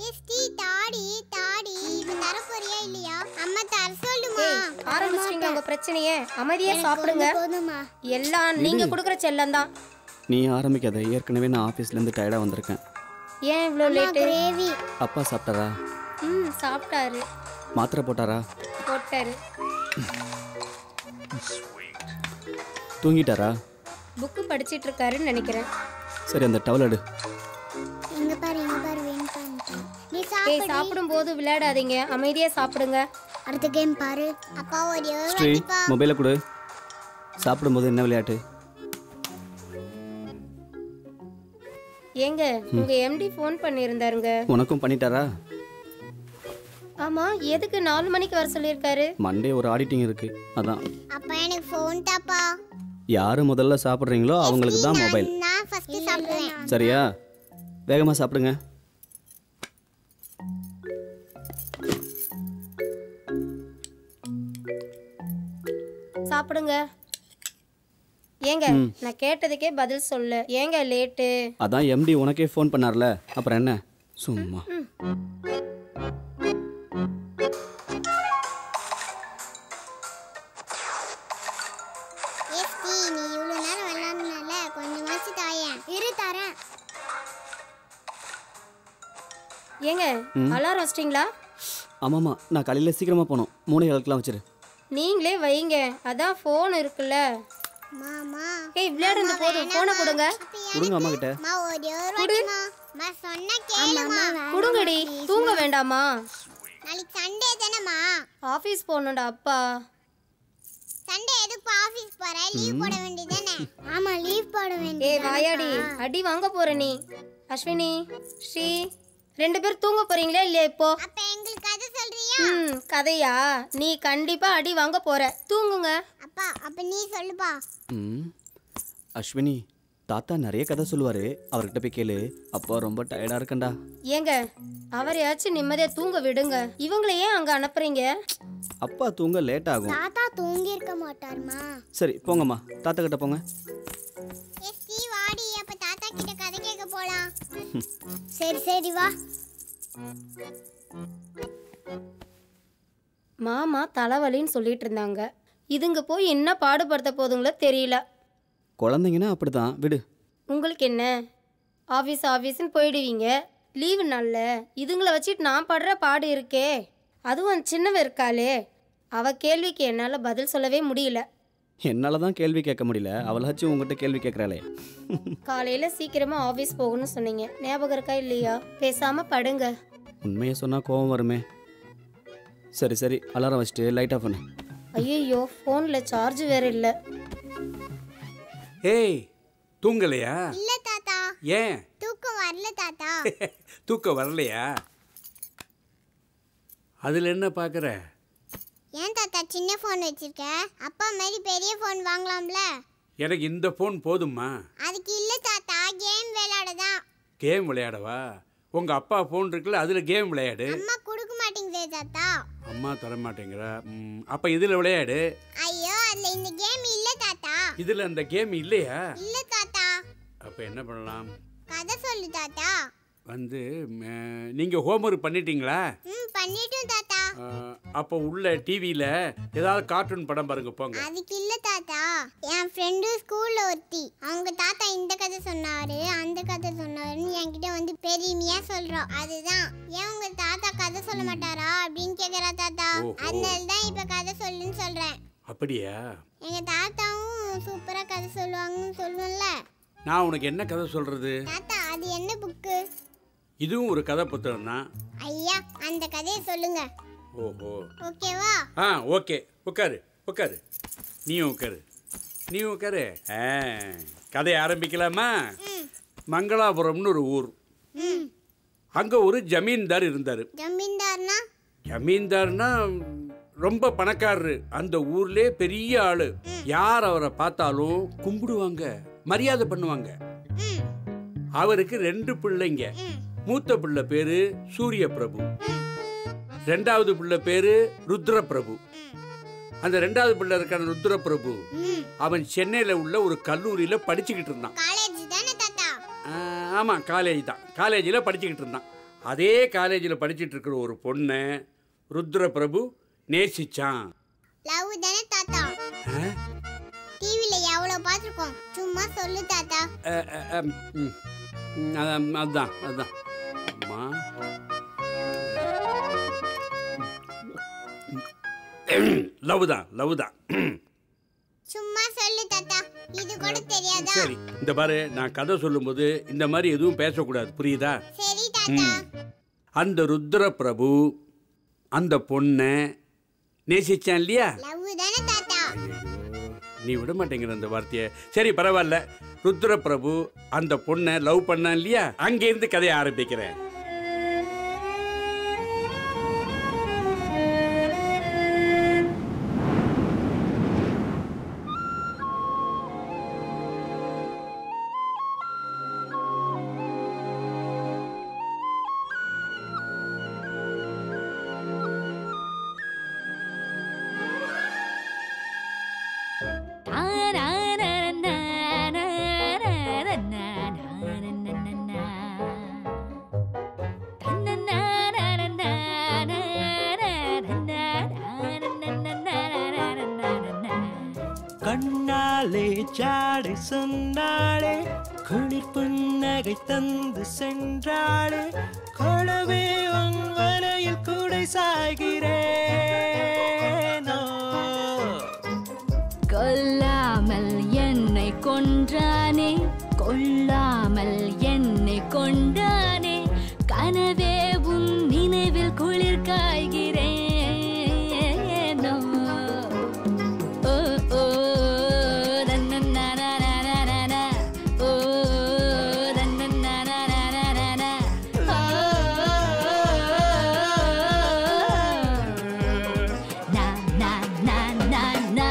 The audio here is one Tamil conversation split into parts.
எஸ்டி தாடி தாடி இப்ப தர போறியா இல்லையா அம்மா தர சொல்லுமா ஏய் ஆரம்பிச்சிட்டீங்க உங்க பிரச்சனையே அமைதியா சாப்பிடுங்க போதுமா எல்லாம் நீங்க கொடுக்குற செல்லம் தான் நீ ஆரம்பிக்காத ஏற்கனவே நான் ஆஃபீஸ்லேருந்து டயர்டாக வந்திருக்கேன் ஏன் இவ்வளோ லேட்டு கிரேவி அப்பா சாப்பிட்டாரா ம் சாப்பிட்டாரு மாத்திரை போட்டாரா போட்டாரு தூங்கிட்டாரா புக்கு படிச்சிட்டு இருக்காருன்னு நினைக்கிறேன் சரி அந்த டவல் எடு இங்க பாரு இங்க பாரு வின் பண்ணிட்டேன் நீ ஏய் சாப்பிடு சாப்பிடும் போது விளையாடாதீங்க அமைதியா சாப்பிடுங்க அடுத்த கேம் பாரு அப்பா ஒரு ஸ்ரீ வாட்டிப்பா மொபைலை கொடு சாப்பிடும்போது என்ன விளையாட்டு ஏங்க உங்க எம்டி ஃபோன் பண்ணியிருந்தாருங்க உனக்கும் பண்ணிட்டாரா ஆமா எதுக்கு நாலு மணிக்கு வர சொல்லியிருக்காரு மண்டே ஒரு ஆடிட்டிங் இருக்கு அதான் அப்பா எனக்கு ஃபோன் தாப்பா யாரு முதல்ல சாப்பிட்றீங்களோ அவங்களுக்கு தான் மொபைல் நான் ஃபர்ஸ்ட் சாப்பிடுவேன் சரியா வேகமாக சாப்பிடுங்க சாப்பிடுங்க ஏங்க நான் கேட்டதுக்கே பதில் சொல்லு ஏங்க லேட்டு அதான் எம்டி உனக்கே ஃபோன் பண்ணார்ல அப்புறம் என்ன சும்மா எஸ்டி நீ இவ்வளவு நேரம் விளையாடுனல கொஞ்சமாச்சு தாயேன் இரு தரேன் ஏங்க அலாரம் வச்சிட்டிங்களா ஆமாம்மா நான் காலையில் சீக்கிரமாக போகணும் மூணு ஏழுக்கெலாம் வச்சிரு நீங்களே வைங்க அதான் ஃபோன் இருக்குல்ல மாமா ஏய் விளையாடுறது போதும் ஃபோனை கொடுங்க கொடுங்க அம்மா கிட்ட மா ஒரே ஒரு வாட்டிமா மா சொன்னா கேளுமா கொடுங்கடி தூங்க வேண்டாமா நாளைக்கு சண்டே தானேமா ஆஃபீஸ் போகணும்டா அப்பா சண்டே எதுக்கு ஆபீஸ் போற லீவ் போட வேண்டியதானே ஆமா லீவ் போட ஏய் வாயாடி அடி வாங்க போற நீ அஸ்வினி ஸ்ரீ ரெண்டு பேரும் தூங்க போறீங்களா இல்லையா இப்போ அப்ப எங்களுக்கு கதை சொல்றியா ம் கதையா நீ கண்டிப்பா அடி வாங்க போற தூங்குங்க அப்பா அப்ப நீ சொல்லுப்பா ம் அஸ்வினி தாத்தா நிறைய கதை சொல்லுவார் அவர்கிட்ட போய் கேளு அப்பா ரொம்ப டயர்டாக இருக்கேன்டா ஏங்க அவரையாச்சும் நிம்மதியா தூங்க விடுங்க இவங்கள ஏன் அங்க அனுப்புறீங்க அப்பா தூங்க லேட் ஆகும் தாத்தா தூங்கி இருக்க மாட்டாருமா சரி போங்கம்மா தாத்தா கிட்ட போங்க எஸ்டி வாடி அப்ப தாத்தா கிட்ட கதை கேட்க போலாம் சரி சரி வா மாமா தலைவலின்னு சொல்லிட்டு இருந்தாங்க இதுங்க போய் என்ன பாடுபடுத்த போதுங்களோ தெரியல குழந்தைங்கன்னா அப்படிதான் விடு உங்களுக்கு என்ன ஆஃபீஸ் ஆஃபீஸ்னு போயிடுவீங்க லீவு நாள்ல இதுங்களை வச்சுட்டு நான் படுற பாடு இருக்கே அதுவும் அந்த சின்னவ இருக்காளே அவ கேள்விக்கு என்னால் பதில் சொல்லவே முடியல என்னால் தான் கேள்வி கேட்க முடியல அவளாச்சும் உங்ககிட்ட கேள்வி கேட்குறாளே காலையில் சீக்கிரமாக ஆஃபீஸ் போகணும்னு சொன்னீங்க ஞாபகம் இருக்கா இல்லையா பேசாமல் படுங்க உண்மையை சொன்னால் கோவம் வருமே சரி சரி அலாரம் வச்சுட்டு லைட் ஆஃப் பண்ணு ஐயோ ஃபோனில் சார்ஜ் வேற இல்லை ஏய் தூங்கலையா இல்ல தாத்தா ஏன் தூக்கம் வரல தாத்தா தூக்கம் வரலையா அதில் என்ன பார்க்குற ஏன் தாத்தா சின்ன ஃபோன் வச்சிருக்க அப்பா மாதிரி பெரிய ஃபோன் வாங்கலாம்ல எனக்கு இந்த ஃபோன் போதுமா அதுக்கு இல்ல தாத்தா கேம் விளையாட தான் கேம் விளையாடவா உங்கள் அப்பா ஃபோன் இருக்குல்ல அதில் கேம் விளையாடு அம்மா கொடுக்க மாட்டேங்குதே தாத்தா அம்மா தர மாட்டேங்கிறா அப்போ இதில் விளையாடு ஐயோ அதுல இந்த கேம் இல்ல தாத்தா இதில் அந்த கேம் இல்லையா இல்ல தாத்தா அப்போ என்ன பண்ணலாம் கதை சொல்லு தாத்தா வந்து நீங்கள் ஹோம்ஒர்க் பண்ணிட்டீங்களா ம் பண்ணிட்டோம் தாத்தா அஹ், அப்போ உள்ள டிவியில் ஏதாவது கார்ட்டூன் படம் பாருங்க போங்க அதுக்கு இல்ல தாத்தா என் ஃப்ரெண்டு ஸ்கூல்ல ஒருத்தி அவங்க தாத்தா இந்த கதை சொன்னாரு அந்த கதை சொன்னாருன்னு என்கிட்ட வந்து பெருமையா சொல்றோம் அதுதான் ஏன் உங்க தாத்தா கதை சொல்ல மாட்டாரா அப்படின்னு கேக்குறா தாத்தா ஓஹோ. அதனால தான் இப்ப கதை சொல்லுன்னு சொல்றேன் அப்படியா எங்க தாத்தாவும் சூப்பரா கதை சொல்லுவாங்கன்னு சொல்லுவோம்ல நான் உனக்கு என்ன கதை சொல்கிறது தாத்தா அது என்ன புக்கு இதுவும் ஒரு கதை புத்தகம் தான் ஐயா அந்த கதையை சொல்லுங்க ஓஹோ ஓகேவா ஆ ஓகே உட்காரு உட்காரு நீயும் உட்காரு நீ உட்காரு ஆ கதையை ஆரம்பிக்கலாமா மங்களாபுரம்னு ஒரு ஊர் ம் அங்கே ஒரு ஜமீன்தார் இருந்தார் ஜமீன்தார்னா ஜமீன்தார்னா ரொம்ப பணக்காரரு அந்த ஊர்லே பெரிய ஆளு யார் அவரை பார்த்தாலும் கும்பிடுவாங்க மரியாதை பண்ணுவாங்க ம் அவருக்கு ரெண்டு பிள்ளைங்க ம் மூத்த பிள்ளை பேரு சூரிய பிரபு ரெண்டாவது பிள்ளை பேரு ருத்ர பிரபு அந்த ரெண்டாவது பிள்ளை இருக்கான ருத்ர பிரபு ம் அவன் சென்னையில் உள்ள ஒரு கல்லூரியில் படிச்சுக்கிட்டு இருந்தான் காலேஜ் தானே தாத்தா ஆஹ், ஆமா காலேஜ் தான் காலேஜில் படிச்சுக்கிட்டு இருந்தான் அதே காலேஜில் படிச்சிட்டு இருக்கிற ஒரு பொண்ணை ருத்ர பிரபு நேசிச்சான் லவ் தானே தாத்தா ஆ? டிவில எவ்வளவு பார்த்துருக்கோம் சும்மா சொல்லு தாத்தா அ, அ, அம், ம். ம், அதான், அதுதான் அதுதான் அம்மா லவ் தான் லவ் தான் சும்மா சொல்லு தாத்தா இது கூட தெரியாதா சரி இந்த பாரு நான் கதை சொல்லும்போது இந்த மாதிரி எதுவும் பேசக்கூடாது புரியுதா சரி தாத்தா அந்த ருத்ர பிரபு அந்த பொண்ணை நேசிச்சான் இல்லையா லவ் தானே தாத்தா நீ விட மாட்டேங்கிற அந்த வார்த்தையை சரி பரவாயில்ல ருத்ர பிரபு அந்த பொண்ணை லவ் பண்ணான் இல்லையா அங்கேருந்து கதையை ஆரம்பிக்கிறேன் கண்ணாலே ஜாடை சொன்னாளே குளிர் புன்னகை தந்து சென்றாளே கொடவே உன் வலையில் கூடை சாய்கிறேனோ கொல்லாமல் என்னை கொன்றானே கொல்லாமல் என்னை கொண்டானே கனவே உன் நினைவில் குளிர் காய்கிறேனோ ஓ ஓ தன்னன்னனனனனன. ஓ தன்னன்னனனனனன. ஓ na na na na na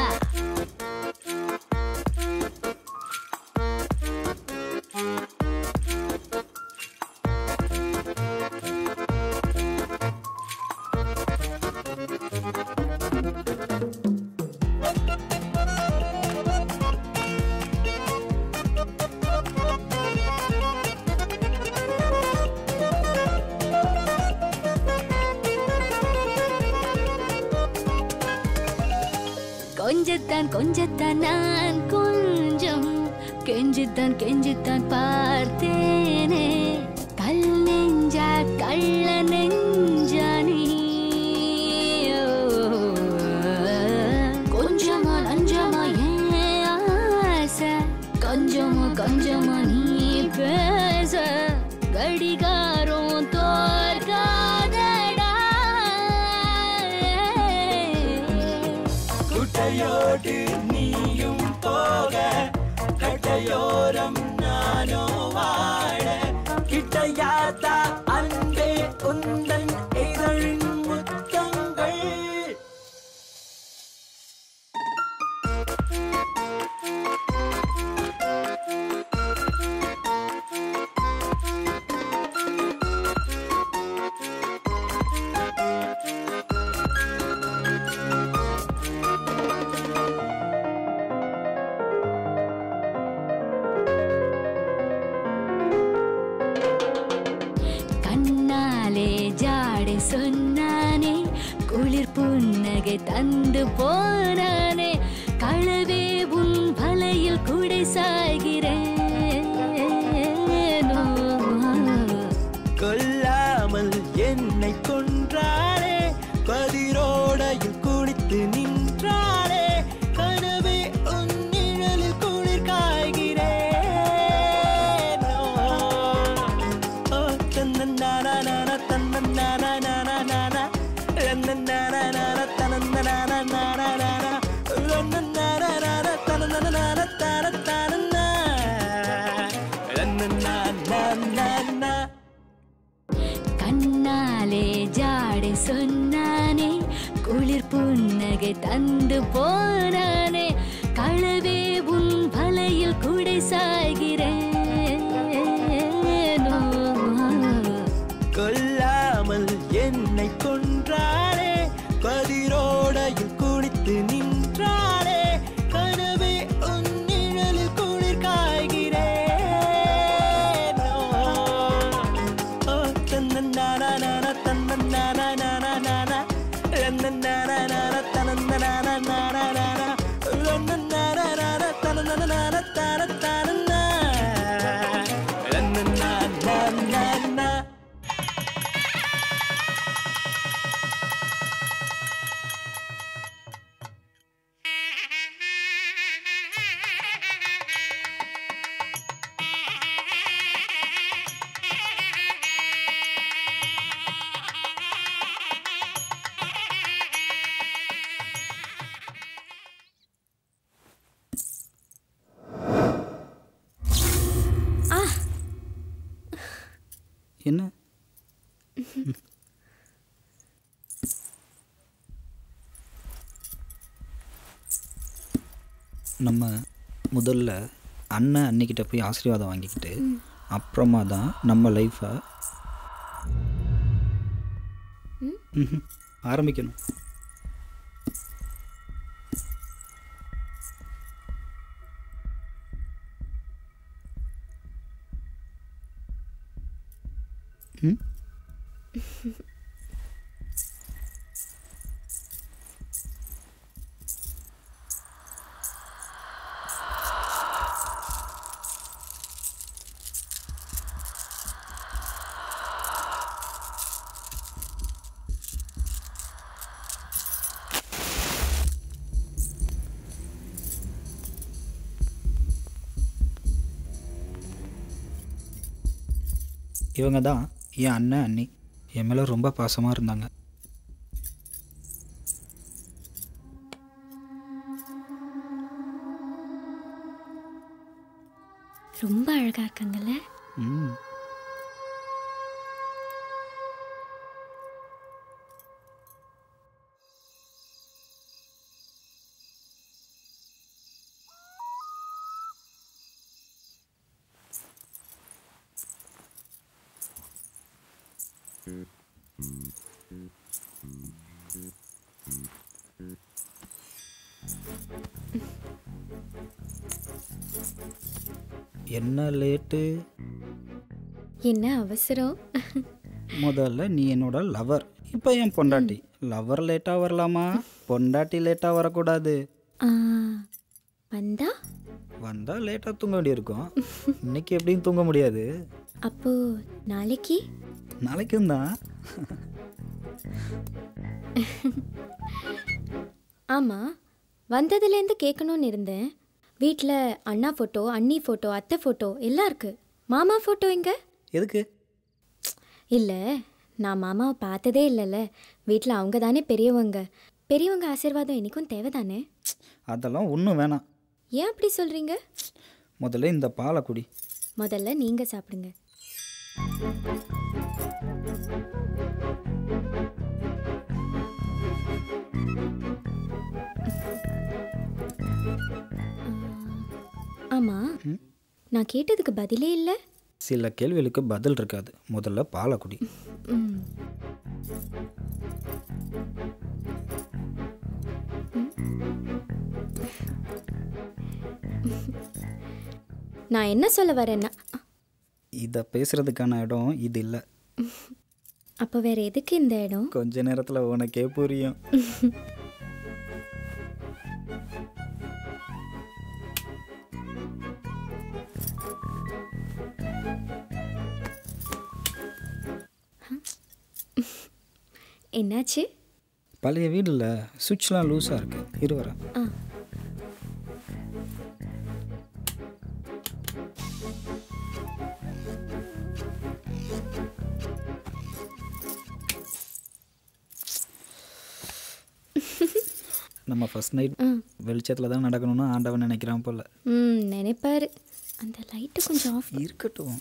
கொஞ்சத்தான் கொஞ்சத்தான் நான் கொஞ்சம் கெஞ்சித்தான் கெஞ்சித்தான் பார்த்தேனே கல் நெஞ்சா கள்ள நெஞ்சா நீ கொஞ்சமா நஞ்சமா ஏன் ஆசை கொஞ்சமா கொஞ்சமா நீ பேச கடிகாரம் தோற்காதடா குட்டையோடு நீயும் போக கட்டையோரம் நானோ வாழ கிட்டையாத்தா அன்பே உந்தன் இதழின் முத்தங்கள் கண்ணாலே ஜாடை சொன்னானே குளிர் புன்னகை தந்து போனானே களவே உன் வலையில் குடை சாய்கிறேனோ கொல்லாமல் என்னை கொன்றாளே கதிரோடையில் குளித்து நின்றாளே கனவே உன் நிழலில் குளிர் காய்கிறேனோ ஓ தன்னன்னானானா தன்னன்னானானானானா ரன்னன்னானானானா தனன்னனானானானானா ரன்னன்னானானானா தனன்னனானா தனத்தனன்னா ரன்னன்னானானானா கண்ணாலே ஜாடை சொன்னானே குளிர் புன்னகை தந்து போனானே களவே உன் வலையில் குடை சாய்கிறேனோ கொல்லாமல் என்னை கொன்றாளே கதிரோடையில் குளித்து நின்றாளே கனவே உன் நிழலில் குளிர் காய்கிறேனோ ஓ தன்னன்னா என்ன நம்ம முதல்ல அண்ணன் அன்னிக்கிட்ட போய் ஆசீர்வாதம் வாங்கிக்கிட்டு அப்புறமா தான் நம்ம லைஃப்பை ஆரம்பிக்கணும் ம் இவங்க தான் என் அண்ணன் அண்ணி என் மேலே ரொம்ப பாசமாக இருந்தாங்க ரொம்ப அழகா இருக்காங்கல்ல ம் என்ன லேட்டு என்ன அவசரம் முதல்ல நீ என்னோட லவர் இப்போ என் பொண்டாட்டி லவர் லேட்டாக வரலாமா பொண்டாட்டி லேட்டாக வரக்கூடாது ஆ, வந்தா வந்தால் லேட்டாக தூங்க வேண்டியிருக்கும் இன்னைக்கு எப்படியும் தூங்க முடியாது அப்போ நாளைக்கு நாளைக்கும் தான் ஆமா வந்ததுலேருந்து கேட்கணும்னு இருந்தேன் வீட்டில் அண்ணா ஃபோட்டோ அண்ணி ஃபோட்டோ அத்தை ஃபோட்டோ எல்லாம் இருக்கு மாமா ஃபோட்டோ எங்க எதுக்கு இல்லை நான் மாமாவை பார்த்ததே இல்லைல்ல வீட்டில் அவங்க தானே பெரியவங்க பெரியவங்க ஆசீர்வாதம் எனக்கும் தேவைதானே அதெல்லாம் ஒன்றும் வேணாம் ஏன் அப்படி சொல்கிறீங்க முதல்ல இந்த பாலை குடி முதல்ல நீங்கள் சாப்பிடுங்க ஆமாம் நான் கேட்டதுக்கு பதிலே இல்லை சில கேள்விகளுக்கு பதில் இருக்காது முதல்ல பாலை குடி ம் நான் என்ன சொல்ல வரேன்னா இதை பேசுறதுக்கான இடம் இது இல்லை அப்போ வேற எதுக்கு இந்த இடம் கொஞ்ச நேரத்தில் உனக்கே புரியும் என்னாச்சு பழைய வீடில் சுவிட்ச்லாம் லூஸாக இருக்கு இரு வரேன் ஆ நம்ம ஃபர்ஸ்ட் நைட் ம். வெளிச்சத்தில் தான் நடக்கணும்னு ஆண்டவன் நினைக்கிறான் போல ம் நினைப்பாரு அந்த லைட்டு கொஞ்சம் ஆஃப் இருக்கட்டும்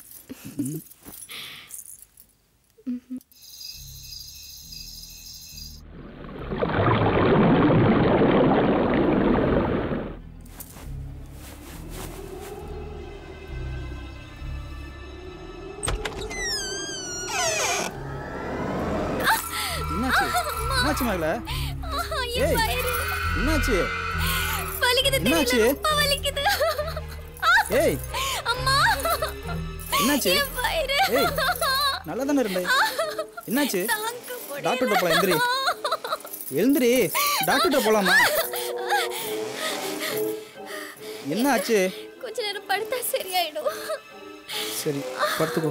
என்னாச்சு என்னாச்சு மகள ஏய் என்னாச்சு வலிக்குது என்னாச்சு வலிக்குது ஏய் அம்மா என்னாச்சு வயிறு ஏய் நல்லா தானே இருந்த என்னாச்சு டாக்டர்கிட்ட போலாம் எந்திரி எழுந்திரி டாக்டர்கிட்ட போலாமா என்ன ஆச்சு கொஞ்ச நேரம் படுத்தா சரியாயிடும் சரி படுத்துக்கோ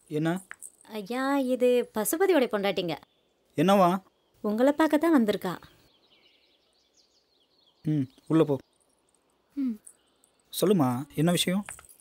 என்ன ஐயா இது பசுபதியோட பொண்டாட்டிங்க என்னவா உங்களை பார்க்க தான் வந்திருக்கா ம் உள்ளே போ சொல்லுமா என்ன விஷயம்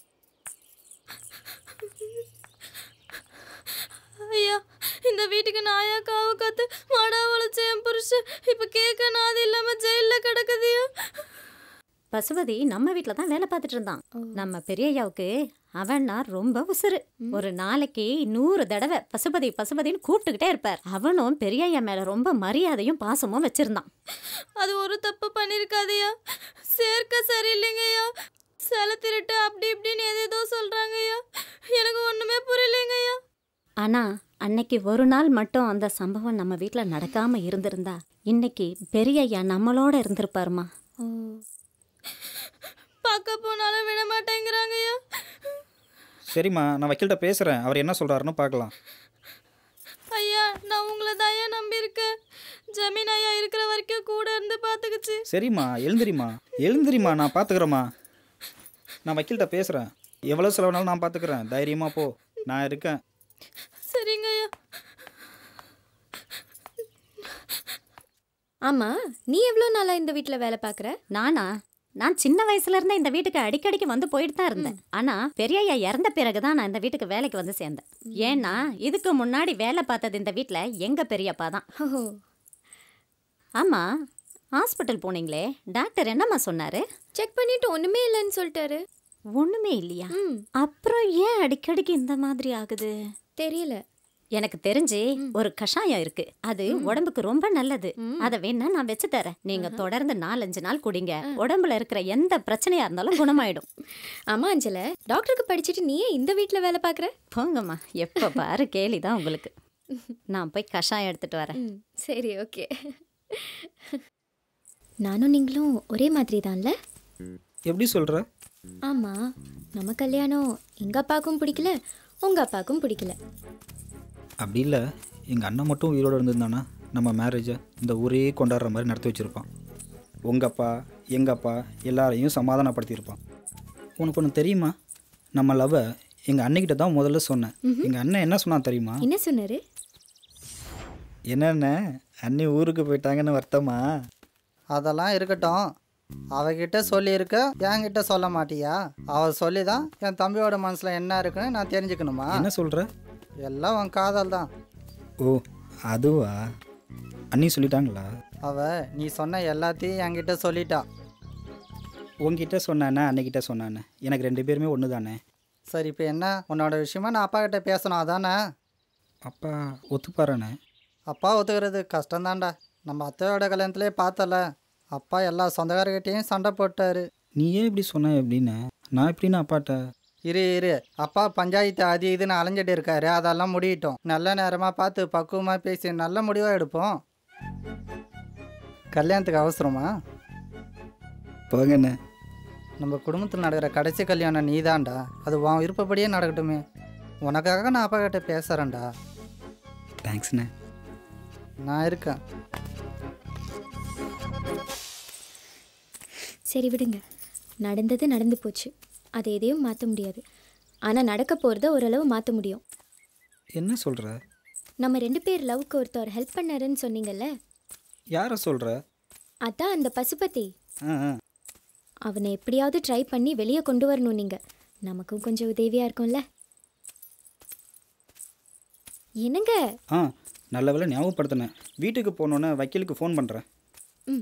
ஐயா இந்த வீட்டுக்கு நாயா காவு காத்து மாடா வளைச்ச என் புருஷன் இப்ப கேட்க நாது இல்லாம ஜெயில கிடக்குதியா பசுபதி நம்ம வீட்டில் தான் வேலை பார்த்துட்டு இருந்தான் நம்ம பெரிய ஐயாவுக்கு அவன்னா ரொம்ப உசுரு ஒரு நாளைக்கு நூறு தடவை பசுபதி பசுபதின்னு கூப்பிட்டுக்கிட்டே இருப்பார் அவனும் பெரிய ஐயா மேல ரொம்ப மரியாதையும் பாசமும் வச்சிருந்தான் அது ஒரு தப்பு பண்ணிருக்காதயா சேர்க்க சரியில்லைங்கய்யா சில திருட்டு அப்படி இப்படின்னு எதேதோ சொல்றாங்கய்யா எனக்கு ஒண்ணுமே புரியலைங்கய்யா ஆனா அன்னைக்கு ஒரு நாள் மட்டும் அந்த சம்பவம் நம்ம வீட்டில் நடக்காம இருந்திருந்தா இன்னைக்கு பெரிய ஐயா நம்மளோட இருந்திருப்பாருமா பார்க்க போனாலும் விட மாட்டேங்கிறாங்கய்யா சரிம்மா நான் வக்கீல்கிட்ட பேசுகிறேன் அவர் என்ன சொல்கிறாருன்னு பார்க்கலாம் ஐயா நான் உங்களை தாயா நம்பியிருக்கேன் ஜமீன் ஐயா இருக்கிற வரைக்கும் கூட இருந்து பார்த்துக்குச்சு சரிம்மா எழுந்திரிம்மா எழுந்திரிம்மா நான் பார்த்துக்கிறேம்மா நான் வக்கீல்கிட்ட பேசுகிறேன் எவ்வளோ செலவுனாலும் நான் பார்த்துக்கிறேன் தைரியமாக போ நான் இருக்கேன் சரிங்க ஐயா ஆமா நீ எவ்வளோ நாளா இந்த வீட்டில் வேலை பார்க்குற நானா நான் சின்ன வயசுல இருந்தே இந்த வீட்டுக்கு அடிக்கடிக்கு வந்து போயிட்டு தான் இருந்தேன் ஆனா பெரிய ஐயா இறந்த பிறகுதான் நான் இந்த வீட்டுக்கு வேலைக்கு வந்து சேர்ந்தேன் ஏன்னா இதுக்கு முன்னாடி வேலை பார்த்தது இந்த வீட்ல எங்க பெரியப்பா தான் ஓ ஆமா ஹாஸ்பிட்டல் போனீங்களே டாக்டர் என்னம்மா சொன்னாரு செக் பண்ணிட்டு ஒண்ணுமே இல்லைன்னு சொல்லிட்டாரு ஒண்ணுமே இல்லையா ம் அப்புறம் ஏன் அடிக்கடிக்கு இந்த மாதிரி ஆகுது தெரியல எனக்கு தெரிஞ்சு ஒரு கஷாயம் இருக்கு அது உடம்புக்கு ரொம்ப நல்லது அதை வேணா நான் வச்சு தரேன் நீங்க தொடர்ந்து நாலஞ்சு நாள் குடிங்க உடம்புல இருக்கிற எந்த பிரச்சனையா இருந்தாலும் குணமாயிடும் ஆமா அஞ்சல டாக்டருக்கு படிச்சுட்டு நீ ஏன் இந்த வீட்டில் வேலை பார்க்குற போங்கம்மா எப்ப பாரு கேலி தான் உங்களுக்கு நான் போய் கஷாயம் எடுத்துட்டு வரேன் ம் சரி ஓகே நானும் நீங்களும் ஒரே மாதிரி தான்ல எப்படி சொல்கிற ஆமா நம்ம கல்யாணம் எங்க அப்பாவுக்கும் பிடிக்கல உங்க அப்பாவுக்கும் பிடிக்கல அப்படி இல்லை எங்கள் அண்ணன் மட்டும் உயிரோடு இருந்திருந்தானா நம்ம மேரேஜை இந்த ஊரே கொண்டாடுற மாதிரி நடத்தி வச்சுருப்பான் உங்கள் அப்பா எங்கள் அப்பா எல்லாரையும் சமாதானப்படுத்தியிருப்பான் உனக்கு ஒன்று தெரியுமா நம்ம லவ்வை எங்கள் அண்ணிக்கிட்ட தான் முதல்ல சொன்னேன் எங்கள் அண்ணன் என்ன சொன்னான் தெரியுமா என்ன சொன்னாரு என்னென்ன அண்ணி ஊருக்கு போயிட்டாங்கன்னு வருத்தமா அதெல்லாம் இருக்கட்டும் அவகிட்ட சொல்லியிருக்க என்கிட்ட சொல்ல மாட்டியா அவ சொல்லி தான் என் தம்பியோட மனசில் என்ன இருக்குன்னு நான் தெரிஞ்சுக்கணுமா என்ன சொல்கிற எல்லாம் உன் காதல் தான் ஓ அதுவா அண்ணி சொல்லிட்டாங்களா அவ நீ சொன்ன எல்லாத்தையும் என்கிட்ட சொல்லிட்டா உங்ககிட்ட சொன்னானே அன்னைக்கிட்ட சொன்னானே எனக்கு ரெண்டு பேருமே ஒன்று தானே சரி இப்போ என்ன உன்னோட விஷயமா நான் அப்பா கிட்ட பேசணும் அதானே அப்பா ஒத்துப்பாரானே அப்பா ஒத்துக்கிறது கஷ்டம்தான்டா நம்ம அத்தையோட கல்யாணத்திலே பார்த்தல அப்பா எல்லா சொந்தக்காரர்கிட்டையும் சண்டை போட்டாரு நீ ஏன் இப்படி சொன்ன எப்படின்னு நான் எப்படின்னு அப்பாட்ட இரு இரு அப்பா பஞ்சாயத்து அது இதுன்னு அலைஞ்சிட்டு இருக்காரு அதெல்லாம் முடியட்டும் நல்ல நேரமாக பார்த்து பக்குவமாக பேசி நல்ல முடிவாக எடுப்போம் கல்யாணத்துக்கு அவசரமா போங்கண்ணே நம்ம குடும்பத்தில் நடக்கிற கடைசி கல்யாணம் நீதான்டா அது உன் விருப்பப்படியே நடக்கட்டுமே உனக்காக நான் அப்பா கிட்ட பேசுகிறேன்டா தேங்க்ஸ்ண்ணே நான் இருக்கேன் சரி விடுங்க நடந்தது நடந்து போச்சு அதை எதையும் மாற்ற முடியாது ஆனால் நடக்க போகிறத ஓரளவு மாற்ற முடியும் என்ன சொல்கிற நம்ம ரெண்டு பேர் லவ்க்கு ஒருத்தர் ஹெல்ப் பண்ணாருன்னு சொன்னீங்கல்ல யாரை சொல்கிற அதான் அந்த பசுபதி ஆ ஆ அவனை எப்படியாவது ட்ரை பண்ணி வெளியே கொண்டு வரணும் நீங்கள் நமக்கும் கொஞ்சம் உதவியாக இருக்கும்ல என்னங்க ஆ நல்ல வேலை ஞாபகப்படுத்தினேன் வீட்டுக்கு போனோன்னே வக்கீலுக்கு ஃபோன் பண்ணுறேன் ம்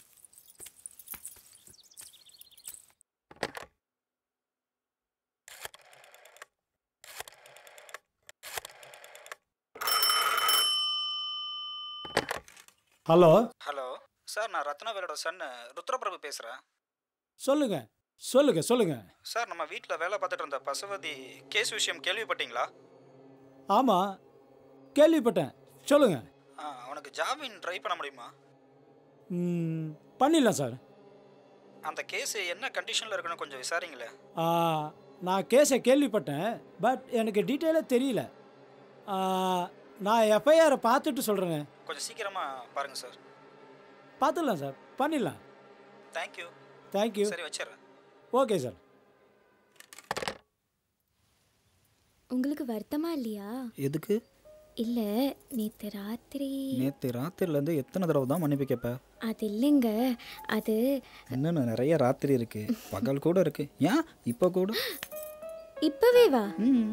ஹலோ ஹலோ சார் நான் ரத்னவேலோட சன் ருத்ரபிரபு பேசுகிறேன் சொல்லுங்க சொல்லுங்க சொல்லுங்க சார் நம்ம வீட்டில் வேலை பார்த்துட்டு இருந்த பசுவதி கேஸ் விஷயம் கேள்விப்பட்டீங்களா ஆமாம் கேள்விப்பட்டேன் சொல்லுங்க ஆ அவனுக்கு ஜாமீன் ட்ரை பண்ண முடியுமா ம், பண்ணிடலாம் சார் அந்த கேஸ் என்ன கண்டிஷனில் இருக்குன்னு கொஞ்சம் விசாரிங்களேன் ஆ, நான் கேஸை கேள்விப்பட்டேன் பட் எனக்கு டீட்டெயிலாக தெரியல ஆ, நான் எஃப்ஐஆரை பார்த்துட்டு சொல்கிறேங்க கொஞ்சம் சீக்கிரமாக பாருங்கள் சார் பார்த்துடலாம் சார் பண்ணிடலாம் தேங்க்யூ தேங்க்யூ சரி வச்சிடுறேன் ஓகே சார் உங்களுக்கு வருத்தமா இல்லையா எதுக்கு இல்ல நேத்து ராத்திரி நேற்று ராத்திரிலேருந்து எத்தனை தடவை தான் மன்னிப்பு கேட்ப அது இல்லைங்க அது இன்னும் நிறைய ராத்திரி இருக்கு பகல் கூட இருக்கு ஏன் இப்போ கூட இப்பவே வா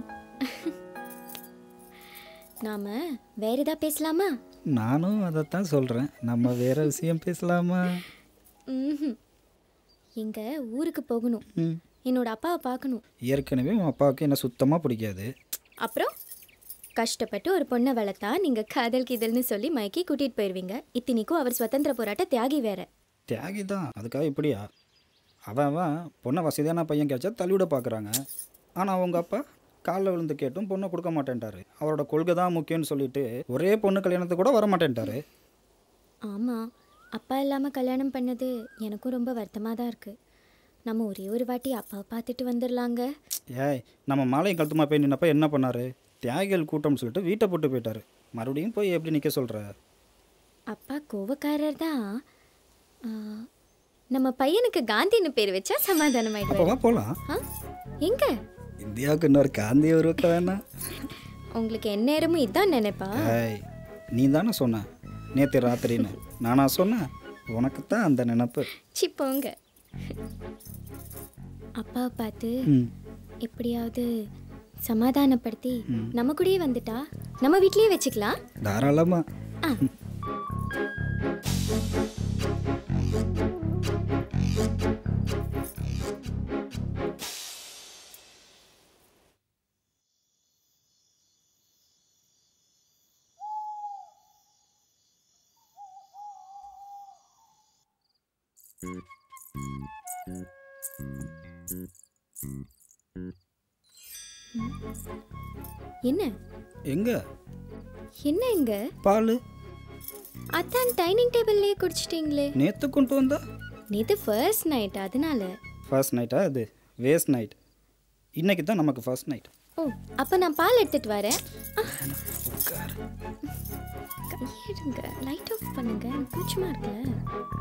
நாம வேற ஏதா பேசலாமா நானும் அதைத்தான் சொல்கிறேன் நம்ம வேற விஷயம் பேசலாமா ம்ஹும். எங்க ஊருக்கு போகணும் ம் என்னோட அப்பாவை பார்க்கணும் ஏற்கனவே உன் அப்பாவுக்கு என்ன சுத்தமாக பிடிக்காது அப்புறம் கஷ்டப்பட்டு ஒரு பொண்ணை வளர்த்தா நீங்க காதல் கிதல்னு சொல்லி மயக்கி கூட்டிட்டு போயிருவீங்க இத்தனைக்கும் அவர் சுதந்திர போராட்ட தியாகி வேற தியாகி தான் அதுக்காக இப்படியா அவன் அவன் பொண்ணை வசதியான பையன் கிடைச்சா தள்ளிவிட பார்க்குறாங்க ஆனால் அவங்க அப்பா காலில் விழுந்து கேட்டும் பொண்ணை கொடுக்க மாட்டேன்ட்டாரு அவரோட கொள்கை தான் முக்கியம்னு சொல்லிட்டு ஒரே பொண்ணு கல்யாணத்துக்கு கூட வர மாட்டேன்ட்டாரு ஆமா அப்பா இல்லாம கல்யாணம் பண்ணது எனக்கும் ரொம்ப வருத்தமா தான் இருக்கு நம்ம ஒரே ஒரு வாட்டி அப்பாவை பார்த்துட்டு வந்துடலாங்க ஏய் நம்ம மாலையும் கழுத்துமா போய் நின்னப்ப என்ன பண்ணாரு தியாகிகள் கூட்டம்னு சொல்லிட்டு வீட்டை போட்டு போயிட்டாரு மறுபடியும் போய் எப்படி நிற்க சொல்கிற அப்பா கோவக்காரர் தான் ஆ, நம்ம பையனுக்கு காந்தின்னு பேர் வச்சா சமாதானம் அப்போ ஆயிடுவாரு வா போகலாம் ஆ? எங்க இந்தியாவுக்கு இன்னொரு காந்தி உருவாக்க வேணாம் உங்களுக்கு எந்நேரமும் இதான் நினைப்பா ஏய் நீ தானே சொன்ன நேற்று ராத்திரின்னு நானா சொன்னேன் உனக்கு தான் அந்த நினப்பு சி போங்க அப்பாவை பார்த்து ம் எப்படியாவது சமாதானப்படுத்தி நம்ம கூடயே வந்துட்டா நம்ம வீட்லயே வச்சுக்கலாம் தாராளமாக ஆ என்ன எங்க என்ன இங்க பால் அதான் டைனிங் டேபிள்லயே குடிச்சிட்டீங்களே நேற்று கொண்டு வந்தா நேத்து ஃபர்ஸ்ட் நைட் அதனால ஃபர்ஸ்ட் நைட்டா இது வேஸ்ட் நைட் இன்னைக்கு தான் நமக்கு ஃபர்ஸ்ட் நைட் ஓ அப்ப நான் பால் எடுத்துட்டு வரேன் கையெடுங்க லைட் ஆஃப் பண்ணுங்க எனக்கு கூச்சமா இருக்குல்ல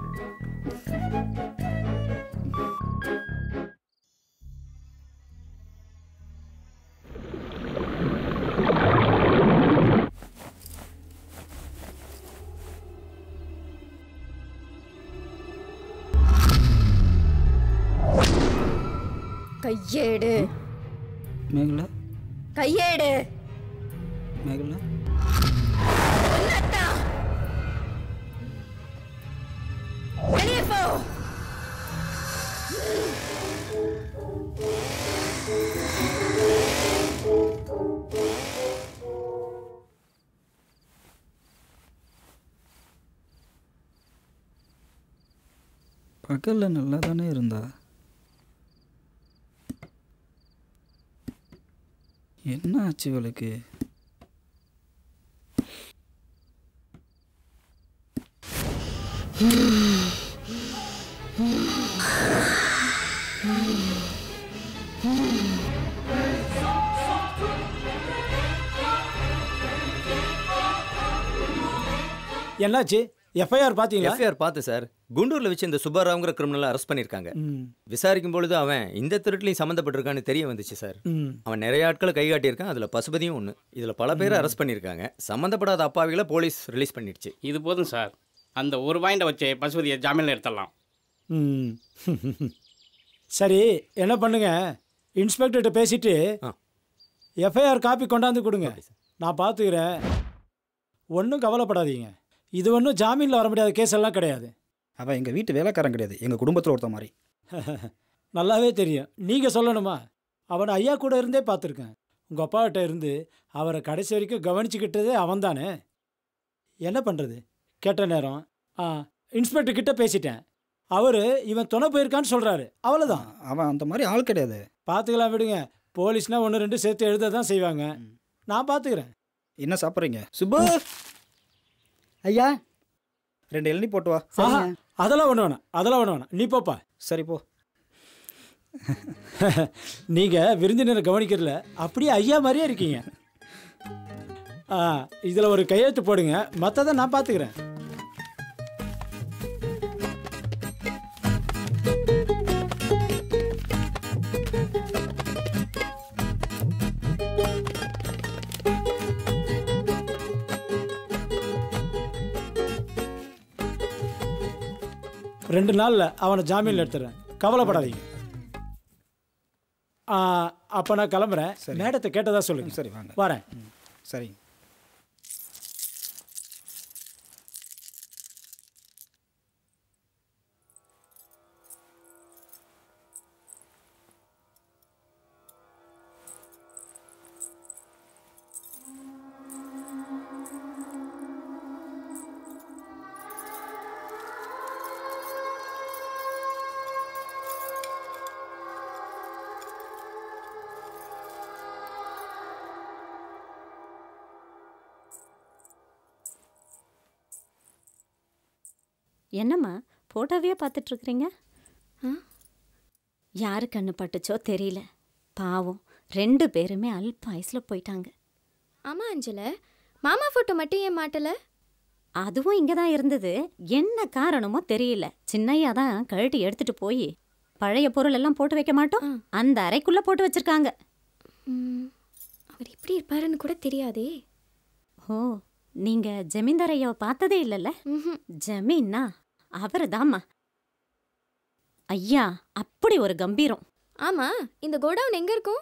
கையேடு மேகலா கையேடு மேகலா வெளியே போ பகலில் நல்லா தானே இருந்தா என்ன ஆச்சு இவளுக்கு என்னாச்சு எஃப்ஐஆர் பார்த்தீங்களா எஃப்ஐஆர் பார்த்து சார் குண்டூர்ல வச்சு இந்த சுப்பாராவுங்கிற கிரிமினலை அரெஸ்ட் பண்ணியிருக்காங்க ம் விசாரிக்கும் பொழுது அவன் இந்த திருட்டுலையும் சம்மந்தப்பட்டிருக்கான்னு தெரிய வந்துச்சு சார் ம் அவன் நிறைய ஆட்களை கை காட்டியிருக்கான் அதில் பசுபதியும் ஒன்று இதில் பல பேரை அரெஸ்ட் பண்ணியிருக்காங்க சம்மந்தப்படாத அப்பாவிகளை போலீஸ் ரிலீஸ் பண்ணிடுச்சு இது போதும் சார் அந்த ஒரு பாயிண்டை வச்சு பசுபதியை ஜாமீனில் எடுத்துடலாம் ம் சரி என்ன பண்ணுங்க இன்ஸ்பெக்டர்கிட்ட பேசிட்டு ஆ. எஃப்ஐஆர் காப்பி கொண்டாந்து கொடுங்க நான் பார்த்துக்கிறேன் ஒன்றும் கவலைப்படாதீங்க இது ஒன்றும் ஜாமீனில் வர முடியாத கேஸ் எல்லாம் கிடையாது அவன் எங்கள் வீட்டு வேலைக்காரன் கிடையாது எங்கள் குடும்பத்தில் ஒருத்த மாதிரி நல்லாவே தெரியும் நீங்கள் சொல்லணுமா அவனை ஐயா கூட இருந்தே பார்த்துருக்கேன் உங்கள் அப்பாகிட்ட இருந்து அவரை கடைசி வரைக்கும் கவனிச்சுக்கிட்டதே அவன்தானே என்ன பண்ணுறது கேட்ட நேரம் ஆ இன்ஸ்பெக்டர் கிட்ட பேசிட்டேன் அவர் இவன் துணை போயிருக்கான்னு சொல்கிறாரு அவ்வளோதான் அவன் அந்த மாதிரி ஆள் கிடையாது பார்த்துக்கலாம் விடுங்க போலீஸ்னால் ஒன்று ரெண்டு சேர்த்து எழுத தான் செய்வாங்க நான் பார்த்துக்கிறேன் என்ன சாப்பிட்றீங்க சுப்பு ஐயா ரெண்டு இளநீ போட்டு வா ஆஹா, அதெல்லாம் ஒன்று வேணாம் அதெல்லாம் ஒன்று வேணாம் நீ போப்பா சரி போ நீங்கள் விருந்தினரை கவனிக்கிறதுல அப்படியே ஐயா மாதிரியே இருக்கீங்க ஆ இதில் ஒரு கையெழுத்து போடுங்க மற்றதை நான் பார்த்துக்கிறேன் ரெண்டு நாளில் அவனை ஜாமீனில் எடுத்துறேன் கவலைப்படாதீங்க ஆ, அப்போ நான் கிளம்புறேன் மேடத்தை கேட்டதா சொல்லுங்க சரி வாங்க வரேன் சரி என்னம்மா போட்டோவையே பார்த்துட்டு இருக்கிறீங்க யாரு கண்ணு பட்டுச்சோ தெரியல பாவம் ரெண்டு பேருமே அல்ப வயசில் போயிட்டாங்க ஆமா அஞ்சல மாமா போட்டோ மட்டும் ஏன் மாட்டல அதுவும் இங்கே தான் இருந்தது என்ன காரணமோ தெரியல சின்னையா தான் கழட்டி எடுத்துட்டு போய் பழைய பொருள் எல்லாம் போட்டு வைக்க மாட்டோம் அந்த அறைக்குள்ள போட்டு வச்சிருக்காங்க அவர் எப்படி இருப்பாருன்னு கூட தெரியாதே ஓ நீங்க ஜமீன்தார் ஐயாவை பார்த்ததே இல்லைல்ல ஜமீன்னா அவரு தாம்மா ஐயா அப்படி ஒரு கம்பீரம் ஆமா இந்த கோடவுன் எங்க இருக்கும்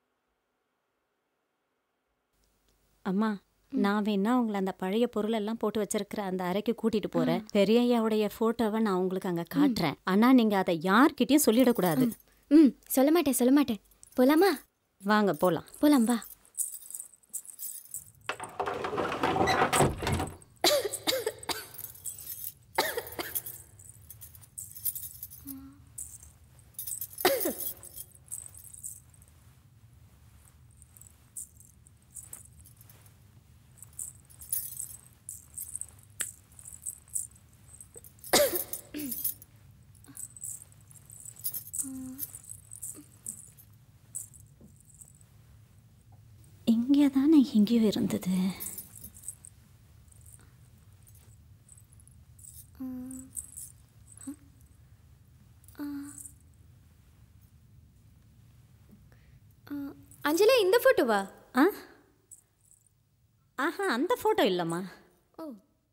அம்மா நான் வேணா உங்களை அந்த பழைய பொருள் எல்லாம் போட்டு வச்சிருக்கிற அந்த அறைக்கு கூட்டிட்டு போறேன் பெரிய ஐயாவுடைய போட்டோவை நான் உங்களுக்கு அங்க காட்டுறேன் ஆனா நீங்க அதை யார்கிட்டயும் சொல்லிடக்கூடாது ம் சொல்ல மாட்டேன் சொல்ல மாட்டேன் போலாமா வாங்க போலாம் போலாம் வா இங்கே தானே எங்கேயோ இருந்தது அஞ்சலி இந்த போட்டோவா ஆ ஆஹா அந்த போட்டோ இல்லைம்மா ஓ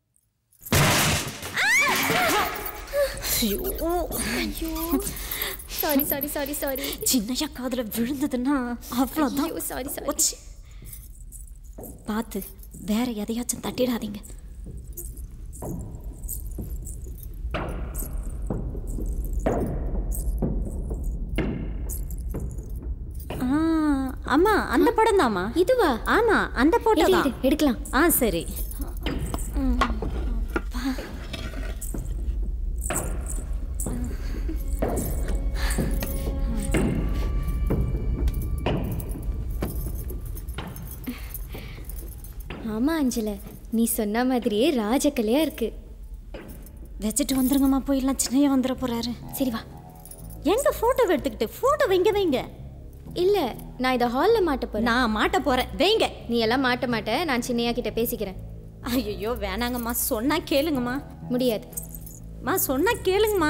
ஐயோ ஐயோ sorry sorry sorry sorry Chinnaiya காதுல விழுந்ததுன்னா அவ்வளோதான் ஐயோ சாரி சாரி போச்சு. பார்த்து வேற எதையாச்சும் தட்டிடாதீங்க ஆ, அம்மா அந்த படம் தாம்மா இதுவா ஆமா அந்த போட்டோ எடு, தான் எடு, எடுக்கலாம் ஆ சரி ஆமா அஞ்சல நீ சொன்ன மாதிரியே ராஜகலையா இருக்கு வச்சுட்டு வந்துருங்கம்மா போயிடலாம் சின்னையா வந்துட போறாரு சரி வா எங்க போட்டோ எடுத்துக்கிட்டு போட்டோ வைங்க வைங்க இல்ல நான் இதை ஹால்ல மாட்ட போறேன் நான் மாட்ட போறேன் வைங்க நீ எல்லாம் மாட்ட மாட்ட நான் சின்னையா கிட்ட பேசிக்கிறேன் ஐயோ வேணாங்கம்மா சொன்னா கேளுங்கம்மா முடியாது மா சொன்னா கேளுங்கம்மா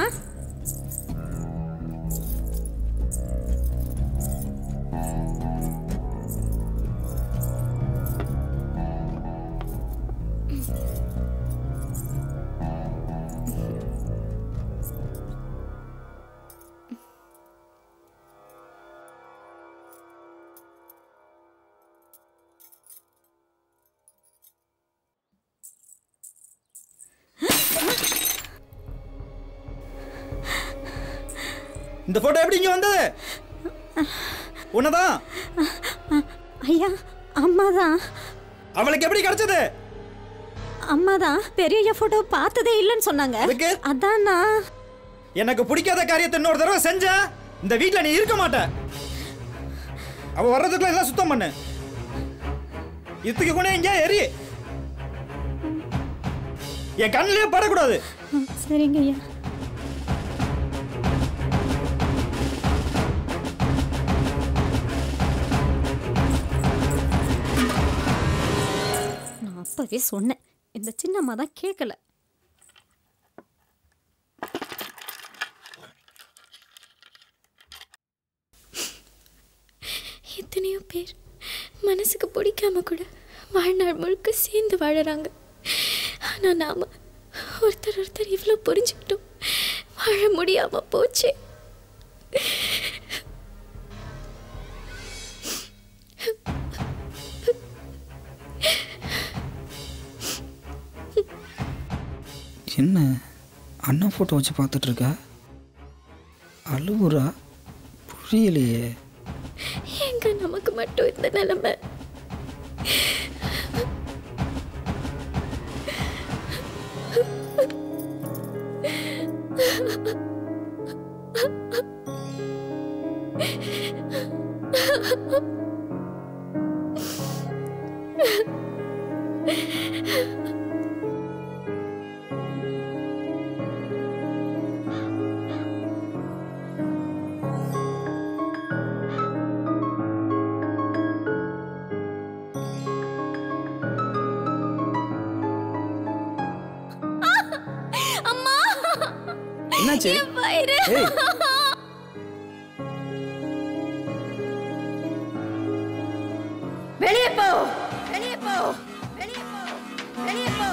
இந்த போட்டோ எப்படி இங்க வந்தது உன்னதான் ஐயா அம்மா தான் அவளுக்கு எப்படி கிடைச்சது அம்மா தான் பெரிய போட்டோ பார்த்ததே இல்லைன்னு சொன்னாங்க அதுக்கு? அதான் நான் எனக்கு பிடிக்காத காரியத்தை இன்னொரு தடவை செஞ்ச இந்த வீட்ல நீ இருக்க மாட்ட அவ வர்றதுக்குள்ள எல்லாம் சுத்தம் பண்ணு இதுக்கு கூட எங்கேயா எரி என் கண்ணிலே படக்கூடாது சரிங்க ஐயா நான் அப்பவே சொன்னேன் இந்த சின்னம்மா தான் கேட்கல எத்தனையோ பேர் மனசுக்கு பிடிக்காம கூட வாழ்நாள் முழுக்க சேர்ந்து வாழறாங்க ஆனா நாம ஒருத்தர் ஒருத்தர் இவ்வளோ புரிஞ்சுக்கிட்டோம் அழ முடியாம போச்சு என்ன அண்ணன் ஃபோட்டோ வச்சு பார்த்துட்டு இருக்கா அழுவுறா புரியலையே எங்க நமக்கு மட்டும் இந்த நிலைமை அம்மா என்னாச்சு? என் வயிறு ஏய். வெளியே போ வெளியே போ வெளியே போ வெளியே போ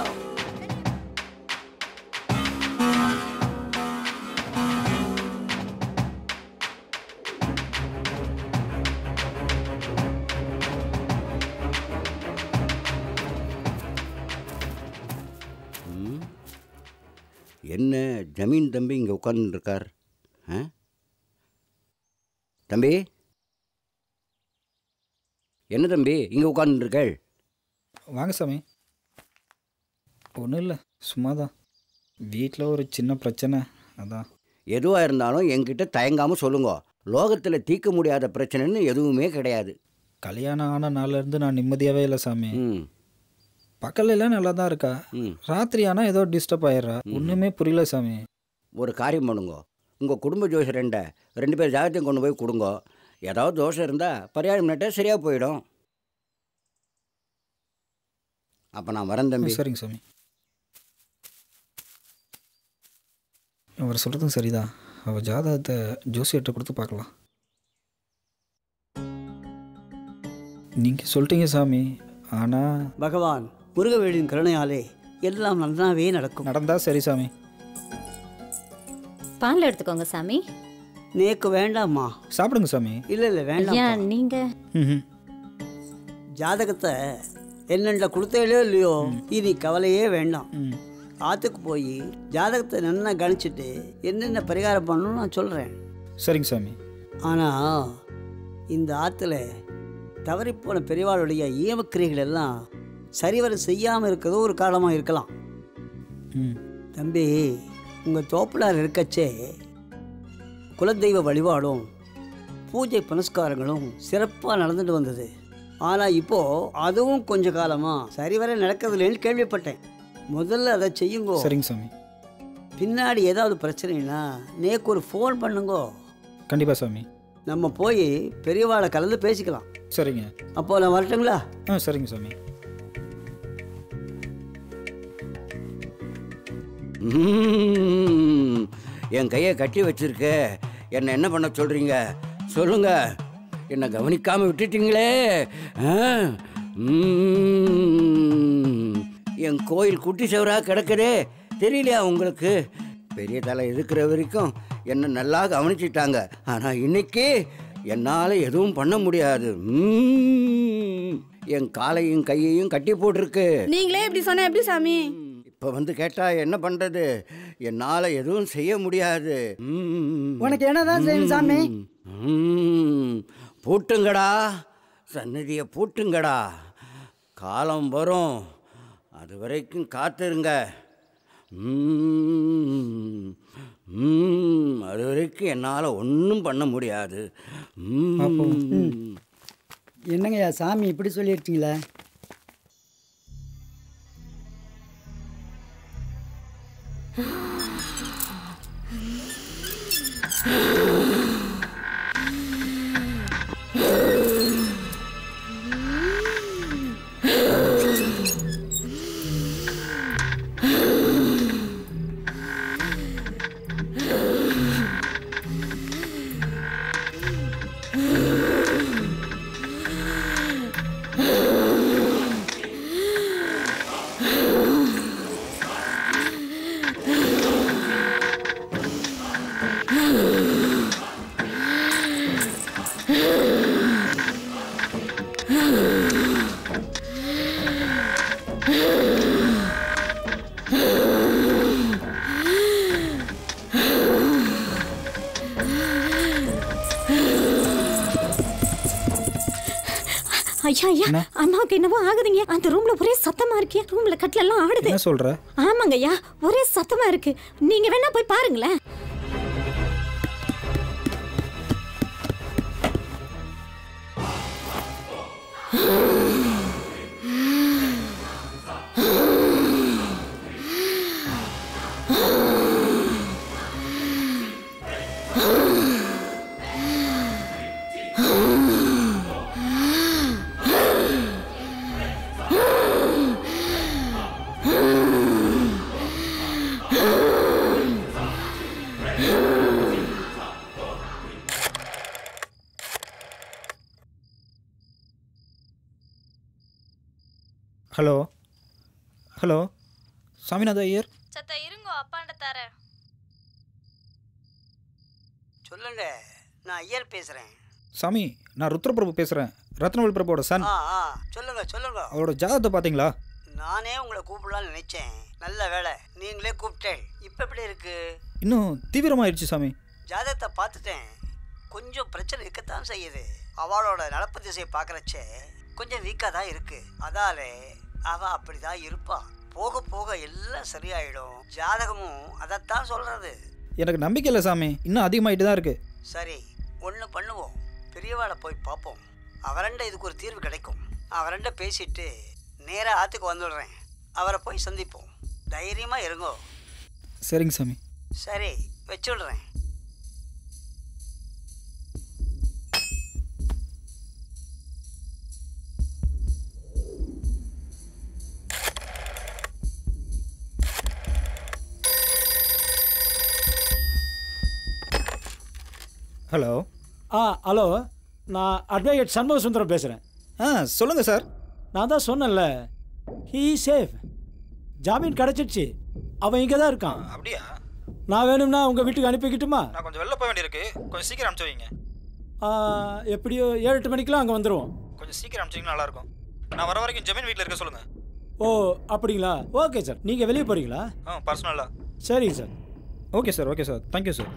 ம். என்ன ஜமீன் தம்பி இங்கே உட்காந்துருக்கார் ஆ தம்பி என்ன தம்பி இங்கே உட்காந்துருக்கள் வாங்க சாமி ஒன்றும் இல்லை சும்மா தான் வீட்டில் ஒரு சின்ன பிரச்சனை அதான் எதுவாக இருந்தாலும் என்கிட்ட தயங்காமல் சொல்லுங்க லோகத்தில் தீர்க்க முடியாத பிரச்சனைன்னு எதுவுமே கிடையாது கல்யாணம் ஆன நாள்லேருந்து நான் நிம்மதியாகவே இல்லை சாமி ம் பக்கத்துல எல்லாம் நல்லா தான் இருக்கா ம் ராத்திரி ஆனால் ஏதோ டிஸ்டர்ப் ஆயிடுறா ஒன்றுமே புரியல சாமி ஒரு காரியம் பண்ணுங்க உங்கள் குடும்ப ஜோசியரண்ட ரெண்டு பேர் ஜாதகத்தையும் கொண்டு போய் கொடுங்க ஏதாவது தோஷம் இருந்தால் பரிகாரம் நட்டால் சரியாக போயிடும் அப்போ நான் வரேன் தம்பி சரிங்க சாமி அவர் சொல்கிறதும் சரிதான் அவள் ஜாதகத்தை ஜோசியர்கிட்ட கொடுத்து பார்க்கலாம் நீங்கள் சொல்லிட்டீங்க சாமி ஆனால் பகவான் முருகவேலின் கருணையாலே எல்லாம் நன்றாவே நடக்கும் நடந்தா சரி சாமி பால் எடுத்துக்கோங்க சாமி நேக்கு வேண்டாம்மா சாப்பிடுங்க சாமி இல்லை இல்லை வேண்டாம் ஏன் நீங்க ம் ஜாதகத்தை என்னென்ன கொடுத்தேலையோ இல்லையோ இனி கவலையே வேண்டாம் ம் ஆற்றுக்கு போய் ஜாதகத்தை நல்லா கணிச்சிட்டு என்னென்ன பரிகாரம் பண்ணணும்னு நான் சொல்கிறேன் சரிங்க சாமி ஆனால் இந்த ஆற்றுல தவறிப்போன பெரியவாளுடைய ஈமக்கிரைகள் எல்லாம் சரிவர செய்யாமல் இருக்கிறதோ ஒரு காரணமாக இருக்கலாம் ம் தம்பி உங்கள் தோப்புலார் இருக்கச்சே குலதெய்வ வழிபாடும் பூஜை புனஸ்காரங்களும் சிறப்பாக நடந்துட்டு வந்தது ஆனால் இப்போது அதுவும் கொஞ்ச காலமாக சரிவர நடக்கிறதுலேன்னு கேள்விப்பட்டேன் முதல்ல அதை செய்யுங்கோ சரிங்க சாமி பின்னாடி ஏதாவது பிரச்சனைனா நேக்கு ஒரு ஃபோன் பண்ணுங்கோ கண்டிப்பாக சாமி நம்ம போய் பெரியவாளை கலந்து பேசிக்கலாம் சரிங்க அப்போ நான் வரட்டுங்களா ஆ சரிங்க சாமி ம்ம். என் கையை கட்டி வச்சிருக்க என்னை என்ன பண்ண சொல்றீங்க சொல்லுங்க என்னை கவனிக்காம விட்டுட்டீங்களே ஆ? ம்ம். என் கோயில் குட்டி செவரா கிடக்குதே தெரியலையா உங்களுக்கு பெரிய தலை இருக்கிற வரைக்கும் என்னை நல்லா கவனிச்சிட்டாங்க ஆனால் இன்னைக்கு என்னால் எதுவும் பண்ண முடியாது ம்ம். என் காலையும் கையையும் கட்டி போட்டிருக்கு நீங்களே இப்படி சொன்னா எப்படி சாமி இப்போ வந்து கேட்டா என்ன பண்றது என்னால் எதுவும் செய்ய முடியாது ம்ம். உனக்கு என்னதான் செய்யணும் சாமி? ம்ம். பூட்டுங்கடா சன்னதியை பூட்டுங்கடா காலம் வரும் அது வரைக்கும் காத்திருங்க ம்ம். ம்ம். அது வரைக்கும் என்னால் ஒன்றும் பண்ண முடியாது ம்ம். என்னங்கய்யா சாமி இப்படி சொல்லிருக்கீங்களே ஐயா ஐயா அம்மாவுக்கு என்னவோ ஆகுதுங்க அந்த ரூம்ல ஒரே சத்தமா இருக்கே ரூம்ல கட்டில எல்லாம் ஆடுது என்ன சொல்ற ஆமாங்க ஐயா ஒரே சத்தமா இருக்கு நீங்க வேணா போய் பாருங்களேன் ஹலோ ஹலோ சாமிநாத ஐயர் சத்த இருங்கோ அப்பாண்ட தரேன் சொல்லுங்க நான் ஐயர் பேசுறேன் சாமி நான் ருத்ரபிரபு பேசுகிறேன் ரத்னவேல் பிரபுவோட சன் ஆ ஆ சொல்லுங்க சொல்லுங்க அவரோட ஜாதகத்தை பார்த்தீங்களா நானே உங்களை கூப்பிடலாம்னு நினைச்சேன் நல்ல வேலை நீங்களே கூப்பிட்டேன் இப்போ எப்படி இருக்கு இன்னும் தீவிரமாயிடுச்சு சாமி ஜாதகத்தை பார்த்துட்டேன் கொஞ்சம் பிரச்சனை இருக்கத்தான் செய்யுது அவளோட நடப்பு திசையை பார்க்குறச்சே கொஞ்சம் வீக்காக தான் இருக்கு அதாலே அவ அப்படிதான் இருப்பா போக போக எல்லாம் சரியாயிடும் ஜாதகமும் அதைத்தான் சொல்றது எனக்கு நம்பிக்கை இல்லை சாமி இன்னும் அதிகமாயிட்டு தான் இருக்கு சரி ஒன்று பண்ணுவோம் பெரியவாளை போய் பார்ப்போம் அவரண்ட இதுக்கு ஒரு தீர்வு கிடைக்கும் அவரண்ட பேசிட்டு நேராக ஆற்றுக்கு வந்துடுறேன் அவரை போய் சந்திப்போம் தைரியமாக இருங்கோ சரிங்க சாமி சரி வச்சுடுறேன் ஹலோ ஆ ஹலோ நான் அட்வொகேட் சண்முக சுந்தரம் பேசுகிறேன் ஆ சொல்லுங்கள் சார் நான் தான் சொன்னேன்ல ஹீ சேஃப் ஜாமீன் கிடச்சிடுச்சு அவன் இங்கே தான் இருக்கான் அப்படியா நான் வேணும்னா உங்கள் வீட்டுக்கு அனுப்பிக்கிட்டுமா நான் கொஞ்சம் வெளில போக வேண்டியிருக்கு கொஞ்சம் சீக்கிரம் அனுப்பிச்சு வைங்க ஆ, எப்படியோ ஏழு எட்டு மணிக்கெலாம் அங்கே வந்துடுவோம் கொஞ்சம் சீக்கிரம் அனுப்பிச்சிங்கன்னா நல்லாயிருக்கும் நான் வர வரைக்கும் ஜமீன் வீட்டில் இருக்க சொல்லுங்கள் ஓ அப்படிங்களா ஓகே சார் நீங்கள் வெளியே போகிறீங்களா ஆ பர்சனலாக சரிங்க sir okay sir okay sir thank you sir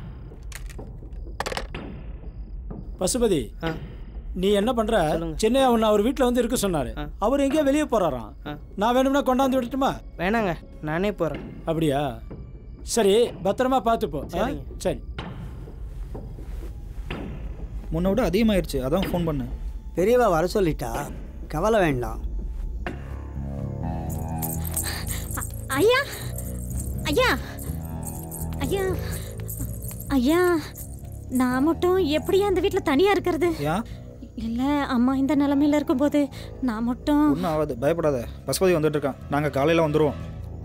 Pasupathi நீ என்ன பண்ற சென்னை அவன் அவர் வீட்டில் வந்து இருக்க சொன்னாரு அவர் எங்கேயோ வெளியே போறாராம் நான் வேணும்னா கொண்டாந்து விடட்டுமா வேணாங்க நானே போகிறேன் அப்படியா சரி பத்திரமா பார்த்துப்போ ஆ? சரிங்க. சரி முன்ன விட அதிகமாயிருச்சு அதான் ஃபோன் பண்ணேன் பெரியவா வர சொல்லிட்டா கவலை வேண்டாம் ஐயா ஐயா ஐயா ஐயா நான் மட்டும் எப்படியா அந்த வீட்டில் தனியாக இருக்கிறது ஏன் இல்லை அம்மா இந்த நிலமையில இருக்கும்போது நான் மட்டும் ஒன்றும் ஆகாது பயப்படாத பசுபதி வந்துட்டு இருக்கான் நாங்கள் காலையில் வந்துடுவோம்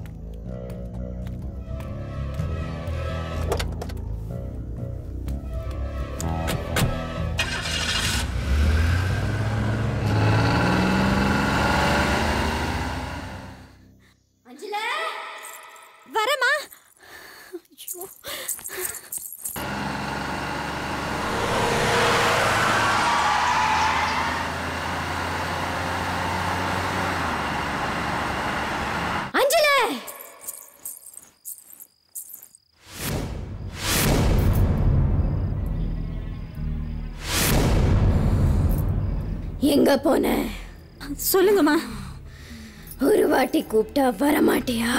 வரமா ஐயோ அஞ்சல எங்க போன சொல்லுங்கம்மா ஒரு வாட்டி கூப்பிட்டா வர மாட்டியா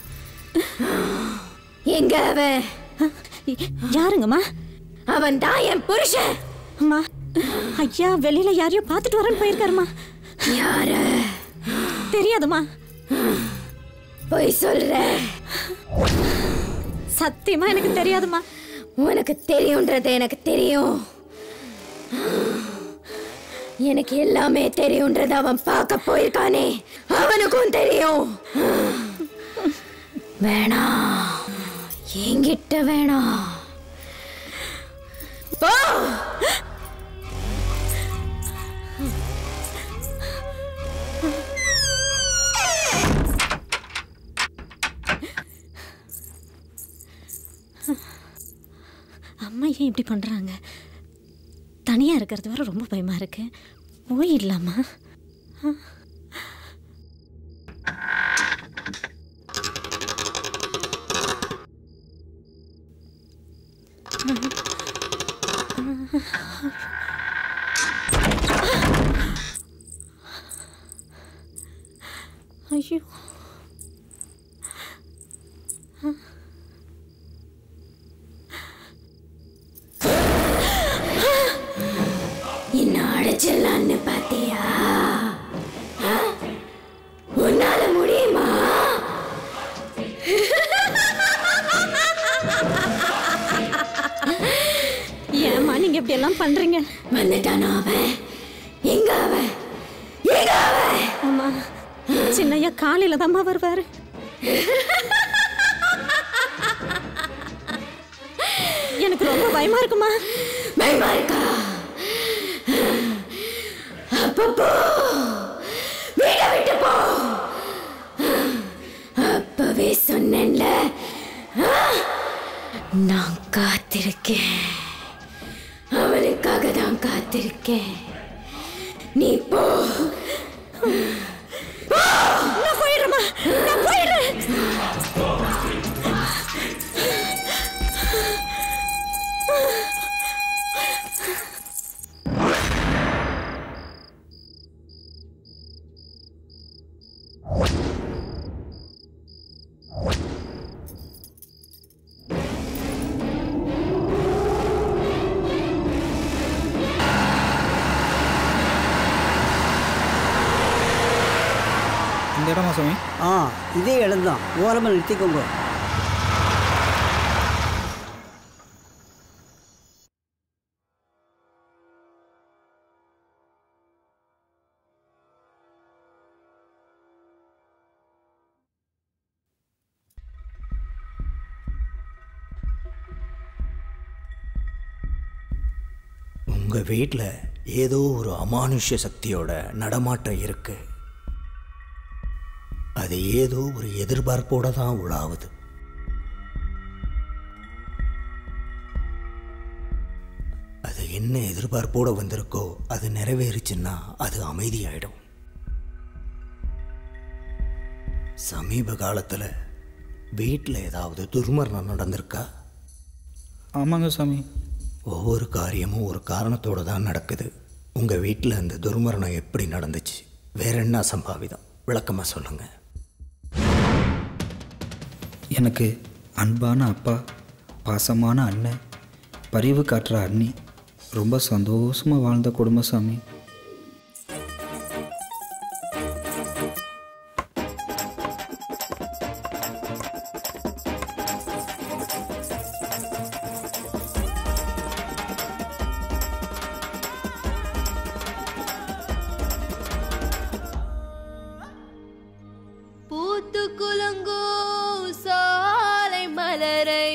எங்க அவன் யாருங்கம்மா அவன் தான் என் புருஷன் அம்மா ஐயா வெளியில யாரையோ பார்த்துட்டு வரேன்னு போயிருக்காருமா யார தெரியாதுமா பொய் சொல்ற சத்தியமா எனக்கு தெரியாதுமா உனக்கு தெரியுன்றது எனக்கு தெரியும் எனக்கு எல்லாமே தெரியுன்றது அவன் பார்க்க போயிருக்கானே அவனுக்கும் தெரியும் வேணாம் என்கிட்ட வேணாம் போ அம்மா ஏன் இப்படி பண்றாங்க தனியா இருக்கிறது வர ரொம்ப பயமா இருக்கு போயிடலாமா ஆ ஐயோ என்ன அடைச்சிடலான்னு பாத்தியா ஆ? உன்னால முடியுமா ஏம்மா நீங்க இப்படி எல்லாம் பண்றீங்க வந்துட்டானா அவன் எங்க அவன் எங்க அவன் அம்மா சின்னையா காலையில தாம்மா வருவாரு எனக்கு ரொம்ப பயமா இருக்குமா பயமா இருக்கா அப்ப போ வீட விட்டு போ அப்பவே சொன்னேன்ல ஆ? நான் காத்திருக்கேன் அவனுக்காக தான் காத்திருக்கேன் நீ போ நான் போயிடுறேம்மா நான் போயிடுறேன் இந்த இடமா சாமி ஆ இதே இடம்தான் ஓரமாக நிறுத்திக்கோங்க உங்க வீட்டில் ஏதோ ஒரு அமானுஷ்ய சக்தியோட நடமாட்டம் இருக்கு அது ஏதோ ஒரு எதிர்பார்ப்போட தான் உலாவுது அது என்ன எதிர்பார்ப்போட வந்திருக்கோ அது நிறைவேறுச்சுன்னா அது அமைதியாயிடும் சமீப காலத்தில் வீட்டில் ஏதாவது துர்மரணம் நடந்திருக்கா ஆமாங்க சாமி ஒவ்வொரு காரியமும் ஒரு காரணத்தோட தான் நடக்குது உங்கள் வீட்டில் அந்த துர்மரணம் எப்படி நடந்துச்சு வேற என்ன அசம்பாவிதம் விளக்கமாக சொல்லுங்கள் எனக்கு அன்பான அப்பா பாசமான அண்ணன் பரிவு காட்டுற அண்ணி ரொம்ப சந்தோஷமாக வாழ்ந்த குடும்பம் சாமி பூத்து குலுங்கோ சாலை மலரை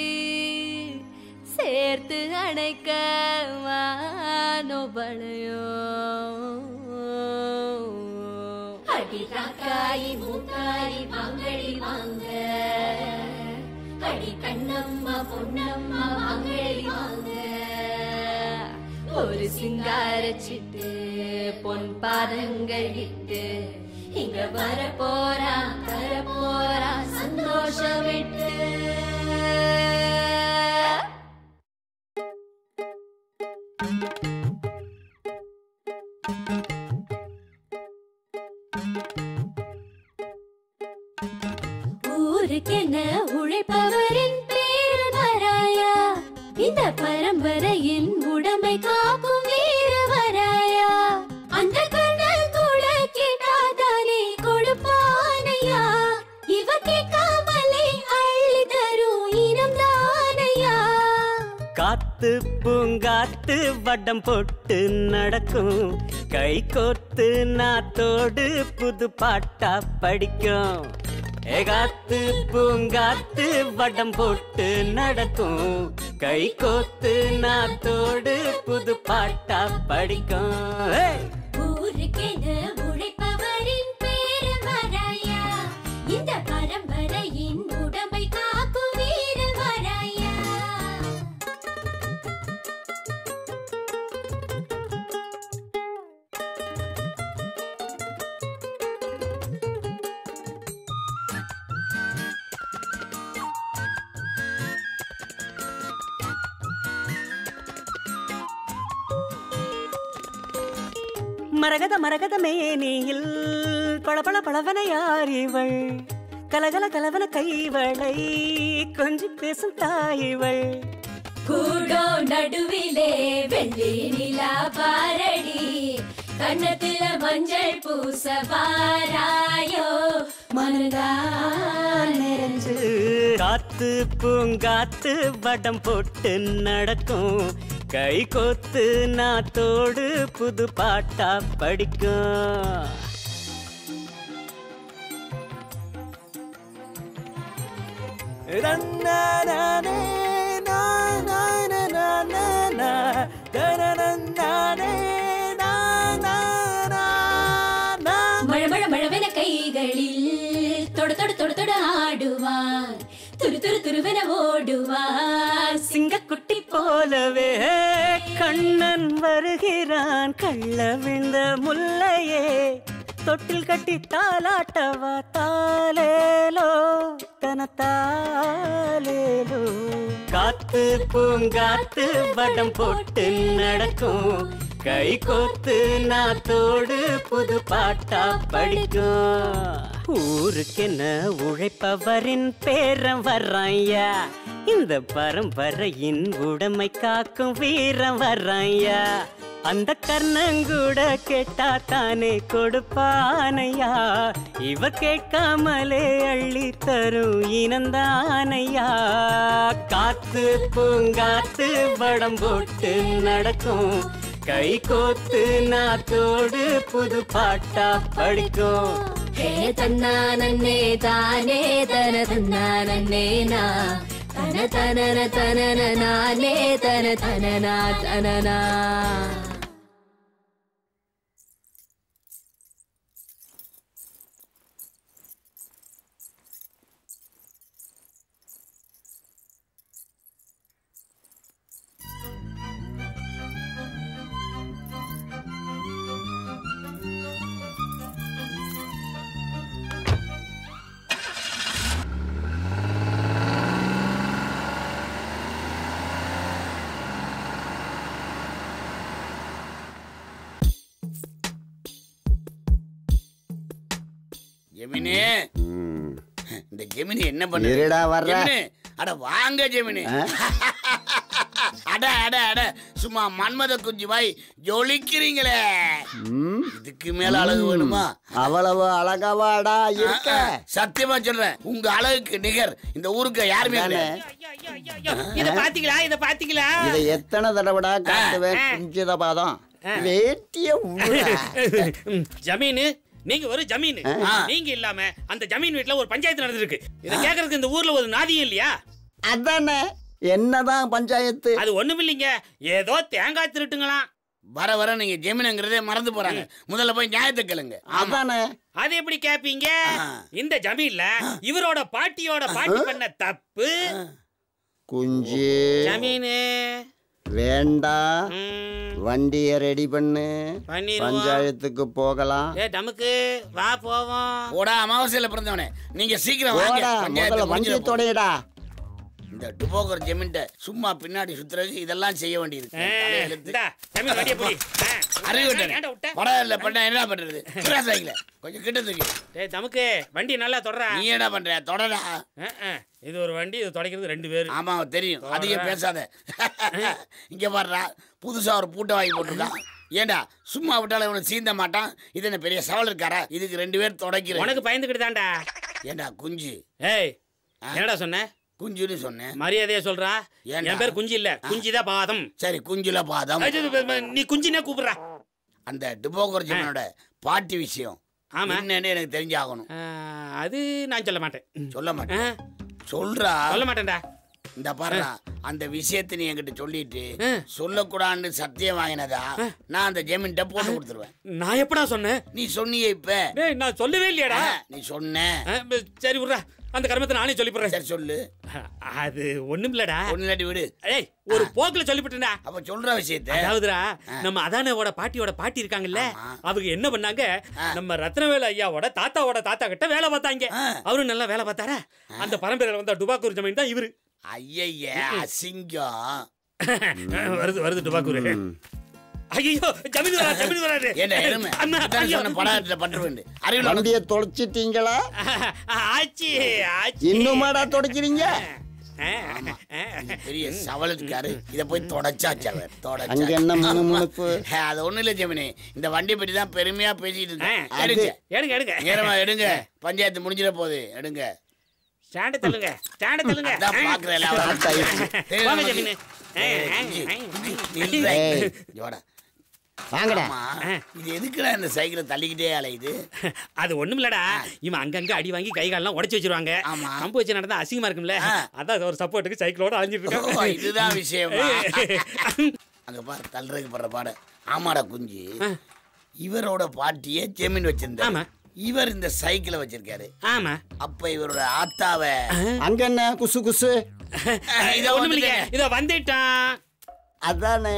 சேர்த்து அணைக்க வானோ பழையோ அடிதாக்காயி மூக்காயி வாங்கடி வாங்க அடி கண்ணம்மா பொன்னம்மா வாங்கடி வாங்க ஒரு சிங்கார சிட்டு பொன் பாதங்கள் இட்டு இங்க வர போறா தர போறா சந்தோஷம் விட்டு ஊருக்கென்ன உழைப்பவரின் பேர் வராயா இந்த பரம்பரையின் உடமை காக்கும் வீர வராயா அந்த கண்ணல் கூட கேட்டாதானே கொடுப்பானையா இவ கேட்காமலே அள்ளி தரும் இனம் தானையா காத்து பூங்காத்து வட்டம் போட்டு நடக்கும் கை கோர்த்து நாத்தோடு புது பாட்டா படிக்கும் ஏகாத்து பூங்காத்து வட்டம் போட்டு நடக்கும் கை கோத்து நாத்தோடு புது பாட்டா படிக்கும் Hey! ஊருக்கென உழைப்பவரின் பேர் வராயா இந்த பரம்பரையின் உடமை காக்கும் வீர வராயா மரகத மரகத மேனியில் பளபள பளவன யார் இவள் கலகல கலவன கைவளை கொஞ்சி பேசும் தாயிவள் கூடோ நடுவிலே வெள்ளி நிலா பாரடி கண்ணத்துல மஞ்சள் பூச பாராயோ மனதான் நிறைஞ்சு காத்து பூங்காத்து வடம் போட்டு நடக்கும் கை கோத்து நாத்தோடு புது பாட்டா படிக்கும் ரன்னானே நானானே தனனன்னானே மழ மழ மழவென கைகளில் தொடு தொடு தொடு தொடு ஆடுவார் துரு துரு துருவென ஓடுவார் சிங்கக்குட்டி போலவே கண்ணன் வருகிறான் கள்ள விழுந்த முல்லையே தொட்டில் கட்டி தாலாட்டவா தாலேலோ தன தாலேலோ காத்து பூங்காத்து வடம் போட்டு நடக்கும் கை கோத்து நாத்தோடு புது பாட்டா படிக்கும் ஊருக்கென்ன உழைப்பவரின் பேரம் வர்றாய்யா இந்த பரம்பரையின் உடைமை காக்கும் வீரம் வர்றாய்யா அந்த கர்ணங்கூட கேட்டா தானே கொடுப்பானையா இவ கேட்காமலே அள்ளி தரும் இனந்தானையா காத்து பூங்காத்து வடம் போட்டு நடக்கும் கை கோத்து நாத்தோடு புது பாட்டா படிக்கும் ஹே தன்னானே தானே தன தன்னானே நா தன தனன தனன நானே தன தனனா தனனா ஜெமினி இந்த ஜெமினி என்ன பண்ணு இருடா, வர்றேன். ஜெமினி, அட வாங்க ஜெமினி அட அட அட சும்மா மன்மத குஞ்சு பாய் ஜொலிக்கிறீங்களே ம், இதுக்கு மேல அழகு வேணுமா அவ்வளவு அழகாவாடா இருக்க சத்தியமா சொல்றேன் உங்க அழகுக்கு நிகர் இந்த ஊருக்கு யாருமே அதானே. கிடையாது. இத பாத்தீங்களா இத பாத்தீங்களா இதை எத்தனை தடவைடா காட்டுவேன் குஞ்சித பாதம் வேட்டிய உழுடா. ஜமீனு நீங்க ஒரு ஜமீன் நீங்க இல்லாம அந்த ஜமீன் வீட்ல ஒரு பஞ்சாயத்து நடந்திருக்கு இத கேக்குறதுக்கு இந்த ஊர்ல ஒரு நாதியும் இல்லையா அதானே என்னதான் பஞ்சாயத்து அது ஒண்ணும் இல்லைங்க ஏதோ தேங்காய் திருட்டுங்களாம் வர வர நீங்க ஜெமினுங்கிறதே மறந்து போறாங்க முதல்ல போய் நியாயத்தை கேளுங்க ஆமா அதானே அது எப்படி கேப்பீங்க இந்த ஜமீன்ல இவரோட பாட்டியோட பாட்டி பண்ண தப்பு குஞ்சு ஜமீனு வேண்டாம் வண்டியை ரெடி பண்ணு பண்ணிருவோம். பஞ்சாயத்துக்கு போகலாம் ஏ நமக்கு வா போவோம் போடா அமாவாசையில பிறந்தவனே நீங்க சீக்கிரம் வாங்க போடா, பஞ்சாயத்து முதல்ல வண்டியை முடிஞ்சிட போகுது. தொடையடா இந்த டுபோக்கர் ஜெமின்ட்ட சும்மா பின்னாடி சுத்துறதுக்கு இதெல்லாம் செய்ய வேண்டியிருக்கு ஆ, தலையெழுத்து. இந்தா, ஜமீன் வண்டியை புடி. ஆ, அறிவு விட்டனே. ஏன்டா விட்ட? படம் இல்ல பண்ண என்ன பண்றது புறா சைக்கிள கொஞ்சம் கிட்ட தூக்கி டேய் நமக்கு வண்டி நல்லா தொடரா நீ என்ன பண்ற தொடடா இது ஒரு வண்டி இது துடைக்கிறது ரெண்டு பேர் ஆமா தெரியும் தொடரா. அதிகம் பேசாத இங்க பாடுறா புதுசா ஒரு பூட்டை வாங்கி போட்டுருக்கான் ஏண்டா சும்மா விட்டாலும் இவனை சீந்த மாட்டான் இது என்ன பெரிய சவால் இருக்காரா இதுக்கு ரெண்டு பேர் தொடக்கிறேன் உனக்கு பயந்துக்கிட்டு தான்டா ஏண்டா குஞ்சு ஏய் என்னடா சொன்ன குஞ்சுன்னு சொன்னேன் மரியாதையா சொல்றா ஏன்டா? என் பேர் குஞ்சு இல்ல குஞ்சிதான் பாதம் சரி குஞ்சுல பாதம் அது, இது, இது, நீ குஞ்சினே கூப்பிடுறா அந்த டுபோக்கர் ஜெமனோட பாட்டி விஷயம் ஆமா. என்னன்னு எனக்கு தெரிஞ்சாகணும் ஆ, அது நான் சொல்ல மாட்டேன் சொல்ல மாட்டேன் சொல்றா சொல்ல மாட்டேன்டா இந்த பாருடா அந்த விஷயத்தை நீ என்கிட்ட சொல்லிட்டு சொல்லக்கூடாதுன்னு சத்தியம் வாங்கினதா நான் அந்த ஜெமீன்ட்ட போட்டு கொடுத்துருவேன் நான் எப்படா சொன்னேன் நீ சொன்னியே இப்ப டேய் நான் சொல்லவே இல்லையாடா நீ சொன்ன ஆ, ப- சரி விட்றா அந்த கர்மத்தை நானே சொல்லி போடுறேன் சரி சொல்லு அது ஒண்ணும் இல்லடா ஒண்ணு இல்லாட்டி விடு ஏய் ஒரு போக்குல சொல்லிவிட்டேன்டா அப்ப சொல்ற விஷயத்த அதாவதுடா நம்ம அதானோட பாட்டியோட பாட்டி இருக்காங்கல்ல அவங்க என்ன பண்ணாங்க நம்ம ரத்னவேலு ஐயாவோட தாத்தாவோட தாத்தா கிட்ட வேலை பார்த்தாங்க அவரும் நல்லா வேலை பார்த்தாரா அந்த பரம்பரையில வந்த டுபாக்கூர் ஜமீன் தான் இவரு ஐயய்ய அசிங்கம் வருது வருது டுபாக்கூர் ஐயோ ஜமீன் வரா ஜமீன் வராரு ஏண்டா எருமை அண்ணா இதான் ஐயோ. சொன்ன படம் பண்றேன் அறிவு வண்டியை தொலைச்சிட்டீங்களா ஆச்சி ஆச்சி இன்னுமாடா தொடக்கிறீங்க பெரிய சவலுக்காரு இத போய் தொடச்சாச்சு அவர் அங்க என்ன முணுமுணுப்பு? தொடச்சா அது ஒண்ணும் இல்ல ஜெமினி இந்த வண்டி பற்றி தான் பெருமையா பேசிட்டு இருந்தேன் ஆ, எடுங்க எடுங்க எடுங்க நேரமா எடுங்க பஞ்சாயத்து முடிஞ்சிட போகுது எடுங்க ஸ்டாண்ட தள்ளுங்க ஸ்டாண்ட தள்ளுங்க அதான் பாக்குறேன் அவர் வாங்க ஜமீன் ஜோடா வாங்கடா. ஆமா, இது எதுக்குடா இந்த சைக்கிளை தள்ளிக்கிட்டே அலையுது அது ஒண்ணும் இல்லடா இவன் அங்கங்க அடி வாங்கி கை காலெல்லாம் உடைச்சு வச்சிருவாங்க கம்பு வச்சு நடந்தா அசிங்கமா இருக்கும்ல அதான் ஒரு சப்போர்ட்டுக்கு சைக்கிளோட அழிஞ்சிட்டு ஓ, இருக்கான் இதுதான் விஷயமா அங்க பாரு தள்ளுறதுக்கு படுற பாடு ஆமாடா குஞ்சு இவரோட பாட்டியே ஜெமீன் வச்சிருந்தாரு இவர் இந்த சைக்கிளை வச்சிருக்காரு ஆமா அப்ப இவரோட ஆத்தாவை அங்க என்ன குசு குசு இத ஒண்ணும் இல்லைங்க இத வந்துட்டான் அதானே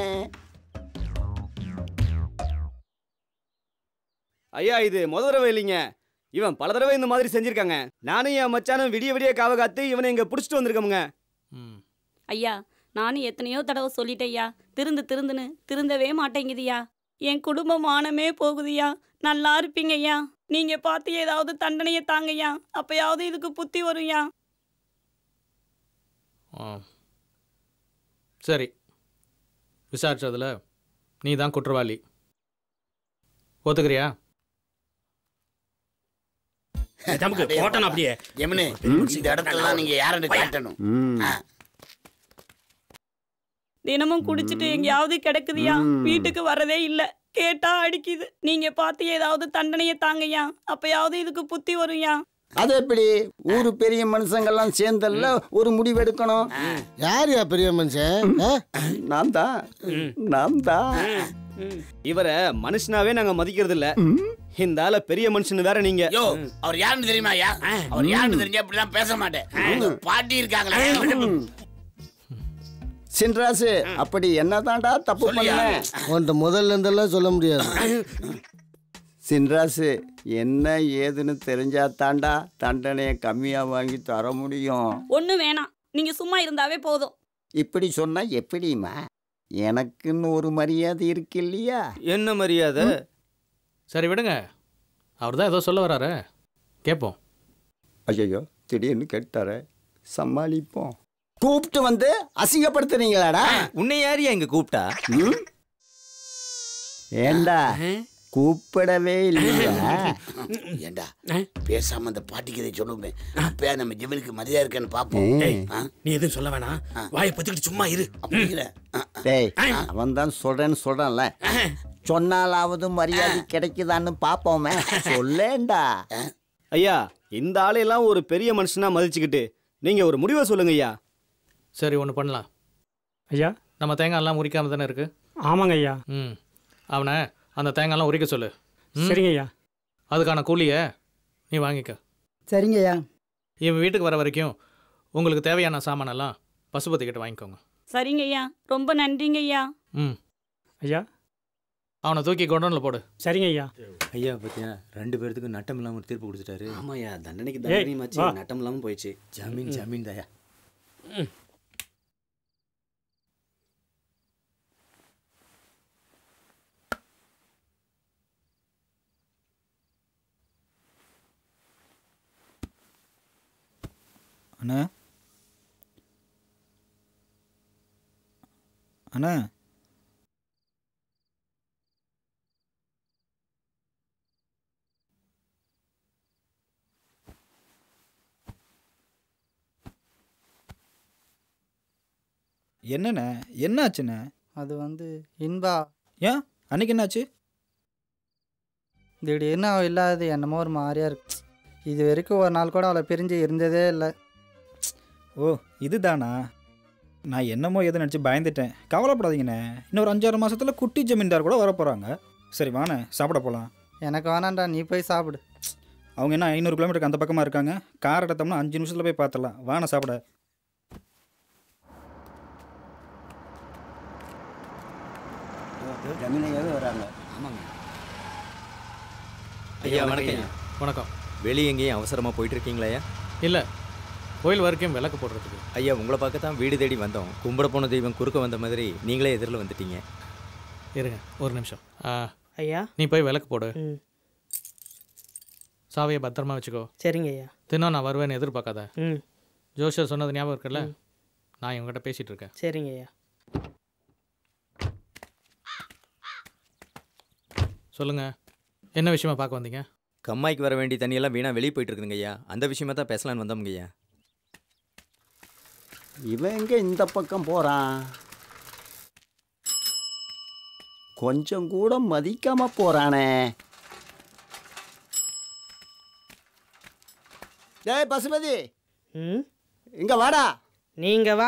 ஐயா இது முத தடவை இல்லைங்க இவன் பல தடவை இந்த மாதிரி செஞ்சிருக்காங்க நானும் என் மச்சானும் விடிய விடிய காவ காத்து இவனை இங்க புடிச்சிட்டு வந்திருக்கோமுங்க ஐயா நானும் எத்தனையோ தடவை சொல்லிட்டேயா திருந்து திருந்துன்னு திருந்தவே மாட்டேங்குதுயா என் குடும்ப மானமே போகுதுயா நல்லா இருப்பீங்கய்யா நீங்க பார்த்து ஏதாவது தண்டனையை தாங்கய்யா அப்பயாவது இதுக்கு புத்தி வரும்யா ஆ சரி விசாரிச்சதுல நீ தான் குற்றவாளி ஒத்துக்கிறியா நமக்கு போட்டணும் அப்படியே ஜெமினி இந்த இடத்துல தான் நீங்க யாருன்னு காட்டணும் ஆ. தினமும் குடிச்சிட்டு எங்கேயாவது கிடக்குதுயா வீட்டுக்கு வரதே இல்ல கேட்டா அடிக்குது நீங்க பார்த்து ஏதாவது தண்டனையை தாங்கய்யா அப்பயாவது இதுக்கு புத்தி வரும்யா அது எப்படி ஊரு பெரிய மனுஷங்கள்லாம் சேர்ந்தல்ல ஒரு முடிவு எடுக்கணும் யார் யா பெரிய மனுஷன் நான் தான் நான் தான் இவரை மனுஷனாவே நாங்க மதிக்கிறது இல்ல இந்த ஆள பெரிய மனுஷன் வேற நீங்க யோ அவர் யாருன்னு தெரியுமா ஐயா அவர் யாருன்னு தெரிஞ்சா இப்படிலாம் பேச மாட்டேன் உங்க பாட்டி இருக்காங்களே சின்ராசு அப்படி என்னதான்டா தப்பு சொல்லியா? பண்ண உன்ட்ட முதல்ல இருந்தெல்லாம் சொல்ல முடியாது சின்ராசு என்ன ஏதுன்னு தெரிஞ்சா தாண்டா தண்டனையை கம்மியா வாங்கி தர முடியும் ஒன்றும் வேணாம் நீங்க சும்மா இருந்தாவே போதும் இப்படி சொன்னா எப்படிம்மா எனக்குன்னு ஒரு மரியாதை இருக்கு இல்லையா என்ன மரியாதை சரி விடுங்க அவர் தான் ஏதோ சொல்ல வராரு கேட்போம் ஐயோ திடீர்னு கேட்டார சமாளிப்போம் கூப்பிட்டு வந்து அசிங்கப்படுத்துறீங்களாடா உன்னை யாரையா இங்க கூப்பிட்டா ஏண்டா கூப்பிடவே இல்லையா ஏண்டா பேசாம அந்த பாட்டிக்கு இதை சொல்லுமே அப்பயா நம்ம ஜெமினுக்கு மரியாதை இருக்கான்னு பாப்போம் ஏய். ஆ? நீ எதுவும் சொல்ல வேணாம் வாயை பத்திக்கிட்டு சும்மா இரு அப்படிங்கிற டேய் அவன் தான் சொல்றேன்னு சொல்றான்ல சொன்னாலாவது மரியாதை கிடைக்குதான்னு பாப்போமே சொல்லேண்டா ஐயா இந்த ஆளையெல்லாம் ஒரு பெரிய மனுஷனா மதிச்சுக்கிட்டு நீங்க ஒரு முடிவை சொல்லுங்க ஐயா சரி ஒன்று பண்ணலாம் ஐயா நம்ம தேங்காய்லாம் உரிக்காம தானே இருக்கு ஆமாங்க ஐயா ம் அவனை அந்த தேங்காய்லாம் உரிக்க சொல்லு ம்? சரிங்க ஐயா அதுக்கான கூலியை நீ வாங்கிக்க சரிங்க ஐயா இவன் வீட்டுக்கு வர வரைக்கும் உங்களுக்கு தேவையான சாமானெல்லாம் பசுபதி கிட்ட வாங்கிக்கோங்க சரிங்க ஐயா ரொம்ப நன்றிங்க ஐயா ம் ஐயா அவனை தூக்கி கொண்டோனில் போடு சரிங்க ஐயா ஐயா பத்தியா ரெண்டு பேர்த்துக்கும் நட்டம் இல்லாம ஒரு தீர்ப்பு கொடுத்துட்டாரு ஆமாய்யா தண்டனைக்கு ஏய், தண்டனையுமாச்சு வா. நட்டம் இல்லாம போயிடுச்சு ஜமீன் ஜமீன் தயா அண்ணா அண்ணா என்னண்ணே என்ன ஆச்சுண்ணே அது வந்து இன்பா ஏன் அன்னைக்கு என்னாச்சு திடீர்னு அவள் இல்லாதது என்னமோ ஒரு மாதிரியா இருக்கு இது வரைக்கும் ஒரு நாள் கூட அவளை பிரிஞ்சு இருந்ததே இல்லை ஓ இதுதானா நான் என்னமோ எதை நினச்சி பயந்துட்டேன் கவலைப்படாதீங்கண்ணே இன்னொரு அஞ்சாறு மாசத்துல குட்டி ஜமீன்தார் கூட வர போகிறாங்க சரி வாண்ணே சாப்பிட போகலாம் எனக்கு வேணாம்டா நீ போய் சாப்பிடு அவங்க என்ன ஐநூறு கிலோமீட்டருக்கு அந்த பக்கமாக இருக்காங்க கார் எடுத்தோம்னா அஞ்சு நிமிஷத்தில் போய் பார்த்துடலாம் வாண்ணே சாப்பிட ஜமீனையாவே வராங்க ஆமாங்க ஐயா, ஐயா வணக்கம் வணக்கம் ஐயா. வணக்கம் வெளியே எங்கேயும் அவசரமா போயிட்டு இருக்கீங்களா ஐயா இல்லை கோயில் வரைக்கும் விளக்கு போடுறதுக்கு ஐயா உங்களை பார்க்க தான் வீடு தேடி வந்தோம் கும்பிட போன தெய்வம் குறுக்க வந்த மாதிரி நீங்களே எதிரில் வந்துட்டீங்க இருங்க ஒரு நிமிஷம் ஆ, ஐயா நீ போய் விளக்கு போடு ம் சாவியை பத்திரமா வச்சுக்கோ சரிங்க ஐயா தினம் நான் வருவேன்னு எதிர்பார்க்காத ம் ஜோஷர் சொன்னது ஞாபகம் இருக்குல்ல நான் இவங்ககிட்ட பேசிகிட்டு இருக்கேன் சரிங்க ஐயா சொல்லுங்கள் என்ன விஷயமா பார்க்க வந்தீங்க கம்மாய்க்கு வர வேண்டிய தண்ணியெல்லாம் வீணாக வெளியே போயிட்டு இருக்குதுங்க ஐயா அந்த விஷயமா தான் பேசலான்னு வந்தோம்ங்க ஐயா இவன் எங்க இந்த பக்கம் போறான் கொஞ்சம் கூட மதிக்காம போறானே டேய் பசுபதி ம் இங்க வாடா நீங்க வா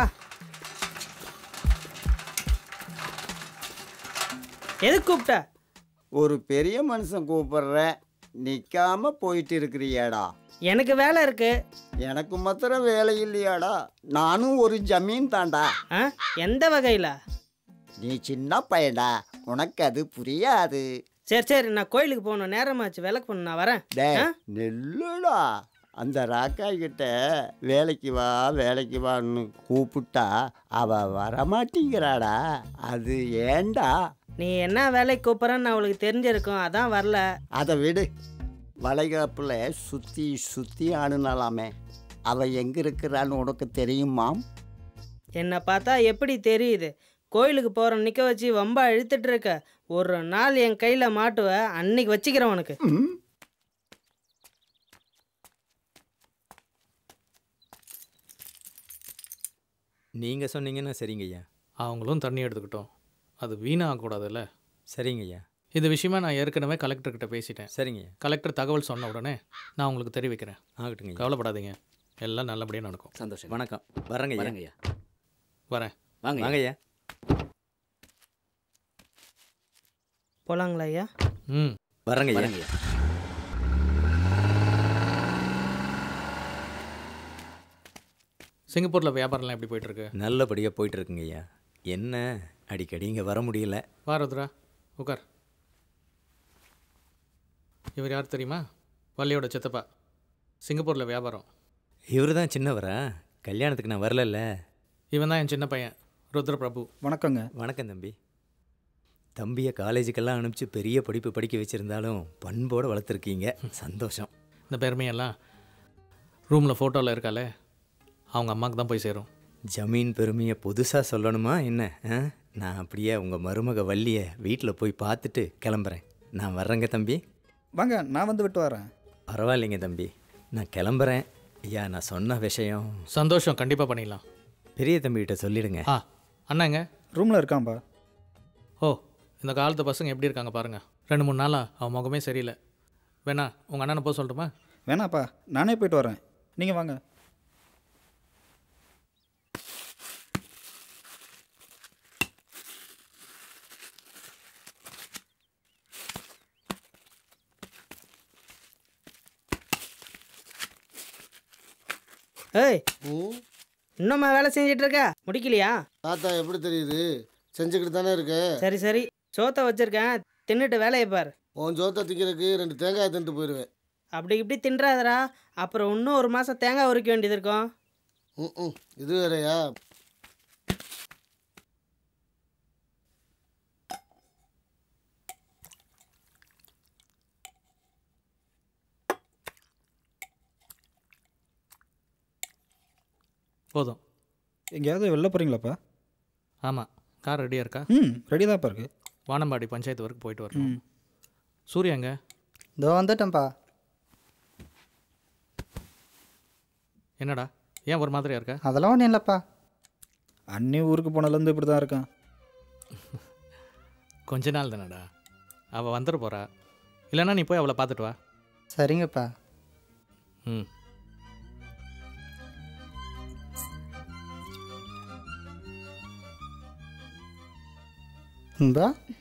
எது கூப்பிட்ட ஒரு பெரிய மனுஷன் கூப்பிடுற நிக்காம போயிட்டு இருக்கிறியாடா எனக்கு வேலை இருக்கு எனக்கு மாத்திரம் வேலை இல்லையாடா நானும் ஒரு ஜமீன் தாண்டா ஆ எந்த வகையில் நீ சின்ன பையன்டா உனக்கு அது புரியாது சரி சரி நான் கோயிலுக்கு போகணும் நேரமாச்சு விளக்கு பண்ண நான் வரேன் டேய் ஆ? நெல்லுடா அந்த ராக்கா கிட்ட வேலைக்கு வா வேலைக்கு வான்னு கூப்பிட்டா அவ வரமாட்டேங்கிறாடா அது ஏன்டா நீ என்ன வேலைக்கு கூப்பிட்றன்னு அவளுக்கு தெரிஞ்சிருக்கும் அதான் வரல அதை விடு வளைகாப்புல சுத்தி சுத்தி ஆடுனாலாமே அவ எங்க இருக்கிறான்னு உனக்கு தெரியுமா என்னை பார்த்தா எப்படி தெரியுது கோயிலுக்கு போகிற நிற்க வச்சு வம்பா இழுத்துட்டு இருக்க ஒரு நாள் என் கையில் மாட்டுவ அன்னைக்கு வச்சுக்கிறேன் உனக்கு நீங்கள் சொன்னீங்கன்னா சரிங்க ஐயா அவங்களும் தண்ணி எடுத்துக்கிட்டோம் அது வீணாகக்கூடாதுல்ல சரிங்க ஐயா இது விஷயமா நான் ஏற்கனவே கலெக்டர்கிட்ட பேசிட்டேன் சரிங்க ஐயா கலெக்டர் தகவல் சொன்ன உடனே நான் உங்களுக்கு தெரிவிக்கிறேன் ஆகட்டுங்க ஐயா. கவலைப்படாதீங்க எல்லாம் நல்லபடியாக நடக்கும் சந்தோஷம் வணக்கம் வரேங்க ஐயா வரேங்க ஐயா வரேன் வாங்க வாங்க ஐயா போலாங்களா ஐயா ம் வரேங்க ஐயா வரேங்க ஐயா சிங்கப்பூரில் வியாபாரம்லாம் எப்படி போயிட்டு இருக்கு நல்லபடியாக போயிட்டு இருக்குங்க ஐயா என்ன அடிக்கடி இங்கே வர முடியல வா ருத்ரா உட்கார் இவர் யார் தெரியுமா வள்ளியோட சித்தப்பா சிங்கப்பூரில் வியாபாரம் இவர் தான் சின்னவரா கல்யாணத்துக்கு நான் வரலல்ல இவன் தான் என் சின்ன பையன் ருத்ர பிரபு வணக்கங்க வணக்கம் தம்பி தம்பியை காலேஜுக்கெல்லாம் அனுப்பிச்சு பெரிய படிப்பு படிக்க வச்சுருந்தாலும் பண்போடு வளர்த்துருக்கீங்க சந்தோஷம் இந்த பெருமையெல்லாம் ரூமில் ஃபோட்டோவில் இருக்காளே அவங்க அம்மாவுக்கு தான் போய் சேரும் ஜமீன் பெருமையை புதுசாக சொல்லணுமா என்ன ஆ? நான் அப்படியே உங்கள் மருமக வள்ளியை வீட்டில் போய் பார்த்துட்டு கிளம்புறேன் நான் வர்றேங்க தம்பி வாங்க நான் வந்து விட்டு வரேன் பரவாயில்லைங்க தம்பி நான் கிளம்புறேன் ஐயா நான் சொன்ன விஷயம் சந்தோஷம் கண்டிப்பாக பண்ணிடலாம் பெரிய தம்பிகிட்ட சொல்லிடுங்க ஆ அண்ணாங்க ரூமில் இருக்கான்பா ஓ இந்த காலத்து பசங்க எப்படி இருக்காங்க பாருங்கள் ரெண்டு மூணு நாளாக அவன் முகமே சரியில்லை வேணா உங்கள் அண்ணனை போக சொல்லட்டுமா வேணாப்பா நானே போயிட்டு வரேன் நீங்கள் வாங்க ஏய் இன்னும்மா வேலை செஞ்சிட்டு இருக்க முடிக்கலையா தாத்தா எப்படி தெரியுது செஞ்சுக்கிட்டு தானே இருக்கேன் சரி சரி சோத்தை வச்சிருக்கேன் தின்னுட்டு வேலையை பார் உன் ஜோத்தை திக்கிறதுக்கு ரெண்டு தேங்காய் தின்ட்டு போயிடுவேன் அப்படி இப்படி தின்றாதடா அப்புறம் இன்னும் ஒரு மாதம் தேங்காய் உரிக்க வேண்டியது இருக்கும் ம் ம் இது வேறையா போதும் எங்கேயாவது வெளில போகிறீங்களாப்பா ஆமாம் கார் ரெடியாக இருக்கா ம் ரெடி தான்ப்பா இருக்கு வானம்பாடி பஞ்சாயத்து வரைக்கும் போயிட்டு வரணும் சூர்யாங்க இதோ வந்துட்டேன்ப்பா என்னடா ஏன் ஒரு மாதிரியா இருக்க அதெல்லாம் ஒன்றும் இல்லைப்பா அண்ணி ஊருக்கு போனதுலேருந்து இப்படி தான் இருக்கான் கொஞ்ச நாள் தானடா அவள் வந்துட போகிறா இல்லைன்னா நீ போய் அவளை பார்த்துட்டு வா சரிங்கப்பா ம் இந்தா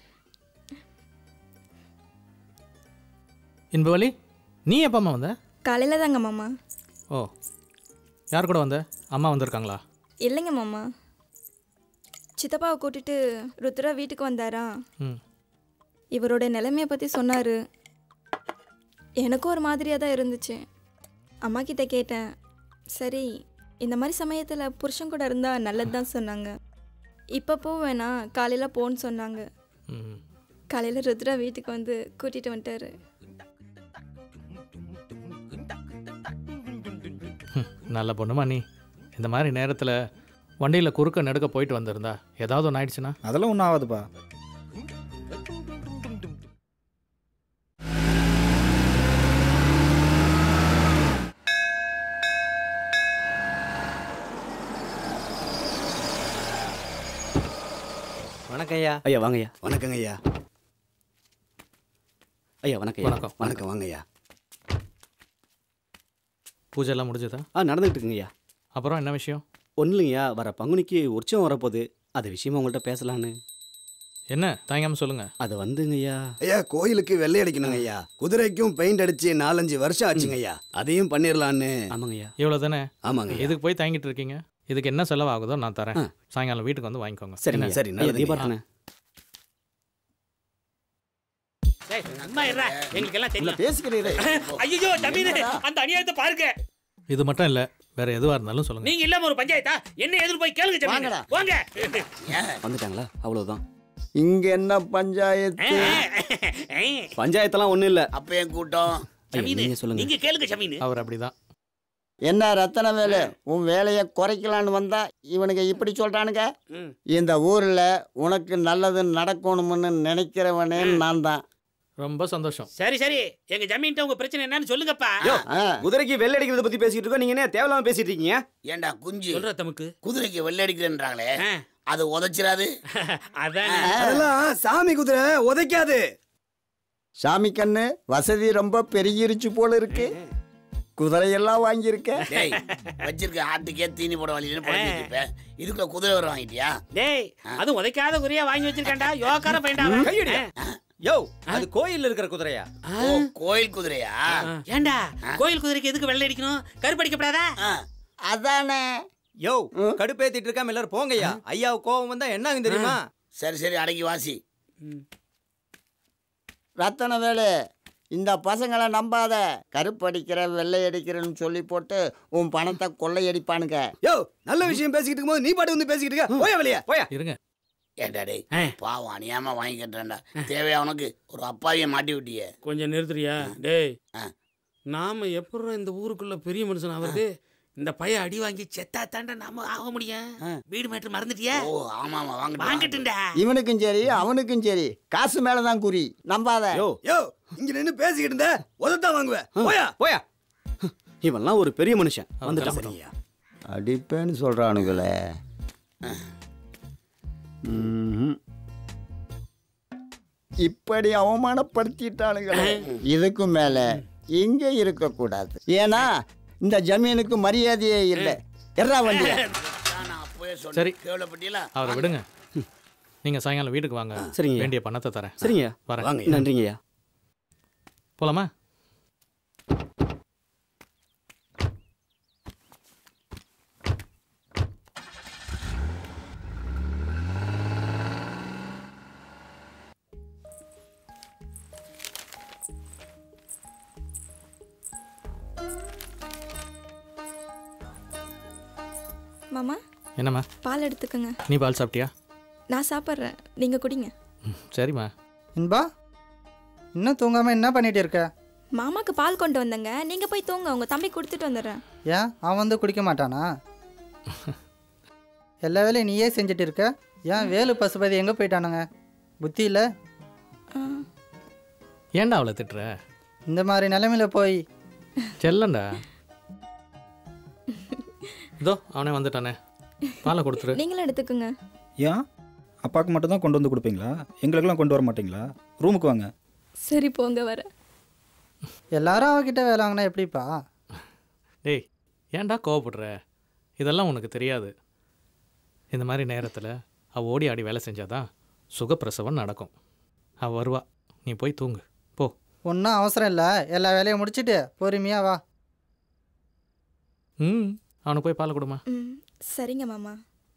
இன்பவழி நீ எப்போ வந்த காலையில் தாங்க மாமா ஓ யார் கூட வந்த அம்மா வந்திருக்காங்களா இல்லைங்க மாமா சித்தப்பாவை கூட்டிட்டு ருத்ரா வீட்டுக்கு வந்தாரா ம் இவரோட நிலைமையை பற்றி சொன்னார் எனக்கும் ஒரு மாதிரியாக தான் இருந்துச்சு அம்மா கிட்ட கேட்டேன் சரி இந்த மாதிரி சமயத்தில் புருஷன் கூட இருந்தால் நல்லது தான் சொன்னாங்க இப்போ போ வேணாம் காலையில் போன்னு சொன்னாங்க ம் காலையில் ருத்ரா வீட்டுக்கு வந்து கூட்டிகிட்டு வந்துட்டாரு ஹம், நல்ல பொண்ணுமா நீ இந்த மாதிரி நேரத்தில் வண்டியில் குறுக்க நெடுக்க போயிட்டு வந்திருந்தா ஏதாவது ஒன்று ஆயிடுச்சுன்னா அதெல்லாம் ஒன்றும் ஆகாதுப்பா வணக்கம் ஐயா ஐயா வாங்க ஐயா வணக்கங்க ஐயா ஐயா வணக்கம் ஐயா. வணக்கம். வணக்கம் வாங்க ஐயா பூஜை எல்லாம் முடிஞ்சதா ஆ நடந்துகிட்டு இருக்குங்க ஐயா அப்புறம் என்ன விஷயம் ஒன்றும் இல்லைங்கய்யா வர பங்குனிக்கு உற்சவம் வரப்போகுது அது விஷயமா உங்கள்கிட்ட பேசலான்னு என்ன தாங்காமல் சொல்லுங்கள் அது வந்துங்க ஐயா ஐயா கோயிலுக்கு வெள்ளை அடிக்கணுங்க ஐயா குதிரைக்கும் பெயிண்ட் அடிச்சு நாலஞ்சு வருஷம் ஆச்சுங்க ஐயா அதையும் பண்ணிடலான்னு ஆமாங்க ஐயா இவ்வளோ தானே ஆமாங்க ஐயா. எதுக்கு போய் தாங்கிட்டு இருக்கீங்க இதுக்கு என்ன செலவாகுதோ நான் தரேன் சாயங்காலம் வீட்டுக்கு வந்து வாங்கிக்கோங்க சரிங்க என்ன? சரி ஐயா நல்லதுங்க ஐயா. தீபார்த்தனை டேய், சும்மா இருடா எங்களுக்கு எல்லாம் தெரியும் பேசிக்கிறீரே ஐயோ ஜமீன் அந்த அநியாயத்தை பாருங்க இது மட்டும் இல்லை வேற எதுவாக இருந்தாலும் சொல்லுங்கள் நீங்க இல்லாம ஒரு பஞ்சாயத்தா என்ன எதிர் போய் கேளுங்க ஜமீன் வாங்கடா. வாங்க வந்துட்டாங்களா அவ்வளவுதான் இங்க என்ன பஞ்சாயத்து பஞ்சாயத்தெல்லாம் ஒன்றும் இல்லை அப்ப என் கூட்டம் ஐயா நீங்க சொல்லுங்க நீங்க கேளுங்க ஜமீன் அவர் அப்படிதான் என்ன ரத்தன வேலு உன் வேலையை குறைக்கலான்னு வந்தா இவனுங்க இப்படி சொல்றானுங்க இந்த ஊர்ல உனக்கு நல்லது நடக்கணும்னு நினைக்கிறவனே நான் தான் ரொம்ப சந்தோஷம் சரி சரி எங்க ஜமீன்ட்ட உங்க பிரச்சனை என்னன்னு சொல்லுங்கப்பா யோ குதிரைக்கு வெள்ளை அடிக்கிறத பத்தி பேசிட்டு இருக்கோம் நீங்க என்ன தேவையில்லாம பேசிட்டு இருக்கீங்க ஏண்டா குஞ்சு சொல்ற தமக்கு குதிரைக்கு வெள்ளை அடிக்கிறேன்றாங்களே அது உதைச்சிராது அதான் அதெல்லாம் சாமி குதிரை உதைக்காது சாமி கண்ணு வசதி ரொம்ப பெருகிருச்சு போல இருக்கு குதிரையெல்லாம் வாங்கியிருக்க டேய் வச்சிருக்க ஆட்டுக்கே தீனி போட வழியில பழகிட்டு இருப்பேன் இதுக்குள்ள குதிரை வர வாங்கிட்டியா டேய் அது உதைக்காத குறியா வாங்கி வச்சிருக்கேன்டா யோகார பையன்டா கையடி. யோ அது கோயில்ல இருக்கிற குதிரையா ஓ கோயில் குதிரையா ஏன்டா கோயில் குதிரைக்கு எதுக்கு வெள்ளை அடிக்கணும் கருப்படிக்கப்படாதா அதானே யோ கடுப்பேத்திட்டு இருக்காம எல்லாரும் போங்கய்யா ஐயா கோவம் வந்தா என்னங்க தெரியுமா சரி சரி அடக்கி வாசி ரத்தன வேலு இந்த பசங்களை நம்பாத கருப்படிக்கிற வெள்ளை அடிக்கிறேன்னு சொல்லி போட்டு உன் பணத்தை கொள்ளையடிப்பானுங்க யோ நல்ல விஷயம் பேசிக்கிட்டு இருக்கும்போது நீ பாட்டு வந்து பேசிக்கிட்டு இருக்க போயா வெளியே போயா இருங்க ஏண்டா டேய் பாவம் அநியாயமா வாங்கி கட்டுறேன்டா தேவையா உனக்கு ஒரு அப்பாவியை மாட்டி விட்டியே கொஞ்சம் நிறுத்துறியா டேய் நாம எப்போ இந்த ஊருக்குள்ள பெரிய மனுஷன் ஆகுறது இந்த பையன் அடி வாங்கி செத்தா தாண்டா நாம ஆக முடியும் வீடு மேட்டு மறந்துட்டியா ஓ ஆமா ஆமா வாங்க வாங்கிட்டுண்டா இவனுக்கும் சரி அவனுக்கும் சரி காசு மேலதான் குறி நம்பாத யோ யோ இங்க நின்னு பேசிக்கிட்டு இருந்த உதத்தான் வாங்குவேன் போயா போயா இவன்லாம் ஒரு பெரிய மனுஷன் வந்துட்டான் சரிங்கய்யா அடிப்பேன்னு சொல்றானுங்களே ம்ஹும். இப்படி அவமானப்படுத்திட்டானுங்களே இதுக்கு மேல இங்க இருக்கக்கூடாது ஏன்னா இந்த ஜமீனுக்கு மரியாதையே இல்லை எறா வண்டிய நான் அப்பவே சரி. சொன்னேன் கேவலப்பட்டீங்களா அவரை விடுங்க நீங்கள் சாயங்காலம் வீட்டுக்கு வாங்க சரிங்க. வேண்டிய பணத்தை தரேன் சரிங்க வரேன் வாங்க நன்றிங்கய்யா போலாமா மாமா என்னம்மா பால் எடுத்துக்கோங்க நீ பால் சாப்பிட்டியா நான் சாப்பிட்றேன் நீங்கள் குடிங்க ம், சரிம்மா இன்பா இன்னும் தூங்காமல் என்ன பண்ணிட்டு இருக்க மாமாக்கு பால் கொண்டு வந்தேங்க நீங்கள் போய் தூங்க உங்கள் தம்பி கொடுத்துட்டு வந்துடுறேன் ஏன் அவன் வந்து குடிக்க மாட்டானா எல்லா வேலையும் நீயே செஞ்சுட்டு இருக்க ஏன் வேலு பசுபதி எங்கே போயிட்டானுங்க புத்தி இல்லை ஏன்டா அவளை திட்டுற இந்த மாதிரி நிலைமையில போய் செல்லண்டா இதோ அவனே வந்துட்டானே பாலை கொடுத்துரு நீங்களும் எடுத்துக்கோங்க ஏன் அப்பாவுக்கு மட்டும் தான் கொண்டு வந்து கொடுப்பீங்களா எங்களுக்கெல்லாம் கொண்டு வர மாட்டீங்களா ரூமுக்கு வாங்க சரி போங்க வர எல்லாரும் அவகிட்ட வேலை வாங்கினா எப்படிப்பா டேய் ஏன்டா கோவப்படுற இதெல்லாம் உனக்கு தெரியாது இந்த மாதிரி நேரத்தில் அவள் ஓடி ஆடி வேலை செஞ்சாதான் சுகப்பிரசவம் நடக்கும் அவள் வருவா நீ போய் தூங்கு போ ஒன்றும் அவசரம் இல்லை எல்லா வேலையும் முடிச்சிட்டு பொறுமையா வா ம் அவனுக்கு போய் பால் கொடுமா ம் சரிங்க மாமா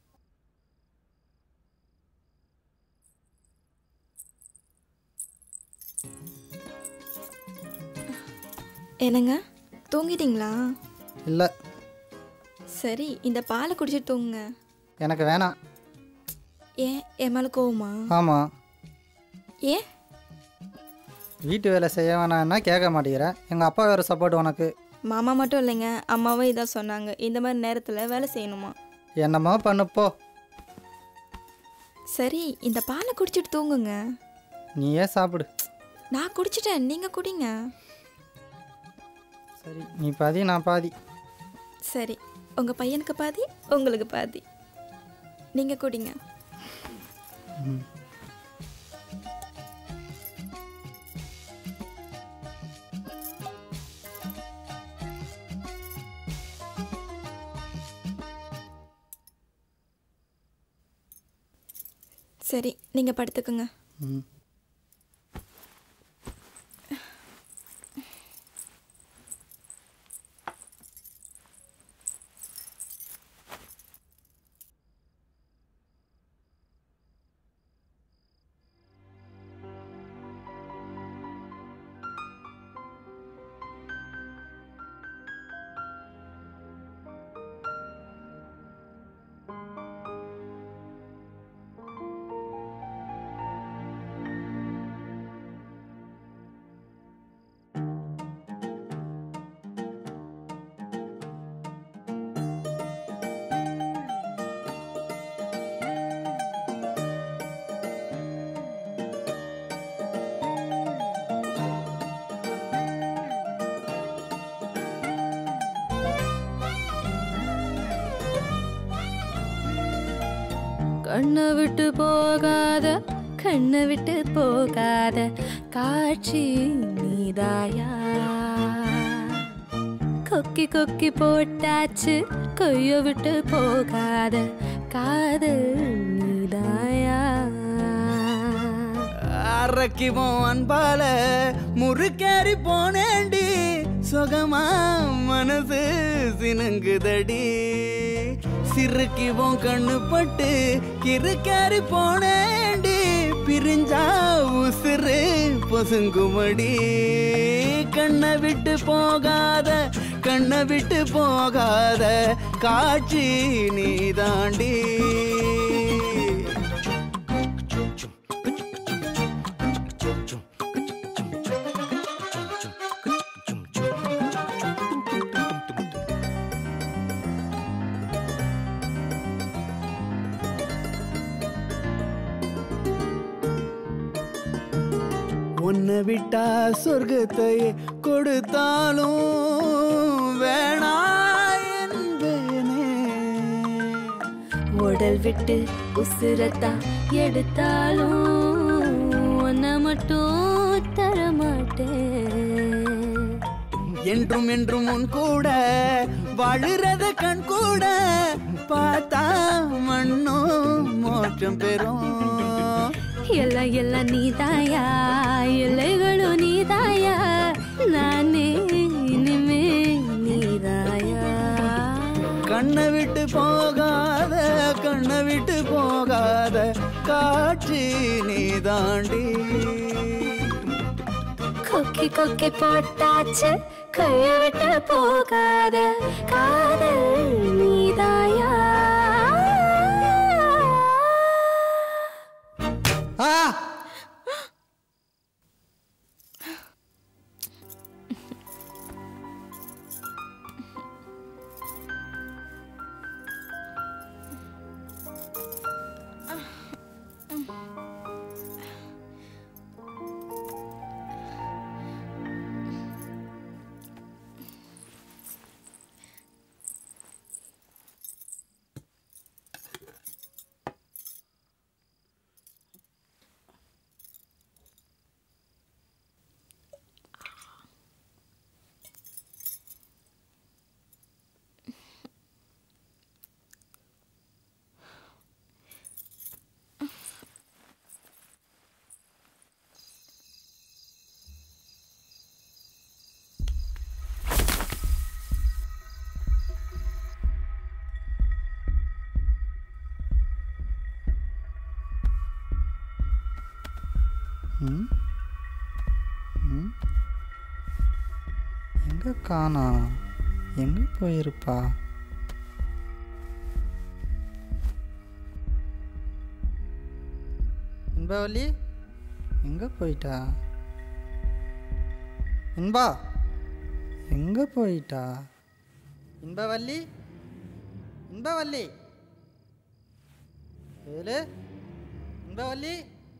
என்னங்க தூங்கிட்டீங்களா இல்லை சரி இந்த பாலை குடிச்சிட்டு தூங்குங்க எனக்கு வேணாம் ஏன் என் மேலே கோவமா ஆமாம் ஏன் வீட்டு வேலை செய்ய வேணாம்னா கேட்க மாட்டேங்கிறேன் எங்கள் அப்பா வேறு சப்போர்ட் உனக்கு மாமா மட்டும் இல்லைங்க அம்மாவும் இதான் சொன்னாங்க இந்த மாதிரி நேரத்தில் வேலை செய்யணுமா என்னமோ பண்ணுப்போ சரி இந்த பாலை குடிச்சிட்டு தூங்குங்க நீயே சாப்பிடு நான் குடிச்சிட்டேன் நீங்கள் குடிங்க சரி நீ பாதி நான் பாதி சரி உங்கள் பையனுக்கு பாதி உங்களுக்கு பாதி நீங்கள் குடிங்க ம். சரி நீங்கள் படுத்துக்குங்க ம் கண்ணை விட்டு போகாத கண்ணை விட்டு போகாத காட்சி நீதாயா கொக்கி கொக்கி போட்டாச்சு கொய்ய விட்டு போகாத காதல் நீதாயா அரக்கிவோம் அன்பால முறுக்கேறி போனேண்டி சுகமா மனசு சினங்குதடி சிறுக்கிவோம் கண்ணு பட்டு கிறுக்கேறி போனேண்டி பிரிஞ்சா உசுறு பொசுங்குமடி கண்ணை விட்டு போகாத கண்ணை விட்டு போகாத காட்சி நீதாண்டி உன்னை விட்டா சொர்க்கத்தை கொடுத்தாலும் வேணா என்பேனே உடல் விட்டு உசுரத்தா எடுத்தாலும் உன்னை மட்டும் தர மாட்டேன் என்றும் என்றும் உன் கூட வாழுறத கண் கூட பார்த்தா மண்ணும் மோட்சம் பெறும் எல்லாம் எல்லாம் நீதாயா எல்லைகளும் நீதாயா நானே இனிமே நீதாயா கண்ணை விட்டு போகாத கண்ணை விட்டு போகாத காட்சி நீ தாண்டி கொக்கி கொக்கி போட்டாச்சு கைய விட்டு போகாத காதல் நீதாயா ஆ ம் ம் எங்கே காணா எங்கே போயிருப்பா இன்பவல்லி எங்கே போயிட்டா இன்பா எங்கே போயிட்டா இன்பவல்லி இன்பவல்லி வேலு இன்பவல்லி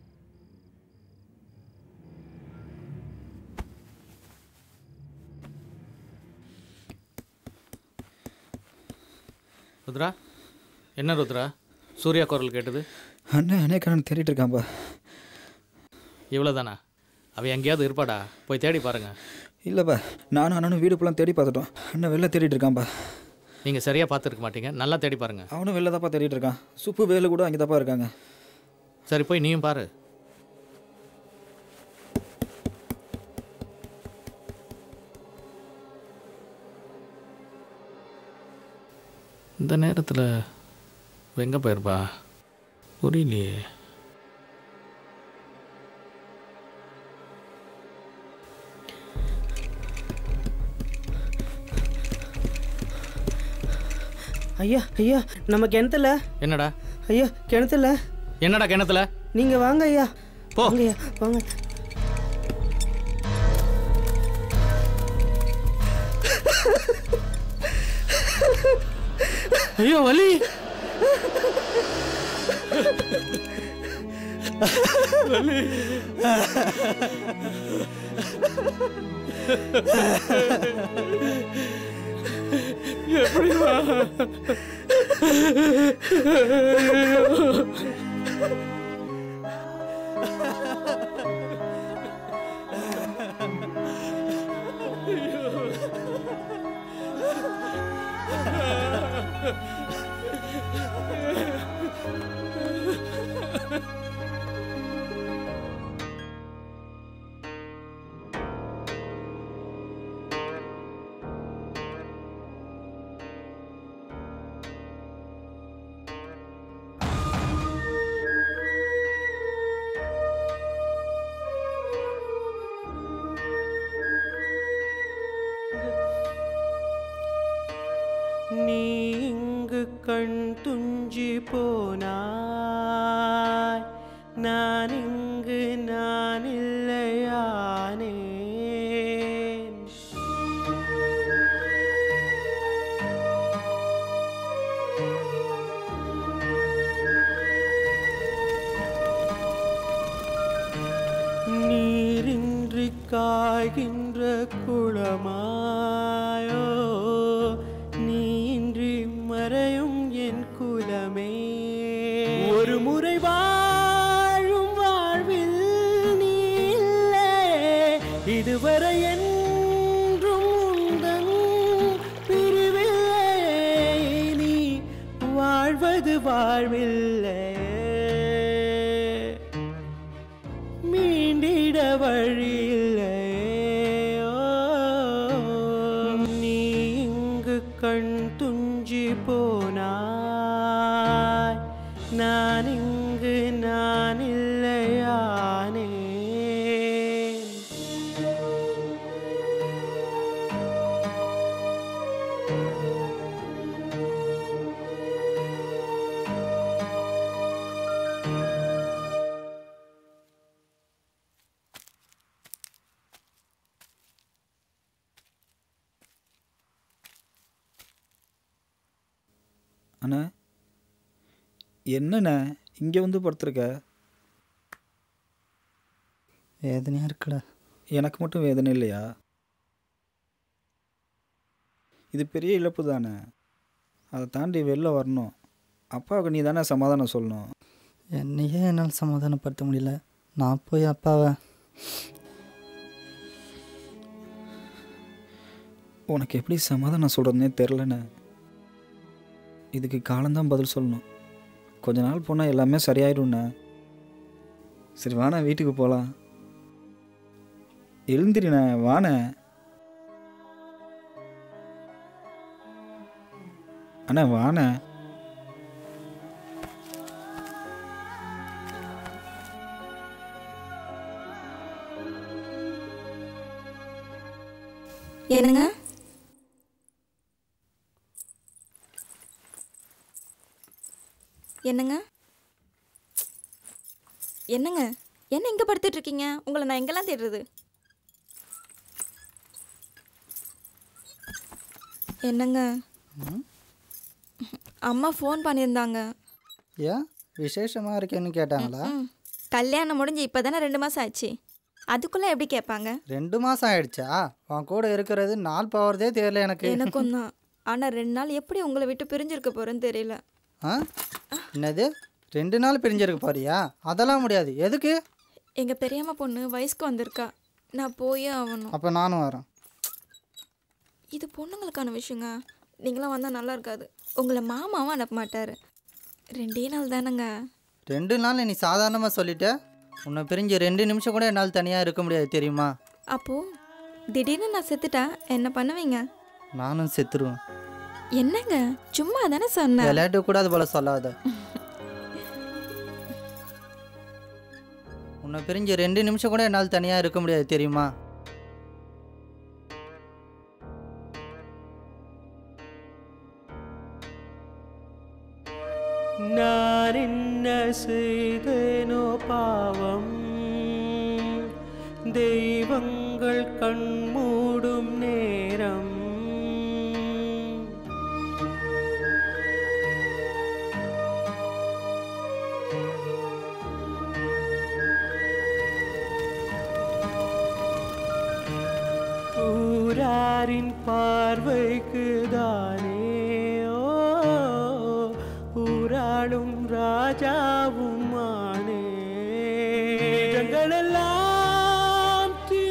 ருத்ரா என்ன ருத்ரா சூர்யா குரல் கேட்டது அண்ணன் அண்ணே தேடிட்டு இருக்கான்பா இவ்வளோதானா அவன் எங்கேயாவது இருப்பாடா போய் தேடி பாருங்க இல்லைப்பா நானும் அண்ணனும் வீடு ஃபுல்லாக தேடி பார்த்துட்டோம் அண்ணன் வெளில தேடிட்டு இருக்கான்பா நீங்கள் சரியாக பார்த்துருக்க மாட்டீங்க நல்லா தேடி பாருங்க அவனும் வெளில தான்ப்பா தேடிட்டு இருக்கான் சுப்பு வேலு கூட அங்கே தான்ப்பா இருக்காங்க சரி போய் நீயும் பாரு இந்த நேரத்தில் எங்கே போயிருப்பா புரியலையே ஐயா ஐயா நம்ம கிணத்துல என்னடா ஐயா கிணத்துல என்னடா கிணத்துல நீங்க வாங்க ஐயா போ ஐயா வாங்க ஐயோ வலி எப்படிமா நீ இங்கு கண் துஞ்சி போனாய் நான் இங்கு நான் இல்லையானேன் நீரின்றி காய்கின்ற குளமாயோ நீன்றி மறையும் என் குலமே ஒரு முறை வாழும் வாழ்வில் நீ இல்லையே இதுவரை என்றும் உந்தன் பிரிவில்லை நீ வாழ்வது வாழ்வில்லை மீண்டிட வழியில்லை நீ இங்கு கண் துஞ்சி போனாய் நான் இங்கு நான் இல்லையானே அண்ணா என்னண்ணே இங்கே வந்து படுத்துருக்க வேதனையாக இருக்குடா எனக்கு மட்டும் வேதனை இல்லையா இது பெரிய இழப்பு தானே அதை தாண்டி வெளில வரணும் அப்பாவுக்கு நீ தானே சமாதானம் சொல்லணும் என்னையே என்னால் சமாதானப்படுத்த முடியல நான் போய் அப்பாவை உனக்கு எப்படி சமாதானம் சொல்கிறதுனே தெரிலண்ணே இதுக்கு காலம்தான் பதில் சொல்லணும் கொஞ்ச நாள் போனால் எல்லாமே சரியாயிடும்ண்ணே சரி வாண்ணே வீட்டுக்கு போகலாம் எழுந்திரிண்ணே வாண்ணே அண்ணா வாண்ணே என்னங்க என்னங்க என்னங்க என்ன இங்கே படுத்துட்டு இருக்கீங்க உங்களை நான் எங்கெல்லாம் தேடுறது என்னங்க அம்மா ஃபோன் பண்ணியிருந்தாங்க ஏன் விசேஷமாக இருக்கேன்னு கேட்டாங்களா ம் கல்யாணம் முடிஞ்சு இப்போ தானே ரெண்டு மாதம் ஆச்சு அதுக்குள்ளே எப்படி கேட்பாங்க ரெண்டு மாதம் ஆயிடுச்சா உன் கூட இருக்கிறது நாள் போகிறதே தெரியல எனக்கு எனக்கும் தான் ஆனால் ரெண்டு நாள் எப்படி உங்களை விட்டு பிரிஞ்சிருக்க போகிறேன்னு தெரியல ஆ என்னது ரெண்டு நாள் பிரிஞ்சிருக்க போறியா அதெல்லாம் முடியாது எதுக்கு எங்கள் பெரியம்மா பொண்ணு வயசுக்கு வந்திருக்கா நான் போயே ஆகணும் அப்போ நானும் வரேன் இது பொண்ணுங்களுக்கான விஷயங்க நீங்களாம் வந்தால் நல்லா இருக்காது உங்களை மாமாவும் அனுப்ப மாட்டார் ரெண்டே நாள் தானேங்க ரெண்டு நாள் நீ சாதாரணமாக சொல்லிட்ட உன்னை பிரிஞ்சு ரெண்டு நிமிஷம் கூட என்னால் தனியாக இருக்க முடியாது தெரியுமா அப்போது திடீர்னு நான் செத்துட்டா என்ன பண்ணுவீங்க நானும் செத்துருவேன் என்னங்க சும்மா தானே சொன்னேன் விளையாட்டு கூட அது போல சொல்லாத உன்னை பிரிஞ்சு ரெண்டு நிமிஷம் கூட என்னால் தனியாக இருக்க முடியாது தெரியுமா நான் என்ன செய்தேனோ பாவம் தெய்வங்கள் கண்மூடும் நேரம் ஊராரின் பார்வைக்கு தானே ஓ ஊராளும் ராஜாவும் ஆனே இடங்களெல்லாம் தீ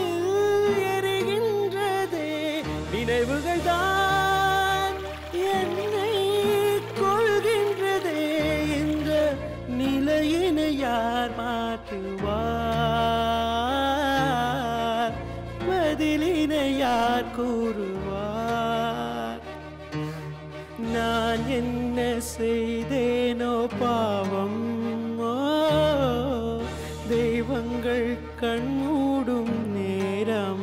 எரிகின்றதே நினைவுகள் தான் என்னை கொள்கின்றதே இந்த நிலையினை யார் மாற்றுவார் பதிலினை யார் கூறுவார் நான் என்ன செய்தேனோ பாவம் ஓ, தெய்வங்கள் கண்மூடும் நேரம்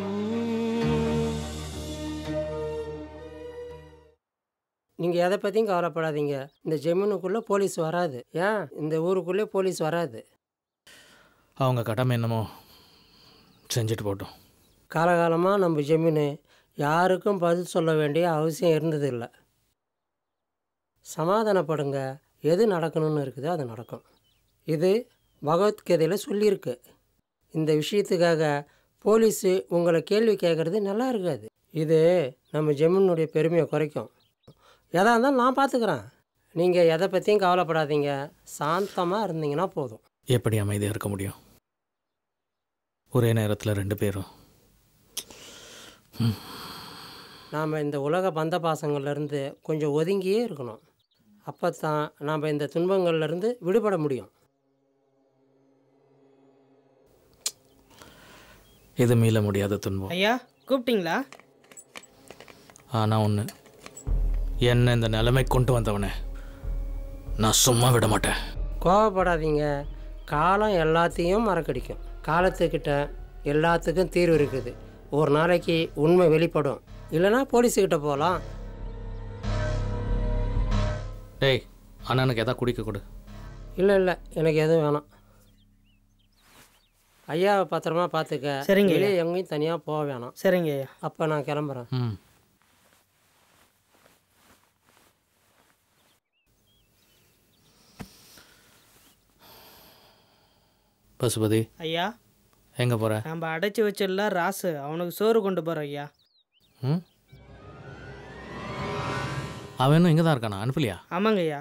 நீங்கள் எதை பற்றியும் கவலைப்படாதீங்க இந்த ஜெமீனுக்குள்ளே போலீஸ் வராது ஏன் இந்த ஊருக்குள்ளே போலீஸ் வராது அவங்க கடமை என்னமோ செஞ்சுட்டு போட்டோம் காலகாலமாக நம்ம ஜெமீனு யாருக்கும் பதில் சொல்ல வேண்டிய அவசியம் இருந்ததில்லை சமாதானப்படுங்க எது நடக்கணும்னு இருக்குதோ அது நடக்கும் இது பகவத்கீதையில் சொல்லியிருக்கு இந்த விஷயத்துக்காக போலீஸு உங்களை கேள்வி கேட்குறது நல்லா இருக்காது இது நம்ம ஜெமீனுடைய பெருமையை குறைக்கும் எதா இருந்தாலும் நான் பார்த்துக்கிறேன் நீங்கள் எதை பற்றியும் கவலைப்படாதீங்க சாந்தமாக இருந்தீங்கன்னா போதும் எப்படி அமைதியாக இருக்க முடியும் ஒரே நேரத்தில் ரெண்டு பேரும் நாம் இந்த உலக பந்த பாசங்கள்லேருந்து கொஞ்சம் ஒதுங்கியே இருக்கணும் அப்போ தான் நாம் இந்த துன்பங்கள்லேருந்து விடுபட முடியும் இது மீள முடியாத துன்பம் ஐயா கூப்பிட்டீங்களா ஆனால் ஒன்று என்ன இந்த நிலைமை கொண்டு வந்தவனே நான் சும்மா விட மாட்டேன் கோவப்படாதீங்க காலம் எல்லாத்தையும் மறக்கடிக்கும் காலத்துக்கிட்ட எல்லாத்துக்கும் தீர்வு இருக்குது ஒரு நாளைக்கு உண்மை வெளிப்படும் இல்லைன்னா போலீஸுக்கிட்ட போகலாம் டேய் அண்ணனுக்கு எதா குடிக்க கொடு இல்லை இல்லை எனக்கு எதுவும் வேணாம் ஐயாவை பத்திரமா பார்த்துக்க சரிங்க ஐயா. வெளியே எங்கேயும் தனியாக போக வேணாம் சரிங்க ஐயா அப்போ நான் கிளம்புறேன் ம் பசுபதி ஐயா எங்கே போகிற நம்ம அடைச்சி வச்சிடல ராசு அவனுக்கு சோறு கொண்டு போகிறோம் ஐயா ம் அவன் இன்னும் இங்கே தான் இருக்கானா அனுப்பலையா ஆமாங்க ஐயா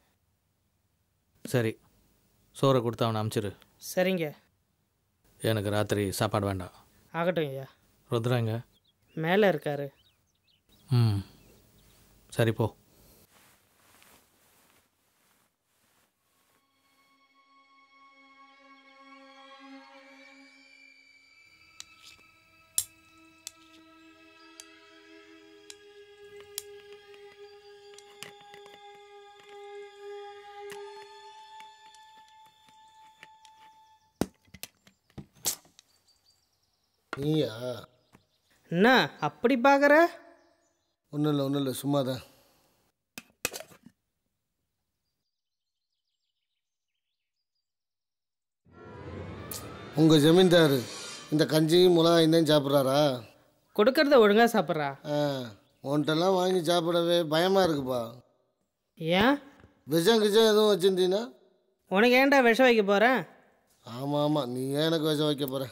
சரி சோறை கொடுத்து அவனை அனுப்பிச்சிரு சரிங்க எனக்கு ராத்திரி சாப்பாடு வேண்டாம் ஆகட்டும் ஐயா ருத்ரா எங்க மேலே இருக்காரு ம் சரி போ நீயா என்ன அப்படி பார்க்குற ஒன்றும் இல்லை ஒன்றும் இல்லை சும்மா தான் உங்கள் ஜமீன்தார் இந்த கஞ்சியும் மிளகாயும் தான் சாப்பிட்றாரா கொடுக்கறத ஒழுங்காக சாப்பிட்றா ஆ உன்ட்டெல்லாம் வாங்கி சாப்பிடவே பயமாக இருக்குப்பா ஏன் விஷம் கிச்சம் எதுவும் வச்சுருந்தீங்கன்னா உனக்கு ஏன்டா விஷம் வைக்க போகிறேன் ஆமாம் ஆமாம் நீ ஏன் எனக்கு விஷம் வைக்க போகிற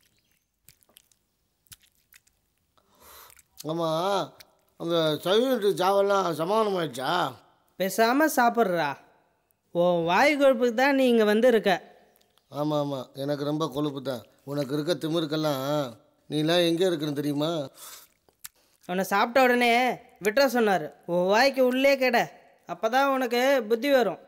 ஆமாம் அந்த சைவட்டு சாவெல்லாம் சமாதானமாயிடுச்சா பேசாமல் சாப்பிட்றா உன் வாய் கொழுப்புக்கு தான் நீ இங்கே வந்து இருக்க ஆமாம் ஆமாம் எனக்கு ரொம்ப கொழுப்பு தான் உனக்கு இருக்க திமிருக்கெல்லாம் நீலாம் எங்கே இருக்குன்னு தெரியுமா உன்னை சாப்பிட்ட உடனே விட்டுற சொன்னார் உன் வாய்க்கு உள்ளே கெட அப்போ தான் உனக்கு புத்தி வரும்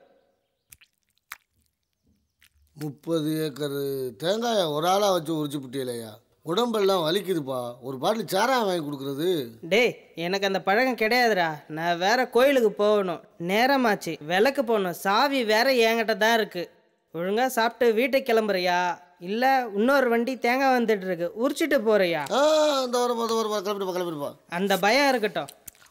முப்பது ஏக்கர் தேங்காயை ஒரு ஆளாக வச்சு உரிச்சு புட்டியலையா உடம்பெல்லாம் வலிக்குதுப்பா ஒரு பாட்டில் சாராயம் வாங்கி கொடுக்குறது டேய் எனக்கு அந்த பழக்கம் கிடையாதுடா நான் வேற கோயிலுக்கு போகணும் நேரமாச்சு விளக்கு போகணும் சாவி வேற என்கிட்ட தான் இருக்கு ஒழுங்கா சாப்பிட்டு வீட்டுக்கு கிளம்புறியா இல்லை இன்னொரு வண்டி தேங்காய் வந்துட்டு இருக்கு உரிச்சிட்டு போறியா ஆ இந்த வர போது வர கிளம்பிடுப்பா கிளம்பிடுப்பா அந்த பயம் இருக்கட்டும்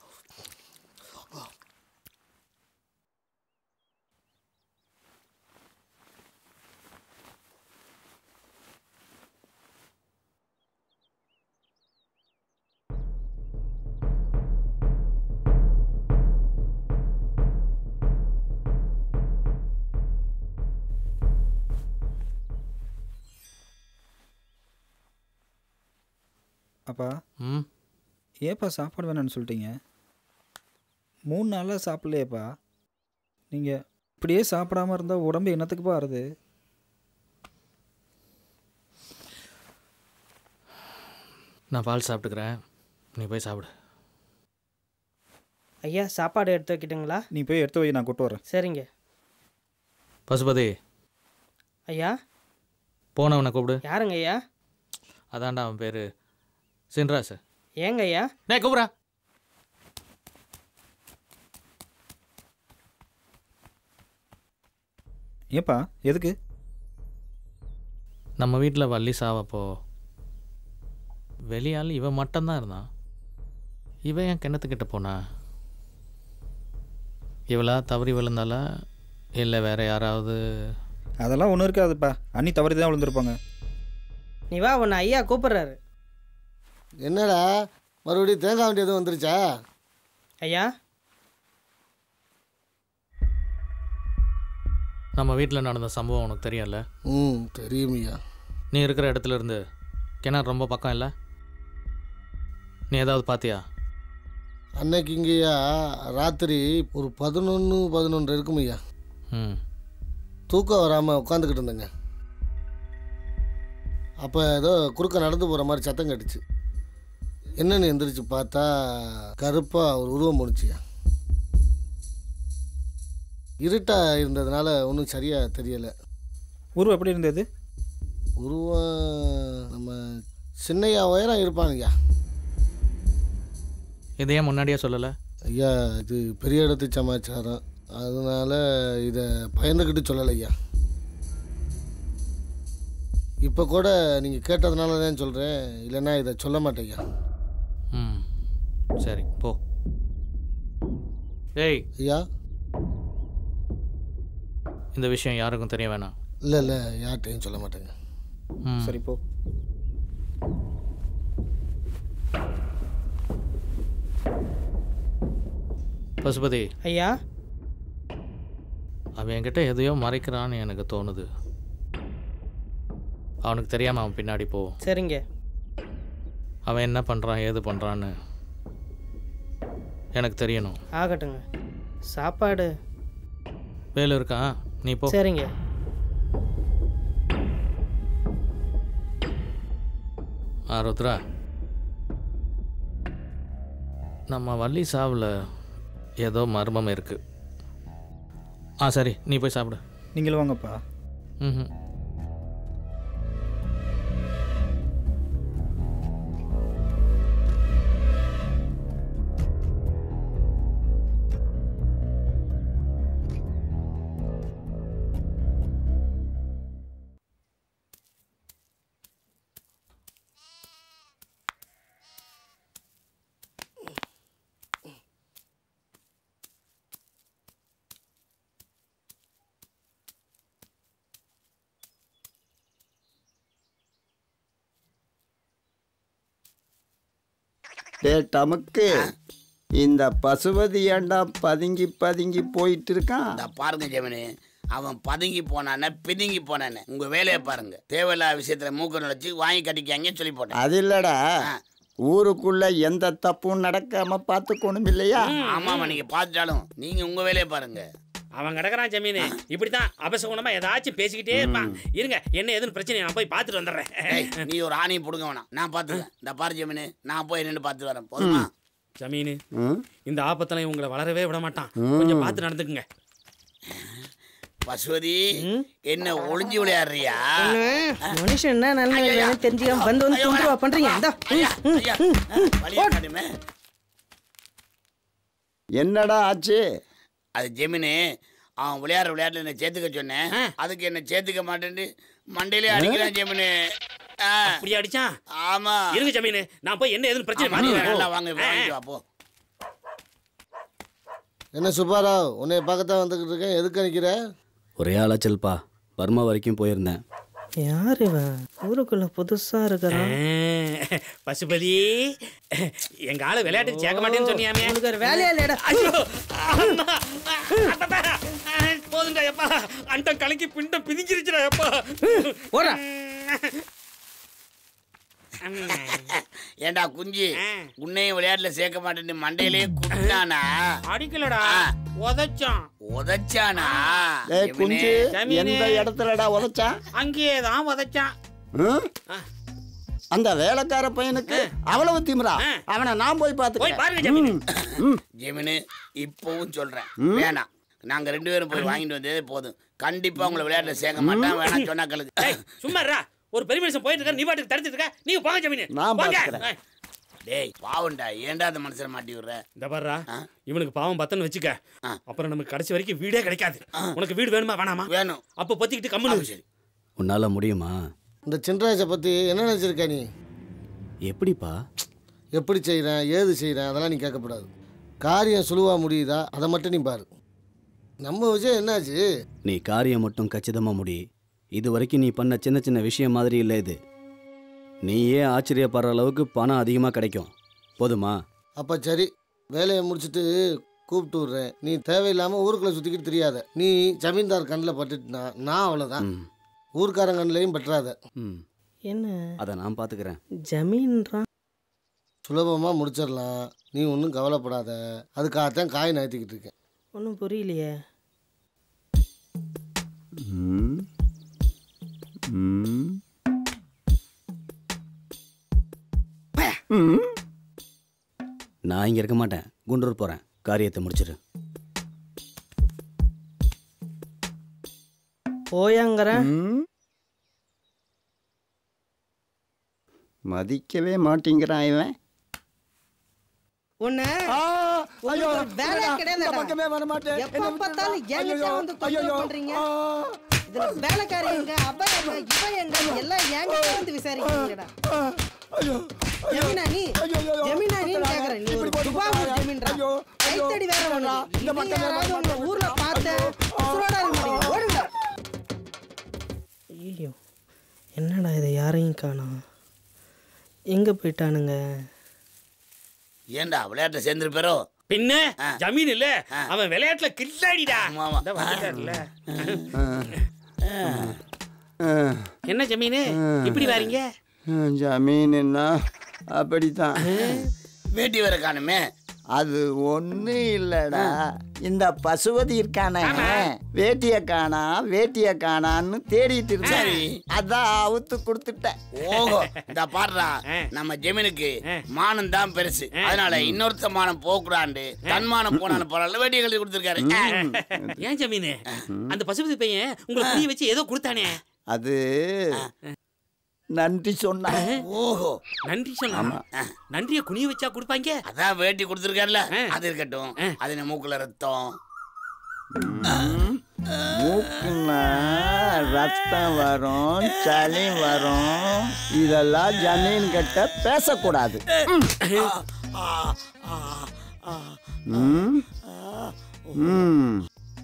அப்பா ம் ஏப்பா சாப்பாடு வேணாம்னு சொல்லிட்டீங்க மூணு நாளாக சாப்பிட்லையேப்பா நீங்கள் இப்படியே சாப்பிடாம இருந்தால் உடம்பு என்னத்துக்குப்பா ஆறுது நான் பால் சாப்பிட்டுக்கிறேன் நீ போய் சாப்பிடு ஐயா சாப்பாடு எடுத்து வைக்கிட்டுங்களா நீ போய் எடுத்து வை நான் கொண்டு வரேன் சரிங்க பசுபதி ஐயா போனவனை கூப்பிடு யாருங்க ஐயா அதான்டா அவன் பேர் சின்ராஸ் ஏங்க ஐயா டேய் கூப்பிட்றா ஏப்பா எதுக்கு நம்ம வீட்டில் வள்ளி சாவப்போ வெளியாள் இவன் மட்டும்தான் இருந்தான் இவன் என் கிணத்துக்கிட்ட போனா இவளா தவறி விழுந்தாளா இல்லை வேற யாராவது அதெல்லாம் ஒன்றும் இருக்காதுப்பா அண்ணி தவறி தான் விழுந்திருப்பாங்க நீ வா உன்னை ஐயா கூப்பிட்றாரு என்னடா மறுபடியும் தேங்காய் வண்டி எதுவும் வந்துருச்சா ஐயா நம்ம வீட்டில் நடந்த சம்பவம் உனக்கு தெரியும்ல ம் தெரியுமையா நீ இருக்கிற இடத்துல இருந்து கிணறு ரொம்ப பக்கம் இல்லை நீ ஏதாவது பார்த்தியா அன்னைக்கு இங்கேயா ராத்திரி ஒரு பதினொன்று பதினொன்று இருக்குமையா ம் தூக்கம் வராமல் உட்காந்துக்கிட்டு இருந்தேங்க அப்போ ஏதோ குறுக்க நடந்து போகிற மாதிரி சத்தம் கட்டுச்சு என்னன்னு எந்திரிச்சு பார்த்தா கருப்பாக ஒரு உருவம் முடிச்சியா இருட்டாக இருந்ததுனால ஒன்றும் சரியாக தெரியலை உருவம் எப்படி இருந்தது உருவம் நம்ம சின்னையா உயரம் இருப்பானுங்கய்யா இதை ஏன் முன்னாடியே சொல்லலை ஐயா இது பெரிய இடத்து சமாச்சாரம் அதனால இதை பயந்துக்கிட்டு சொல்லலை ஐயா இப்போ கூட நீங்கள் கேட்டதுனால தான் சொல்கிறேன் இல்லைன்னா இதை சொல்ல மாட்டேன் ஐயா ம் சரி போ ஏய் ஐயா இந்த விஷயம் யாருக்கும் தெரிய வேணாம் இல்லை இல்லை யார்கிட்டையும் சொல்ல மாட்டேங்க ம் சரி போ பசுபதி ஐயா அவன் என்கிட்ட எதையோ மறைக்கிறான்னு எனக்கு தோணுது அவனுக்கு தெரியாமல் அவன் பின்னாடி போ சரிங்க அவன் என்ன பண்ணுறான் ஏது பண்ணுறான்னு எனக்கு தெரியணும் ஆகட்டுங்க சாப்பாடு வேலு இருக்கான் நீ போ சரிங்க ஆ ருத்ரா நம்ம வள்ளி சாவில் ஏதோ மர்மம் இருக்கு ஆ சரி நீ போய் சாப்பிடு நீங்களும் வாங்கப்பா ம் டே டமுக்கு இந்த பசுபதி ஏண்டா பதுங்கி பதுங்கி போயிட்டு இருக்கான் இந்த பாருங்க ஜெமினி அவன் பதுங்கி போனானே பிதுங்கி போனானே உங்க வேலையை பாருங்க தேவையில்லாத விஷயத்துல மூக்க நுழைச்சு வாங்கி கட்டிக்காங்க சொல்லி போட்டேன் அது இல்லடா ஊருக்குள்ள எந்த தப்பும் நடக்காம பார்த்துக்கணும் இல்லையா ஆமாமா நீங்க பார்த்துட்டாலும் நீங்க உங்க வேலையை பாருங்க அவன் கிடக்குறான் ஜமீனு இப்படித்தான் அபசகுணமா ஏதாச்சும் பேசிக்கிட்டே இருப்பான் இருங்க என்ன ஏதுன்னு பிரச்சனை நான் போய் பார்த்துட்டு வந்துடுறேன் ஏய், நீ ஒரு ஆணியை பிடுங்க வேணாம் நான் பார்த்துக்கிறேன் இந்த பாரு ஜெமினி நான் போய் நின்று பார்த்து வரேன் போதுமா ஜமீனு ம்? இந்த ஆபத்தெல்லாம் இவங்களை வளரவே விட மாட்டான் ம். கொஞ்சம் பார்த்து நடந்துக்குங்க பசுவதி என்ன ஒளிஞ்சு விளையாடுறியா மனுஷன் என்ன நல்ல தெரிஞ்சுக்காம வந்து வந்து தொந்தரவா பண்றீங்க இந்தா. வழியா காட்டுமே. என்னடா ஆச்சு அது ஜெமினி அவன் விளையாடுற விளையாட்டுல என்ன சேர்த்துக்க சொன்னேன் அதுக்கு என்ன சேர்த்துக்க மாட்டேன்னு மண்டையிலே அடிக்கிறான் ஜெமினி ஆ. அப்படி அடிச்சான் ஆமா இருங்க ஜமீனு நான் போய் என்ன ஏதுன்னு பிரச்சனை ஆமா, மாத்தி நீ வரேன். நல்லா வாங்க இப்ப ஆ, வாங்கிட்டு வா போ என்ன சுப்பாராவ் உன்னை பார்க்கத்தான் வந்துக்கிட்டு இருக்கேன் எதுக்கு நிற்கிற ஒரே அலைச்சல்ப்பா பர்மா வரைக்கும் போயிருந்தேன் யார் இவன் ஊருக்குள்ள புதுசா இருக்கிறான் ஆ, பசுபதி எங்க ஆளு விளையாட்டுக்கு சேர்க்க மாட்டேன்னு சொன்னியாமே உனக்கு ஒரு வேலையா இல்லையாடா? ஐயோ அம்மா, அப்பப்பா, போதுண்டா எப்பா அண்டம் கலக்கி பிண்டம் பிதிஞ்சிருச்சுடா எப்பா போடா ஏண்டா குஞ்சு உன்னையும் விளையாட்டுல சேர்க்க மாட்டேன்னு மண்டையிலே குட்டானா அடிக்கலடா உதைச்சான் உதைச்சானா ஏய் குஞ்சு ஜமீனு. எந்த இடத்துலடா உதைச்சான் அங்கேயே தான் உதைச்சான் ம்? அந்த வேலைக்கார பையனுக்கு அவ்வளவு திமிரா அவனை நான் போய் பார்த்துக்கிறேன் ம். ஜெமினு இப்பவும் சொல்றேன் ம். வேணாம் நாங்க ரெண்டு பேரும் போய் வாங்கிட்டு வந்ததே போதும் கண்டிப்பா உங்களை விளையாட்டுல சேர்க்க மாட்டான் வேணாம் சொன்னா கழுது சும்மா இருடா. ஒரு பெரிய மனுஷன் போயிட்டு இருக்க நீ பாட்டுக்கு தடுத்துட்டு இருக்க நீங்க போங்க ஜமீனு நான் போங்க. பார்த்துக்கிறேன். டேய் பாவம்டா ஏன்டா அந்த மனுஷனை மாட்டி விடுற இந்த பாருடா இவனுக்கு பாவம் பத்தன்னு வச்சுக்க அப்புறம் நமக்கு கடைசி வரைக்கும் வீடே கிடைக்காது உனக்கு வீடு வேணுமா வேணாமா வேணும் அப்ப பொத்திக்கிட்டு கம்முனு உன்னால் முடியுமா இந்த சின்ராஜை பற்றி என்ன நினச்சிருக்க நீ எப்படிப்பா எப்படி செய்கிறேன் ஏது செய்கிறேன் அதெல்லாம் நீ கேட்கக்கூடாது காரியம் சுழுவாக முடியுதா அதை மட்டும் நீ பாரு நம்ம விஷயம் என்னாச்சு நீ காரியம் மட்டும் கச்சிதமாக முடி இது வரைக்கும் நீ பண்ண சின்ன சின்ன விஷயம் மாதிரி இல்லை இது நீயே ஆச்சரியப்படுற அளவுக்கு பணம் அதிகமாக கிடைக்கும் போதுமா அப்போ சரி வேலையை முடிச்சுட்டு கூப்பிட்டு விட்றேன் நீ தேவையில்லாமல் ஊருக்குள்ளே சுற்றிக்கிட்டு தெரியாத நீ ஜமீன்தார் கண்ணில் பட்டுட்டுனா நான் அவ்வளோதான் ஊர்க்காரன் கண்ணிலையும் பற்றாத ம் என்ன அதை நான் பார்த்துக்கிறேன் ஜமீன்றான் சுலபமாக முடிச்சிடலாம் நீ ஒன்றும் கவலைப்படாத அதுக்காகத்தான் காய் நகர்த்திக்கிட்டு இருக்கேன் ஒன்றும் புரியலையே ம். ம். ம். நான் இங்கே இருக்க மாட்டேன் குண்டூர் போகிறேன் காரியத்தை முடிச்சிரு போயாங்கிறேன் ம். மதிக்கவே மாட்டேங்கிறான் இவன் உன்னை ஐயோ, உங்களுக்கு வேலை வேணாம், கிடையாதுடா. இந்த பக்கமே வர மாட்டேன். எப்ப என்னை பார்த்தாலும் விட்டுடுடா. என்கிட்ட ஐயோ, வந்து தொந்தரவு ஐயோ, பண்றீங்க. இதுல வேலைக்காரி எங்க, அவ எங்க, இவ எங்க, எல்லாம் என்கிட்ட வந்து விசாரிக்கிறீங்கடா. ஜமீனா நீ? ஜமீனா நீன்னு கேக்குறேன். நீ ஒரு துபாகூர் ஜமீன்டா. கைத்தடி வேற உனக்கு. இது யாராவது உங்க ஊர்ல பார்த்த உசுரோட இருக்க மாட்டீங்க. ஓடுங்க. ஐயோ என்னடா இதை யாரையும் காணோம் எங்க போயிட்டானுங்க ஏன்டா விளையாட்டுல சேர்ந்துருப்பாரோ பின்ன ஜமீன் இல்ல அவன் விளையாட்டுல கில்லாடிடா இந்த வந்துட்டாருல. என்ன ஜமீனு இப்படி வாரீங்க ஜமீனுன்னா அப்படித்தான் வேட்டி வேற காணுமே அது ஒண்ணு இல்லடா இந்த பசுவதி இருக்கானே வேட்டிய காணா வேட்டிய காணான்னு தேடிட்டு இருந்தேன் சரி. அதான் அவுத்து கொடுத்துட்டேன் ஓஹோ இந்த பாடுறா நம்ம ஜெமீனுக்கு மானம் தான் பெருசு அதனால இன்னொருத்த மானம் போக்கூடாண்டு தன்மானம் போனாலும் பரவாயில்ல வேட்டியை கழுதி கொடுத்துருக்காரு ஏன் ஜமீனு அந்த பசுபதி பையன் உங்களை புரிய வச்சு ஏதோ கொடுத்தானே அது நன்றி சொன்னேன் ஓஹோ நன்றி சொல்லாமா நன்றியை குனிய வச்சா கொடுப்பாங்க அதான் வேட்டி கொடுத்துருக்காருல அது இருக்கட்டும் அது என்ன மூக்குல ரத்தம் மூக்குன்னா ரத்தம் வரும் சளி வரும் இதெல்லாம் ஜமீன் கிட்ட பேசக்கூடாது ம்? ம்.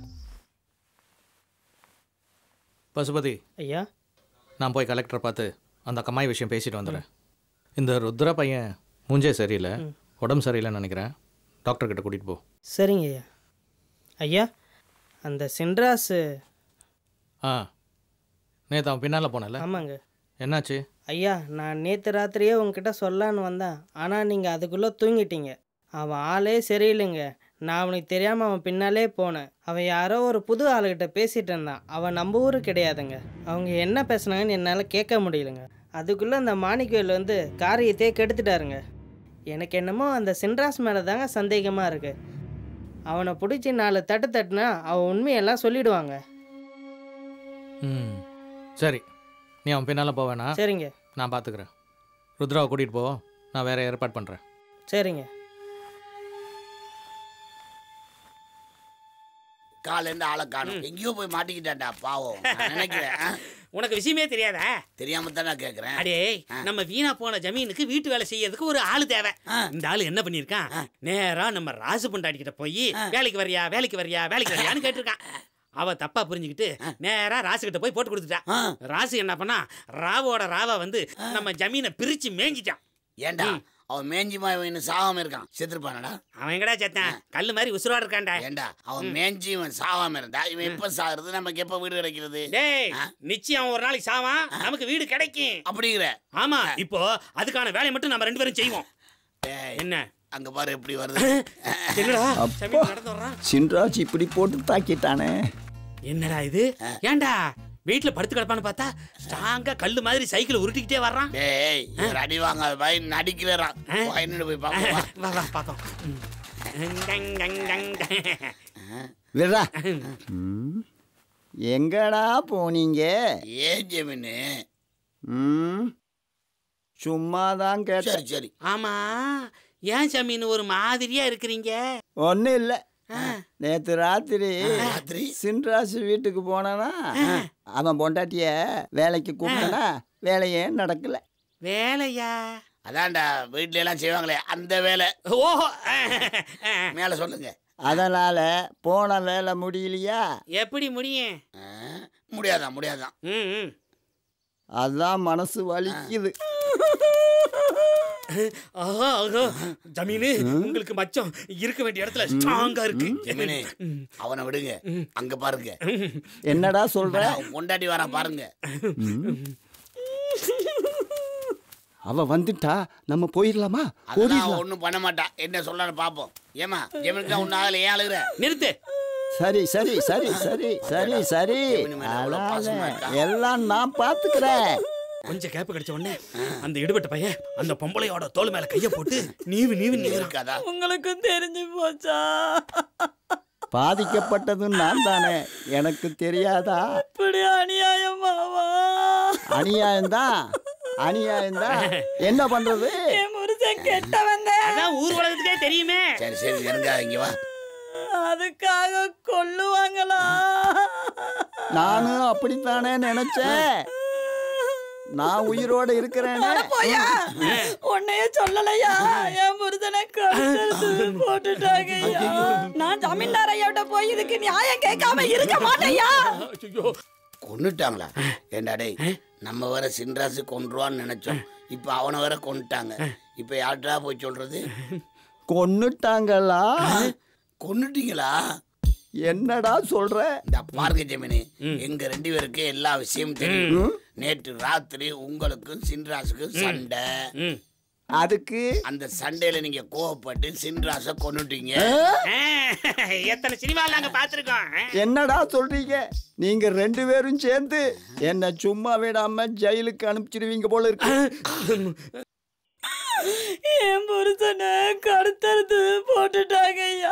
பசுபதி ஐயா நான் போய் கலெக்டரை பார்த்து அந்த கம்மாய் விஷயம் பேசிட்டு வந்துடுறேன் இந்த ருத்ரா பையன் மூஞ்சே சரியில்லை உடம்பு சரியில்லைன்னு நினைக்கிறேன் டாக்டர் கிட்ட கூட்டிகிட்டு போ சரிங்க ஐயா ஐயா அந்த சின்ராஸு ஆ நேற்று அவன் பின்னால் போனல ஆமாங்க என்னாச்சு ஐயா நான் நேற்று ராத்திரியே உங்ககிட்ட சொல்லலான்னு வந்தேன் ஆனால் நீங்கள் அதுக்குள்ளே தூங்கிட்டீங்க அவன் ஆளே சரியில்லைங்க நான் அவனுக்கு தெரியாமல் அவன் பின்னாலே போனேன் அவன் யாரோ ஒரு புது ஆளுகிட்ட பேசிகிட்டு இருந்தான் அவன் நம்ம ஊரு கிடையாதுங்க அவங்க என்ன பேசுனாங்கன்னு என்னால் கேட்க முடியலங்க அதுக்குள்ளே அந்த மாணிக்கவேல் வந்து காரியத்தையே கெடுத்துட்டாருங்க எனக்கு என்னமோ அந்த சின்ராஸ் மேலே தாங்க சந்தேகமாக இருக்குது அவனை பிடிச்சி நாலு தட்டு தட்டுனா அவன் உண்மையெல்லாம் சொல்லிடுவாங்க ம் சரி நீ அவன் பின்னால் போவேனா சரிங்க நான் பார்த்துக்கிறேன் ருத்ராவை கூட்டிகிட்டு போ நான் வேறு ஏற்பாடு பண்ணுறேன் சரிங்க காலேருந்து ஆளை காணும் எங்கேயோ போய் மாட்டிக்கிட்டான்டா பாவம் நான் நினைக்கிறேன் ஆ? உனக்கு விஷயமே தெரியாதா தெரியாம தான் நான் கேட்குறேன் அடே நம்ம வீணா போன ஜமீனுக்கு வீட்டு வேலை செய்யறதுக்கு ஒரு ஆளு தேவை இந்த ஆளு என்ன பண்ணிருக்கான் நேரா நம்ம ராசு பண்டாடி கிட்ட போய் வேலைக்கு வரியா வேலைக்கு வரியா வேலைக்கு வரியான்னு கேட்டிருக்கான் அவ தப்பா புரிஞ்சுக்கிட்டு நேரா ராசு கிட்ட போய் போட்டு கொடுத்துட்டான் ராசு என்ன பண்ணா ராவோட ராவா வந்து நம்ம ஜமீனை பிரிச்சு மேய்ஞ்சிட்டான் ஏன்டா அவன் மேஞ்சி மாய் இன்னும் சாகாம இருக்கான் செத்துருப்பானடா அவன் எங்கடா செத்தான் கல்லு மாதிரி உசுரோட இருக்கான்டா ஏன்டா அவன் மேஞ்சி இவன் சாகாம இருந்தா இவன் எப்ப சாகுறது நமக்கு எப்ப வீடு கிடைக்கிறது டேய் நிச்சயம் அவன் ஒரு நாளைக்கு சாவான் நமக்கு வீடு கிடைக்கும் அப்படிங்கிற ஆமா இப்போ அதுக்கான வேலையை மட்டும் நம்ம ரெண்டு பேரும் செய்வோம் என்ன அங்க பாரு எப்படி வருது என்னடா அப்பா. ஜமீன் நடந்து வர்றான் சின்ராஜ் இப்படி போட்டு தாக்கிட்டானே என்னடா இது ஏன்டா வீட்ல படுத்து கிடப்பான்னு பார்த்தா ஸ்ட்ராங்கா கல்லு மாதிரி சைக்கிள் உருட்டிக்கிட்டே வர்றான் டேய் இவர் அடி வாங்காத பாய் நடிக்கிறான் என்னோட போய் பார்ப்போம் வா வா பார்த்தோம் ம். டங், டங், டங், டங். விடுறா ம். எங்கடா போனீங்க ஏன் ஜெமினு ம் சும்மா தான் கேட்டேன் சரி சரி ஆமா ஏன் ஜமீன் ஒரு மாதிரியா இருக்கிறீங்க ஒன்றும் இல்லை நேற்று ராத்திரி சின்ராசு வீட்டுக்கு போனானா அவன் பொண்டாட்டிய வேலைக்கு கூப்பிட்டனா வேலையே நடக்கல வேலையா அதான்டா வீட்ல எல்லாம் செய்வாங்களே அந்த வேலை ஓஹோ மேல சொல்லுங்க அதனால போன வேலை முடியலையா எப்படி முடியும் முடியாதான் முடியாதான் ம் ம் அதான் மனசு வலிக்குது ஆஹா ஆஹா ஜமீனு உங்களுக்கு மச்சம் இருக்க வேண்டிய இடத்துல ஸ்ட்ராங்கா இருக்கு ஜெமினி அவனை விடுங்க அங்க பாருங்க என்னடா சொல்ற அவன் பொண்டாட்டி வரான் பாருங்க அவ வந்துட்டா நம்ம போயிடலாமா அதெல்லாம் ஓடிடலாம் ஒன்றும் பண்ண மாட்டான் என்ன சொல்றான்னு பார்ப்போம் ஏமா ஜெமினுக்கு தான் ஒன்றும் ஆகலை ஏன் அழுகுற நிறுத்து சரி சரி சரி சரி சரி சரி அழாத. எல்லாம் நான் பாத்துக்கிறேன் கொஞ்சம் கேப் கிடைச்ச உடனே அந்த இடுபட்ட பையன் அந்த பொம்பளையோட தோல் மேல கைய போட்டு நீவி நீவி நீ இருக்காதா உங்களுக்கும் தெரிஞ்சு போச்சா பாதிக்கப்பட்டதும் நான் தானே எனக்கு தெரியாதா இப்படி அநியாயமாவா அநியாயம்தான் அநியாயம்தான் என்ன பண்றது என் முருசன் கெட்டவன் அதான் ஊர் உலகத்துக்கே தெரியுமே சரி சரி இறங்கா இங்க வா அதுக்காக கொல்லுவாங்களா நானும் அப்படித்தானே நினைச்சேன் நான் உயிரோட இருக்கிறேனே போயா உன்னைய சொல்லலையா என் முருதனை கழுத்து போட்டுட்டாங்க நான் ஜமீன்தார் ஐயாவிட்ட போய் இதுக்கு நியாயம் கேட்காம இருக்க மாட்டேயா கொன்னுட்டாங்களா ஏண்டா டேய் நம்ம வேற சின்ராசு கொன்றுவான்னு நினைச்சோம் இப்போ அவனை வேற கொன்னுட்டாங்க இப்போ யார்டா போய் சொல்றது கொன்னுட்டாங்களா கொன்னுட்டீங்களா என்னடா சொல்ற இந்த பாருங்க ஜெமினி எங்க ரெண்டு பேருக்கு எல்லா விஷயமும் தெரியும் நேற்று ராத்திரி உங்களுக்கும் சின்ராசுக்கும் சண்டை அதுக்கு அந்த சண்டையில நீங்க கோவப்பட்டு சின்ராச கொன்னுட்டீங்க எத்தனை சினிமாவில் நாங்க பார்த்துருக்கோம் என்னடா சொல்றீங்க நீங்க ரெண்டு பேரும் சேர்ந்து என்ன சும்மா விடாம ஜெயிலுக்கு அனுப்பிச்சிடுவீங்க போல இருக்கு என் புருஷனை கடத்தறது போட்டுட்டாங்க ஐயா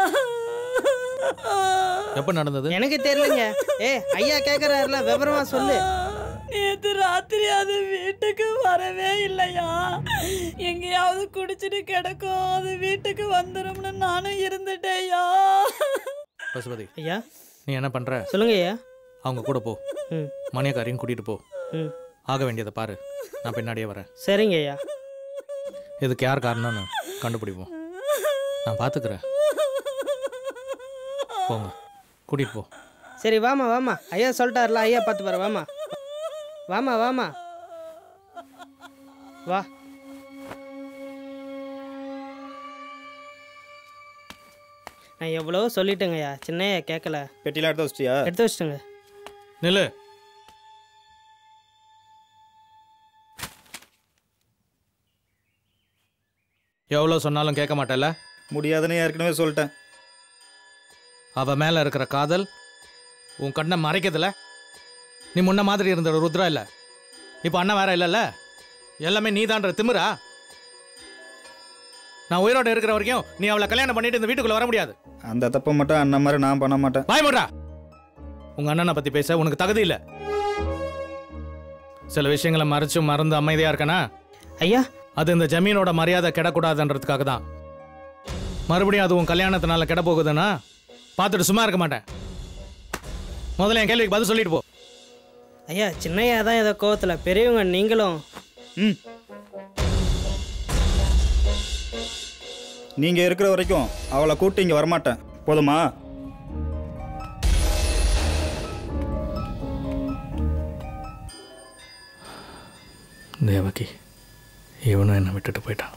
எப்போ நடந்தது எனக்கு தெரியலங்க ஏ ஐயா கேட்குறாருல விவரமா சொல்லு நேத்து ராத்திரி அது வீட்டுக்கு வரவே இல்லையா எங்கேயாவது குடிச்சிட்டு கிடக்கும் அது வீட்டுக்கு வந்துரும்னு நானும் இருந்துட்டேயா பசுபதி ஐயா நீ என்ன பண்ணுற சொல்லுங்க ஐயா அவங்க கூட போ ம். மணியக்காரையும் கூட்டிகிட்டு போ ம். ஆக வேண்டியதை பாரு நான் பின்னாடியே வரேன் சரிங்க ஐயா இதுக்கு யார் காரணம்னு கண்டுபிடிப்போம் நான் பார்த்துக்கிறேன் போங்க கூட்டிகிட்டு போ சரி வாமா வாமா ஐயா சொல்லிட்டார்ல ஐயா பார்த்து பாரு வாமா வாமா வாமா வா நான் எவ்வளவோ சொல்லிட்டேங்கய்யா சின்னையா கேட்கல பெட்டிலாம் எடுத்து வச்சிட்டியா எடுத்து வச்சிட்டேங்க நில்லு எவ்வளோ சொன்னாலும் கேட்க மாட்டேல்ல முடியாதுன்னு ஏற்கனவே சொல்லிட்டேன் அவ மேல இருக்கிற காதல் உன் கண்ணை மறைக்கிறதுல நீ முன்ன மாதிரி இருந்த ருத்ரா இல்ல இப்போ அண்ணன் வேற இல்லைல்ல எல்லாமே நீதான்ற திமிரா நான் உயிரோட இருக்கிற வரைக்கும் நீ அவளை கல்யாணம் பண்ணிட்டு இந்த வீட்டுக்குள்ள வர முடியாது அந்த தப்பை மட்டும் அண்ணன் மாதிரி நான் பண்ண மாட்டேன் பயமுடா உங்க அண்ணனை பத்தி பேச உனக்கு தகுதி இல்ல சில விஷயங்களை மறைச்சு மறந்து அமைதியா இருக்கனா ஐயா அது இந்த ஜமீனோட மரியாதை கெடக்கூடாதுன்றதுக்காக தான் மறுபடியும் அது உன் கல்யாணத்தினால கெட போகுதுன்னா பார்த்துட்டு சும்மா இருக்க மாட்டேன் முதல்ல என் கேள்விக்கு பதில் சொல்லிட்டு போ ஐயா சின்னையா தான் ஏதோ கோவத்தில் பெரியவங்க நீங்களும் ம் நீங்கள் இருக்கிற வரைக்கும் அவளை கூட்டி இங்கே வரமாட்டேன் போதுமா தேவகி இவனும் என்னை விட்டுட்டு போயிட்டான்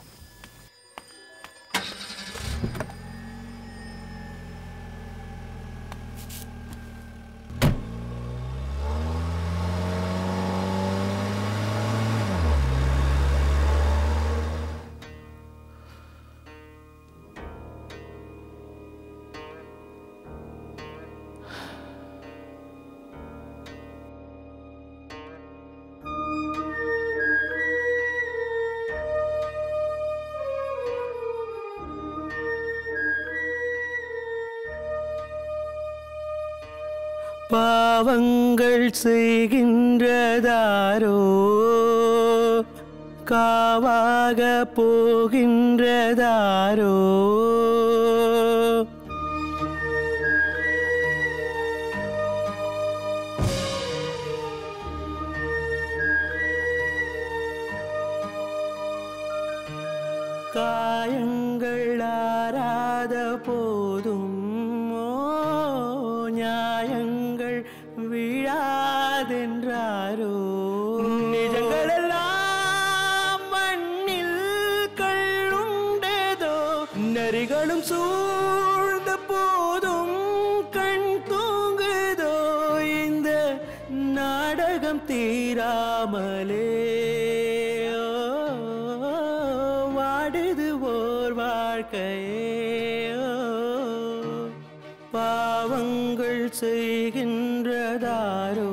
பாவங்கள் செய்கின்றதாரோ காவாக போகின்றதாரோ காயங்கள் ஆறாத போதும் ஓ நியாயங்கள் விழாதென்றாரோ நிஜங்களெல்லாம் மண்ணில் கள்ளுண்டதோ நரிகளும் சூழ்ந்த போதும் கண் தூங்குதோ இந்த நாடகம் தீராமலே ஓ, வாடுது ஓர் வாழ்க்கையே ஓ, பாவங்கள் செய்கின்றதாரோ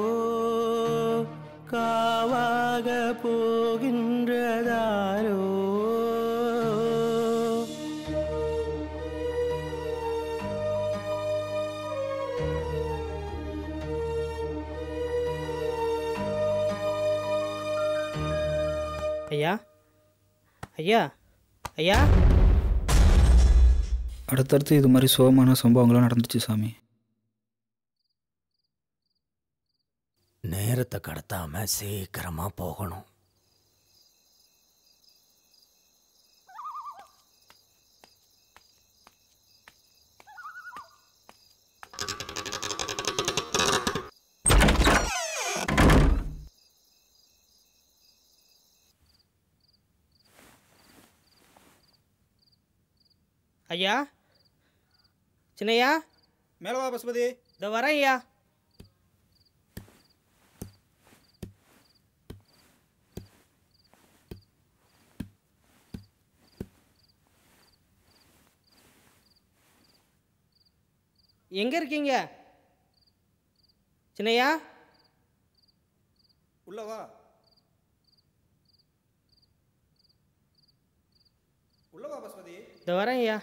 காவாக போகின்றதாரோ ஐயா ஐயா ஐயா அடுத்தடுத்து இது மாதிரி சோகமான சம்பவங்கள்லாம் நடந்துச்சு சாமி நேரத்தை கடத்தாம சீக்கிரமா போகணும் ஐயா சின்னையா மேலவா பசுபதி இதோ வரேன் ஐயா எங்க இருக்கீங்க சின்னையா உள்ளவா உள்ளவா பசுபதி இதோ வரேன் ஐயா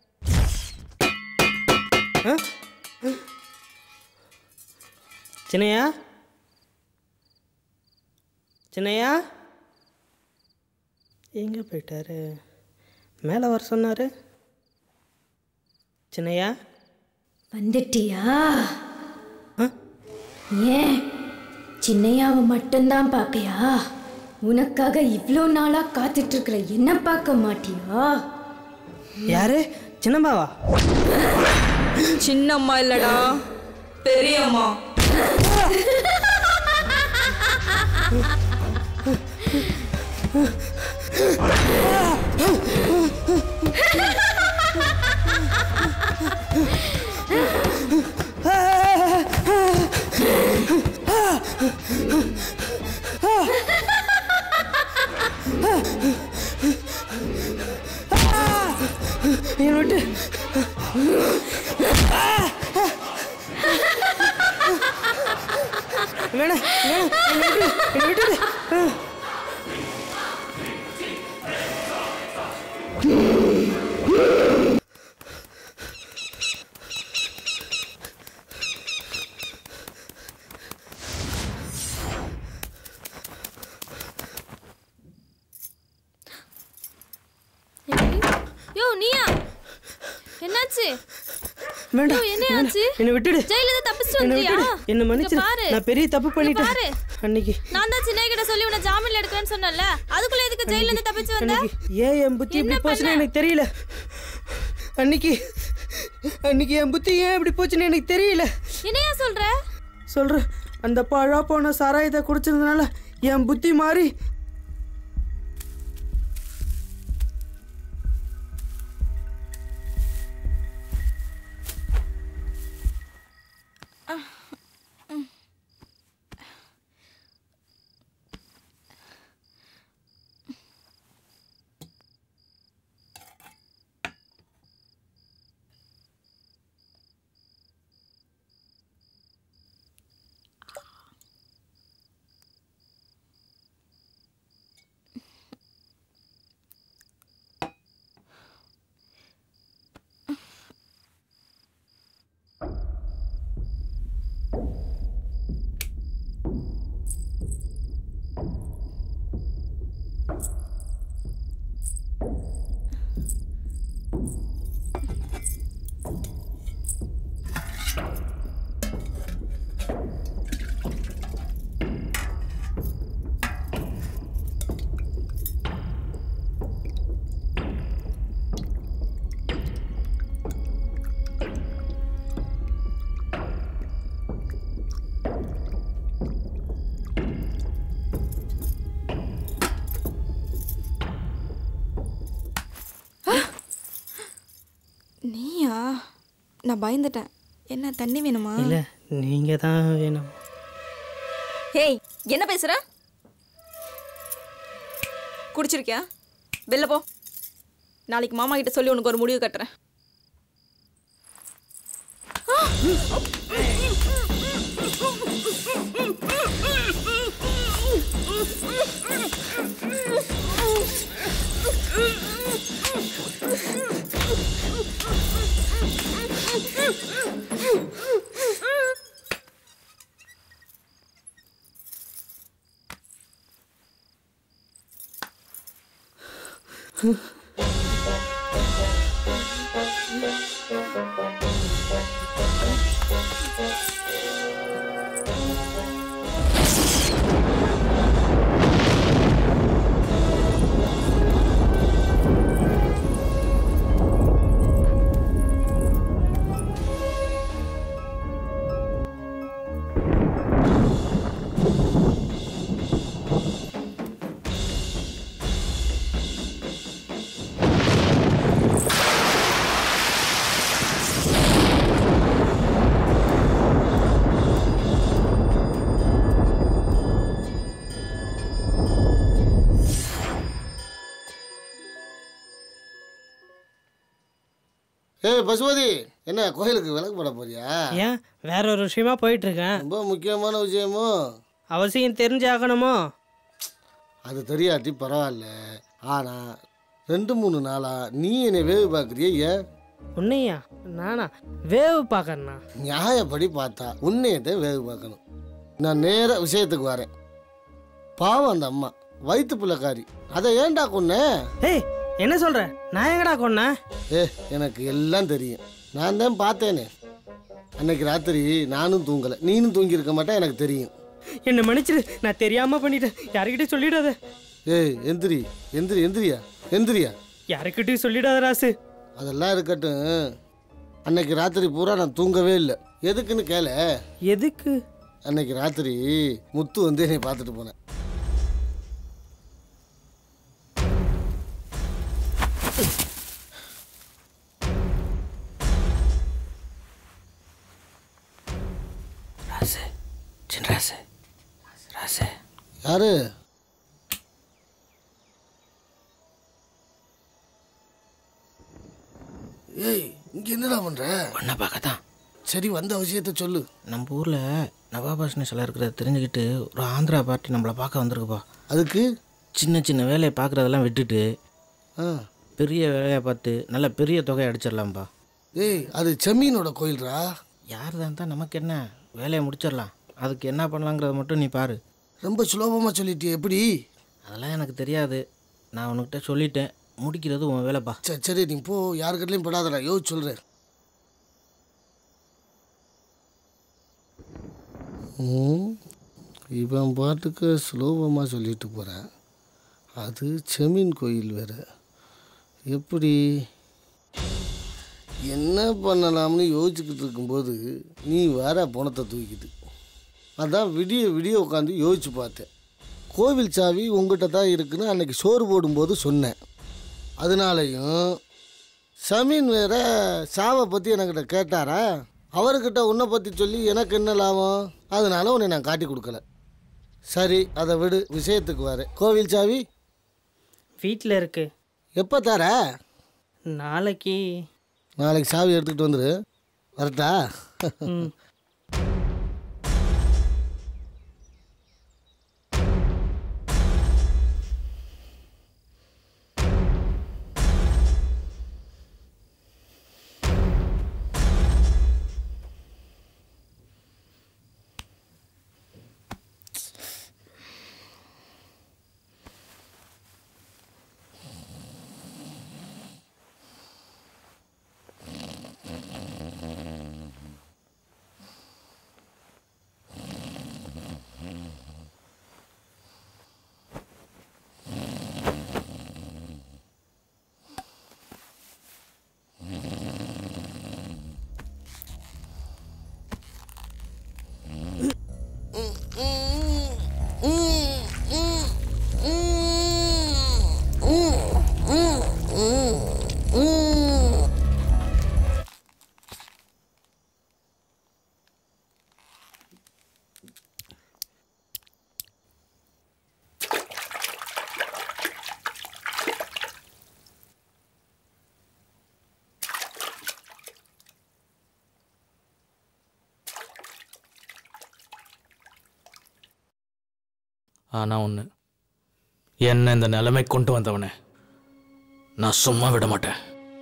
ஆ? சின்னையா சின்னையா எங்கே போயிட்டாரு மேலே வர சொன்னாரு சின்னையா வந்துட்டியா ஏன் சின்னையாவை மட்டும்தான் பார்ப்பியா உனக்காக இவ்வளோ நாளாக காத்துட்டு இருக்கிற என்ன பார்க்க மாட்டியா யாரு சின்னம்மாவா சின்னம்மா இல்லடா பெரியம்மா வேணாம் வேணாம் என்னை விட்டுடு என்னை விட்டுடு ஆ. யோ நீயா என்னாச்சு வேண்டாம் யோ, என்னையாச்சு வேண்டாம். என்னை விட்டுடு ஜெயில இருந்து தப்பிச்சிட்டு என்னை வந்தியா விட்டுடு என்னை இங்க மன்னிச்சிரு பாரு நான் பெரிய தப்பு பண்ணிட்டேன் பாரு. அன்னைக்கு நான் தான் சின்ன கிட்ட சொல்லி உன்னை ஜாமீன்ல எடுக்கிறேன்னு சொன்னேன்ல அதுக்குள்ள எதுக்கு ஜெயில இருந்து தப்பிச்சு வந்த அன்னைக்கு ஏன் என் புத்தி என்ன இப்படி போச்சுன்னு பண்ண? எனக்கு தெரியல அன்னைக்கு அன்னைக்கு என் புத்தி ஏன் இப்படி போச்சுன்னு எனக்கு தெரியல என்னையா சொல்ற சொல்றேன் அந்த பழா போன சாராயத்தை குடிச்சிருந்தனால என் புத்தி மாறி நீயா நான் பயந்துட்டேன் என்ன தண்ணி வேணுமா இல்லை நீங்கள் தான் வேணும் ஏய் என்ன பேசுற குடிச்சிருக்கியா வெளில போ நாளைக்கு மாமா கிட்ட சொல்லி உனக்கு ஒரு முடிவு கட்டுறேன் ஏய் பசுபதி என்ன கோயிலுக்கு விளக்கு போட போறியா ஏன் வேற ஒரு விஷயமா போயிட்டு இருக்கேன் ரொம்ப முக்கியமான விஷயமோ அவசியம் தெரிஞ்சாகணுமோ அது தெரியாட்டி பரவாயில்ல ஆனால் ரெண்டு மூணு நாளா நீ என்னை வேவு பார்க்குறிய ஏன் உன்னையா நானா வேவு பார்க்கறேண்ணா நியாயப்படி பார்த்தா உன்னையத்தை வேவு பார்க்கணும் நான் நேராக விஷயத்துக்கு வரேன் பாவம் அந்த அம்மா வயிற்று பிள்ளைக்காரி அதை ஏன்டா கொன்னே ஏய் என்ன சொல்ற நான் எங்கடா கொன்னேன் ஏ எனக்கு எல்லாம் தெரியும் நான் தான் பார்த்தேனே அன்னைக்கு ராத்திரி நானும் தூங்கலை நீனும் தூங்கியிருக்க மாட்டேன் எனக்கு தெரியும் என்னை மன்னிச்சிரு நான் தெரியாம பண்ணிட்டேன் யாருக்கிட்டையும் சொல்லிடாத ஏய் எந்திரி எந்திரி எந்திரியா எந்திரியா யாருக்கிட்டையும் சொல்லிடாத ராசு அதெல்லாம் இருக்கட்டும் அன்னைக்கு ராத்திரி பூரா நான் தூங்கவே இல்லை எதுக்குன்னு கேள எதுக்கு அன்னைக்கு ராத்திரி முத்து வந்து என்னை பார்த்துட்டு போனேன் ராசு சின்ராசு ராசு யாரு ஏய் இங்கே என்னடா பண்ணுற ஒன்றை பார்க்க தான் சரி வந்த விஷயத்த சொல்லு நம்ம ஊரில் நவாபாஷன சிலை இருக்கிறத தெரிஞ்சுக்கிட்டு ஒரு ஆந்திரா பார்ட்டி நம்மளை பார்க்க வந்திருக்குப்பா அதுக்கு சின்ன சின்ன வேலையை பார்க்குறதெல்லாம் விட்டுட்டு ஆ பெரிய வேலையை பார்த்து நல்ல பெரிய தொகையை அடிச்சிடலாம்ப்பா ஏய் அது செம்மீனோட கோயில்ரா யார் தான் தான் நமக்கு என்ன வேலையை முடிச்சிடலாம் அதுக்கு என்ன பண்ணலாங்கிறத மட்டும் நீ பாரு ரொம்ப சுலபமாக சொல்லிட்டியே எப்படி அதெல்லாம் எனக்கு தெரியாது நான் உனக்கிட்ட சொல்லிட்டேன் முடிக்கிறது உன் வேலைப்பா சரி சரி நீ போ யாருக்கிட்டையும் படாதடா யோசிச்சு சொல்கிறேன் ம், இவன் பாட்டுக்கு சுலபமாக சொல்லிட்டு போகிறேன் அது செமீன் கோயில் வேற எப்படி என்ன பண்ணலாம்னு யோசிச்சுக்கிட்டு இருக்கும்போது நீ வேற பணத்தை தூக்கிட்டு அதான் விடிய விடிய உட்காந்து யோசிச்சு பார்த்தேன் கோவில் சாவி உங்ககிட்ட தான் இருக்குன்னு அன்னைக்கு சோறு போடும்போது சொன்னேன் அதனாலையும் சமீன் வேற சாவை பற்றி என்கிட்ட கேட்டாரா அவர்கிட்ட உன்னை பற்றி சொல்லி எனக்கு என்ன லாபம் அதனால உன்னை நான் காட்டி கொடுக்கல சரி அதை விடு விஷயத்துக்கு வர கோவில் சாவி வீட்டில் இருக்கு எப்போ தர நாளைக்கு நாளைக்கு சாவி எடுத்துக்கிட்டு வந்துரு வரட்டா ம் ஆனால் ஒன்று என்ன இந்த நிலைமை கொண்டு வந்தவனே நான் சும்மா விட மாட்டேன்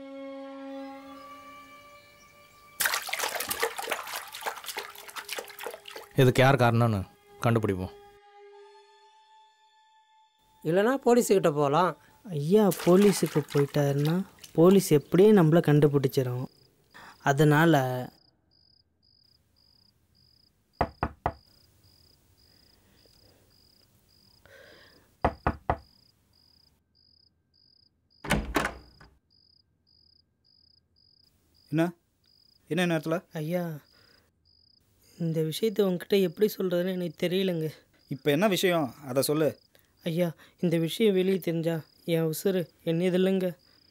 இதுக்கு யார் காரணம்னு கண்டுபிடிப்போம் இல்லைனா போலீஸுக்கிட்ட போகலாம் ஐயா போலீஸுக்கு போயிட்டாருன்னா போலீஸ் எப்படியும் நம்மளை கண்டுபிடிச்சிரும் அதனால் என்ன என்ன நேரத்தில் ஐயா இந்த விஷயத்தை உங்ககிட்ட எப்படி சொல்கிறதுன்னு எனக்கு தெரியலங்க இப்போ என்ன விஷயம் அதை சொல்லு ஐயா இந்த விஷயம் வெளியே தெரிஞ்சா என் உசுறு என்னது இல்லைங்க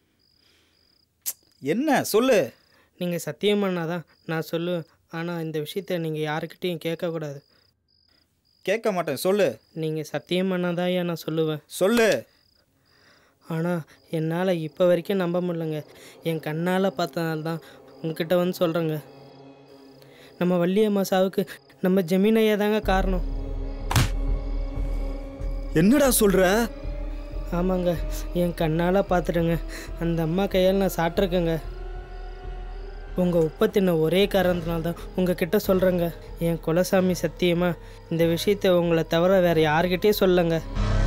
என்ன சொல்லு நீங்கள் சத்தியம் பண்ணாதான் நான் சொல்லுவேன் ஆனால் இந்த விஷயத்த நீங்கள் யாருக்கிட்டேயும் கேட்கக்கூடாது கேட்க மாட்டேன் சொல்லு நீங்கள் சத்தியம் பண்ணாதான் ஐயா நான் சொல்லுவேன் சொல்லு ஆனால் என்னால் இப்போ வரைக்கும் நம்ப முடியலங்க என் கண்ணால் பார்த்தனால தான் உங்ககிட்ட வந்து சொல்கிறேங்க நம்ம வள்ளியம்மா சாவுக்கு நம்ம ஜமீன் ஐயா தாங்க காரணம் என்னடா சொல்ற ஆமாங்க என் கண்ணால் பார்த்துடுங்க அந்த அம்மா கையால் நான் சாப்பிட்ருக்கேங்க உங்கள் உப்பை தின்ன ஒரே காரணத்தினால தான் உங்ககிட்ட சொல்கிறேங்க என் குலசாமி சத்தியமா இந்த விஷயத்தை உங்களை தவிர வேறு யாருக்கிட்டேயும் சொல்லங்க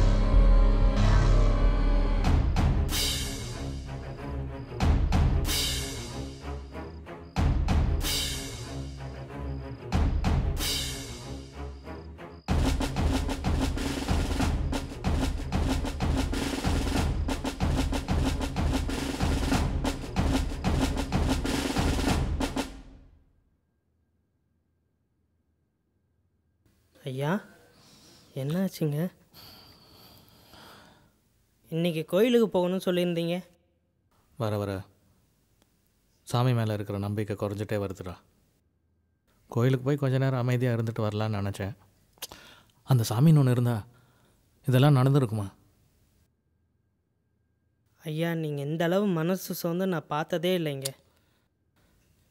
ஐயா என்னாச்சுங்க இன்னைக்கு கோயிலுக்கு போகணும்னு சொல்லியிருந்தீங்க வர வர சாமி மேலே இருக்கிற நம்பிக்கை குறைஞ்சிட்டே வருதுடா கோயிலுக்கு போய் கொஞ்ச நேரம் அமைதியாக இருந்துட்டு வரலான்னு நினச்சேன் அந்த சாமின்னு ஒன்று இருந்தா இதெல்லாம் நடந்திருக்குமா ஐயா நீங்கள் இந்த அளவு மனசு சொந்து நான் பார்த்ததே இல்லைங்க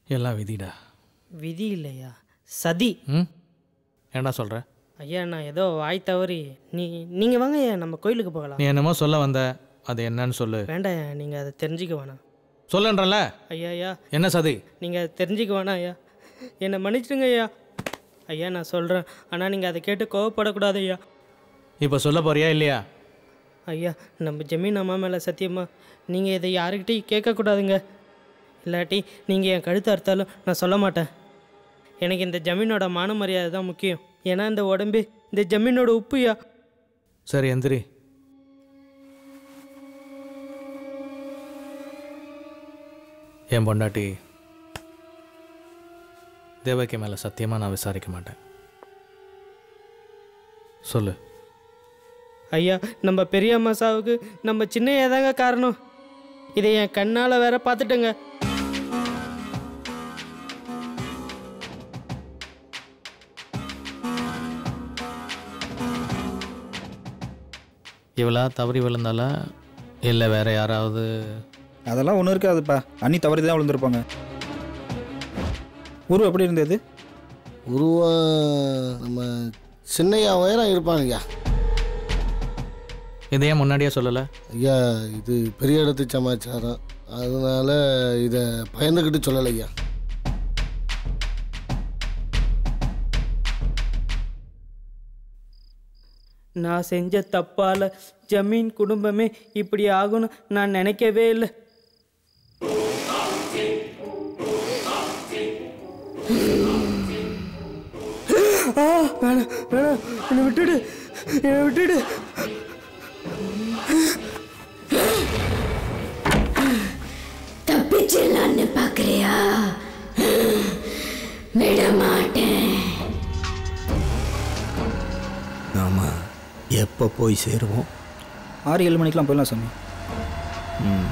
எல்லாம் விதிடா விதி இல்லையா சதி ம் என்ன சொல்கிற ஐயா நான் ஏதோ வாய் தவறி நீ நீங்கள் வாங்க ஐயா நம்ம கோயிலுக்கு போகலாம் நீ என்னமோ சொல்ல வந்த அது என்னன்னு சொல்லு வேண்டாம் ஐயா நீங்கள் அதை தெரிஞ்சுக்க வேணாம் சொல்லுன்றல ஐயா ஐயா என்ன சதி நீங்கள் அதை தெரிஞ்சுக்க வேணாம் ஐயா என்னை மன்னிச்சிடுங்க ஐயா ஐயா நான் சொல்கிறேன் ஆனால் நீங்கள் அதை கேட்டு கோவப்படக்கூடாது ஐயா இப்போ சொல்ல போறியா இல்லையா ஐயா நம்ம ஜமீன் அம்மா மேலே சத்தியமா நீங்கள் இதை யாருக்கிட்டையும் கேட்கக்கூடாதுங்க இல்லாட்டி நீங்கள் என் கழுத்து அறுத்தாலும் நான் சொல்ல மாட்டேன் எனக்கு இந்த ஜமீனோட மான மரியாதை தான் முக்கியம் ஏன்னா இந்த உடம்பு இந்த ஜமீனோட உப்புயா சரி எந்திரி என் பொண்டாட்டி தேவகி மேலே சத்தியமாக நான் விசாரிக்க மாட்டேன் சொல்லு ஐயா நம்ம பெரியம்மா சாவுக்கு நம்ம சின்னையா தாங்க காரணம் இதை என் கண்ணால் வேற பார்த்துட்டேங்க இவளா தவறி விழுந்தாளா இல்லை வேற யாராவது அதெல்லாம் ஒன்றும் இருக்காதுப்பா அண்ணி தவறி தான் விழுந்திருப்பாங்க உருவம் எப்படி இருந்தது உருவம் நம்ம சின்னையா உயரம் இருப்பானுங்க இதையே முன்னாடியே சொல்லலை ஐயா இது பெரிய இடத்து சமாச்சாரம் அதனால இதை பயந்துக்கிட்டு சொல்லலை ஐயா நான் செஞ்ச தப்பால் ஜமீன் குடும்பமே இப்படி ஆகும்னு நான் நினைக்கவே இல்லை ஆ, வேணாம் வேணாம் என்னை விட்டுடு என்னை விட்டுடு தப்பிச்சிடலான்னு பார்க்குறியா விட மாட்டேன் நாம எப்போ போய் சேருவோம் ஆறு ஏழு மணிக்கெலாம் போயிடலாம் சாமி ம்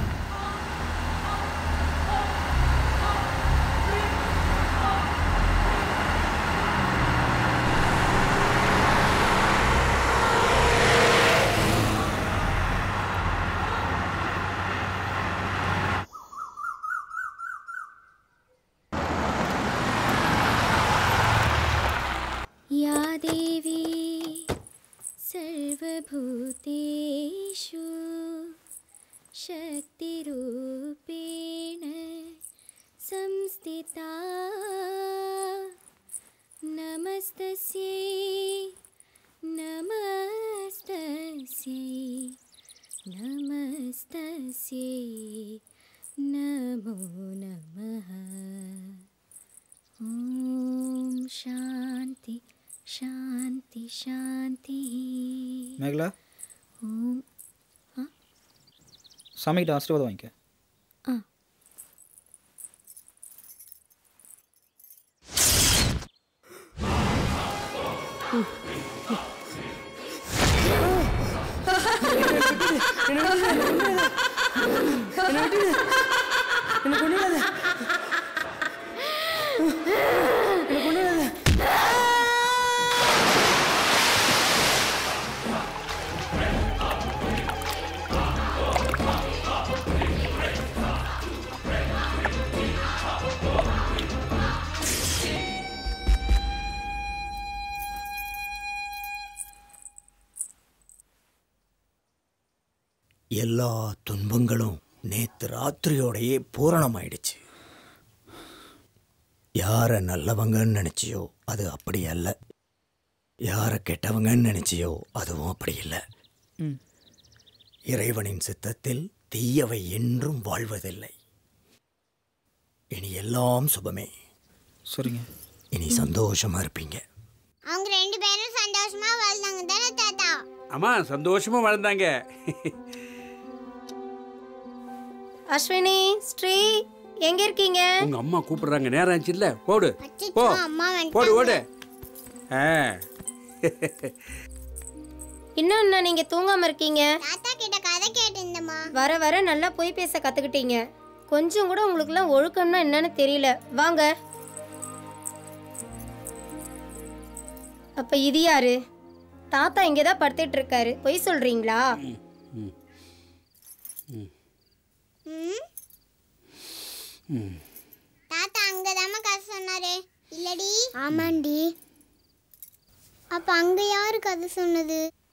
या देवी सर्वभूतेषु शक्तिरूपेण संस्थिता नमस्तस्यै नमस्तस्यै नमस्तस्यै नमो नमः ॐ शान्ति शान्ति शान्तिः மேகலா ॐ சாமிக்கிட்ட ஆசீர்வாதம் வாங்கிக்க ஆ எல்லா துன்பங்களும் நேத்து ராத்திரியோடையே பூரணமாயிடுச்சு யாரை நல்லவங்கன்னு நினைச்சியோ அது அப்படி அல்ல யாரை கெட்டவங்கன்னு நினைச்சியோ அதுவும் அப்படி இல்லை ம். இறைவனின் சித்தத்தில் தீயவை என்றும் வாழ்வதில்லை இனி எல்லாம் சுபமே சரிங்க இனி சந்தோஷமா இருப்பீங்க அவங்க ரெண்டு பேரும் சந்தோஷமா வாழ்ந்தாங்க தானே தாத்தா ஆமா சந்தோஷமா வாழ்ந்தாங்க அஸ்வினி ஸ்ரீ எங்க இருக்கீங்க உங்க அம்மா கூப்பிடுறாங்க நேரம் ஆச்சு இல்ல போடு போ அம்மா போடு ஓடு ஆ இன்னும் என்ன நீங்க தூங்காம இருக்கீங்க தாத்தா கிட்ட கதை கேட்டிருந்தம்மா வர வர நல்லா போய் பேச கத்துக்கிட்டீங்க கொஞ்சம் கூட உங்களுக்குலாம் ஒழுக்கம்னா என்னன்னு தெரியல வாங்க அப்ப இது யாரு தாத்தா இங்கே தான் படுத்துட்டு இருக்காரு பொய் சொல்றீங்களா ம் தாத்தா அங்கதாம்மா கதை சொன்னாரு இல்லடி ஆமாண்டி அப்ப அங்க யாரு கதை சொன்னது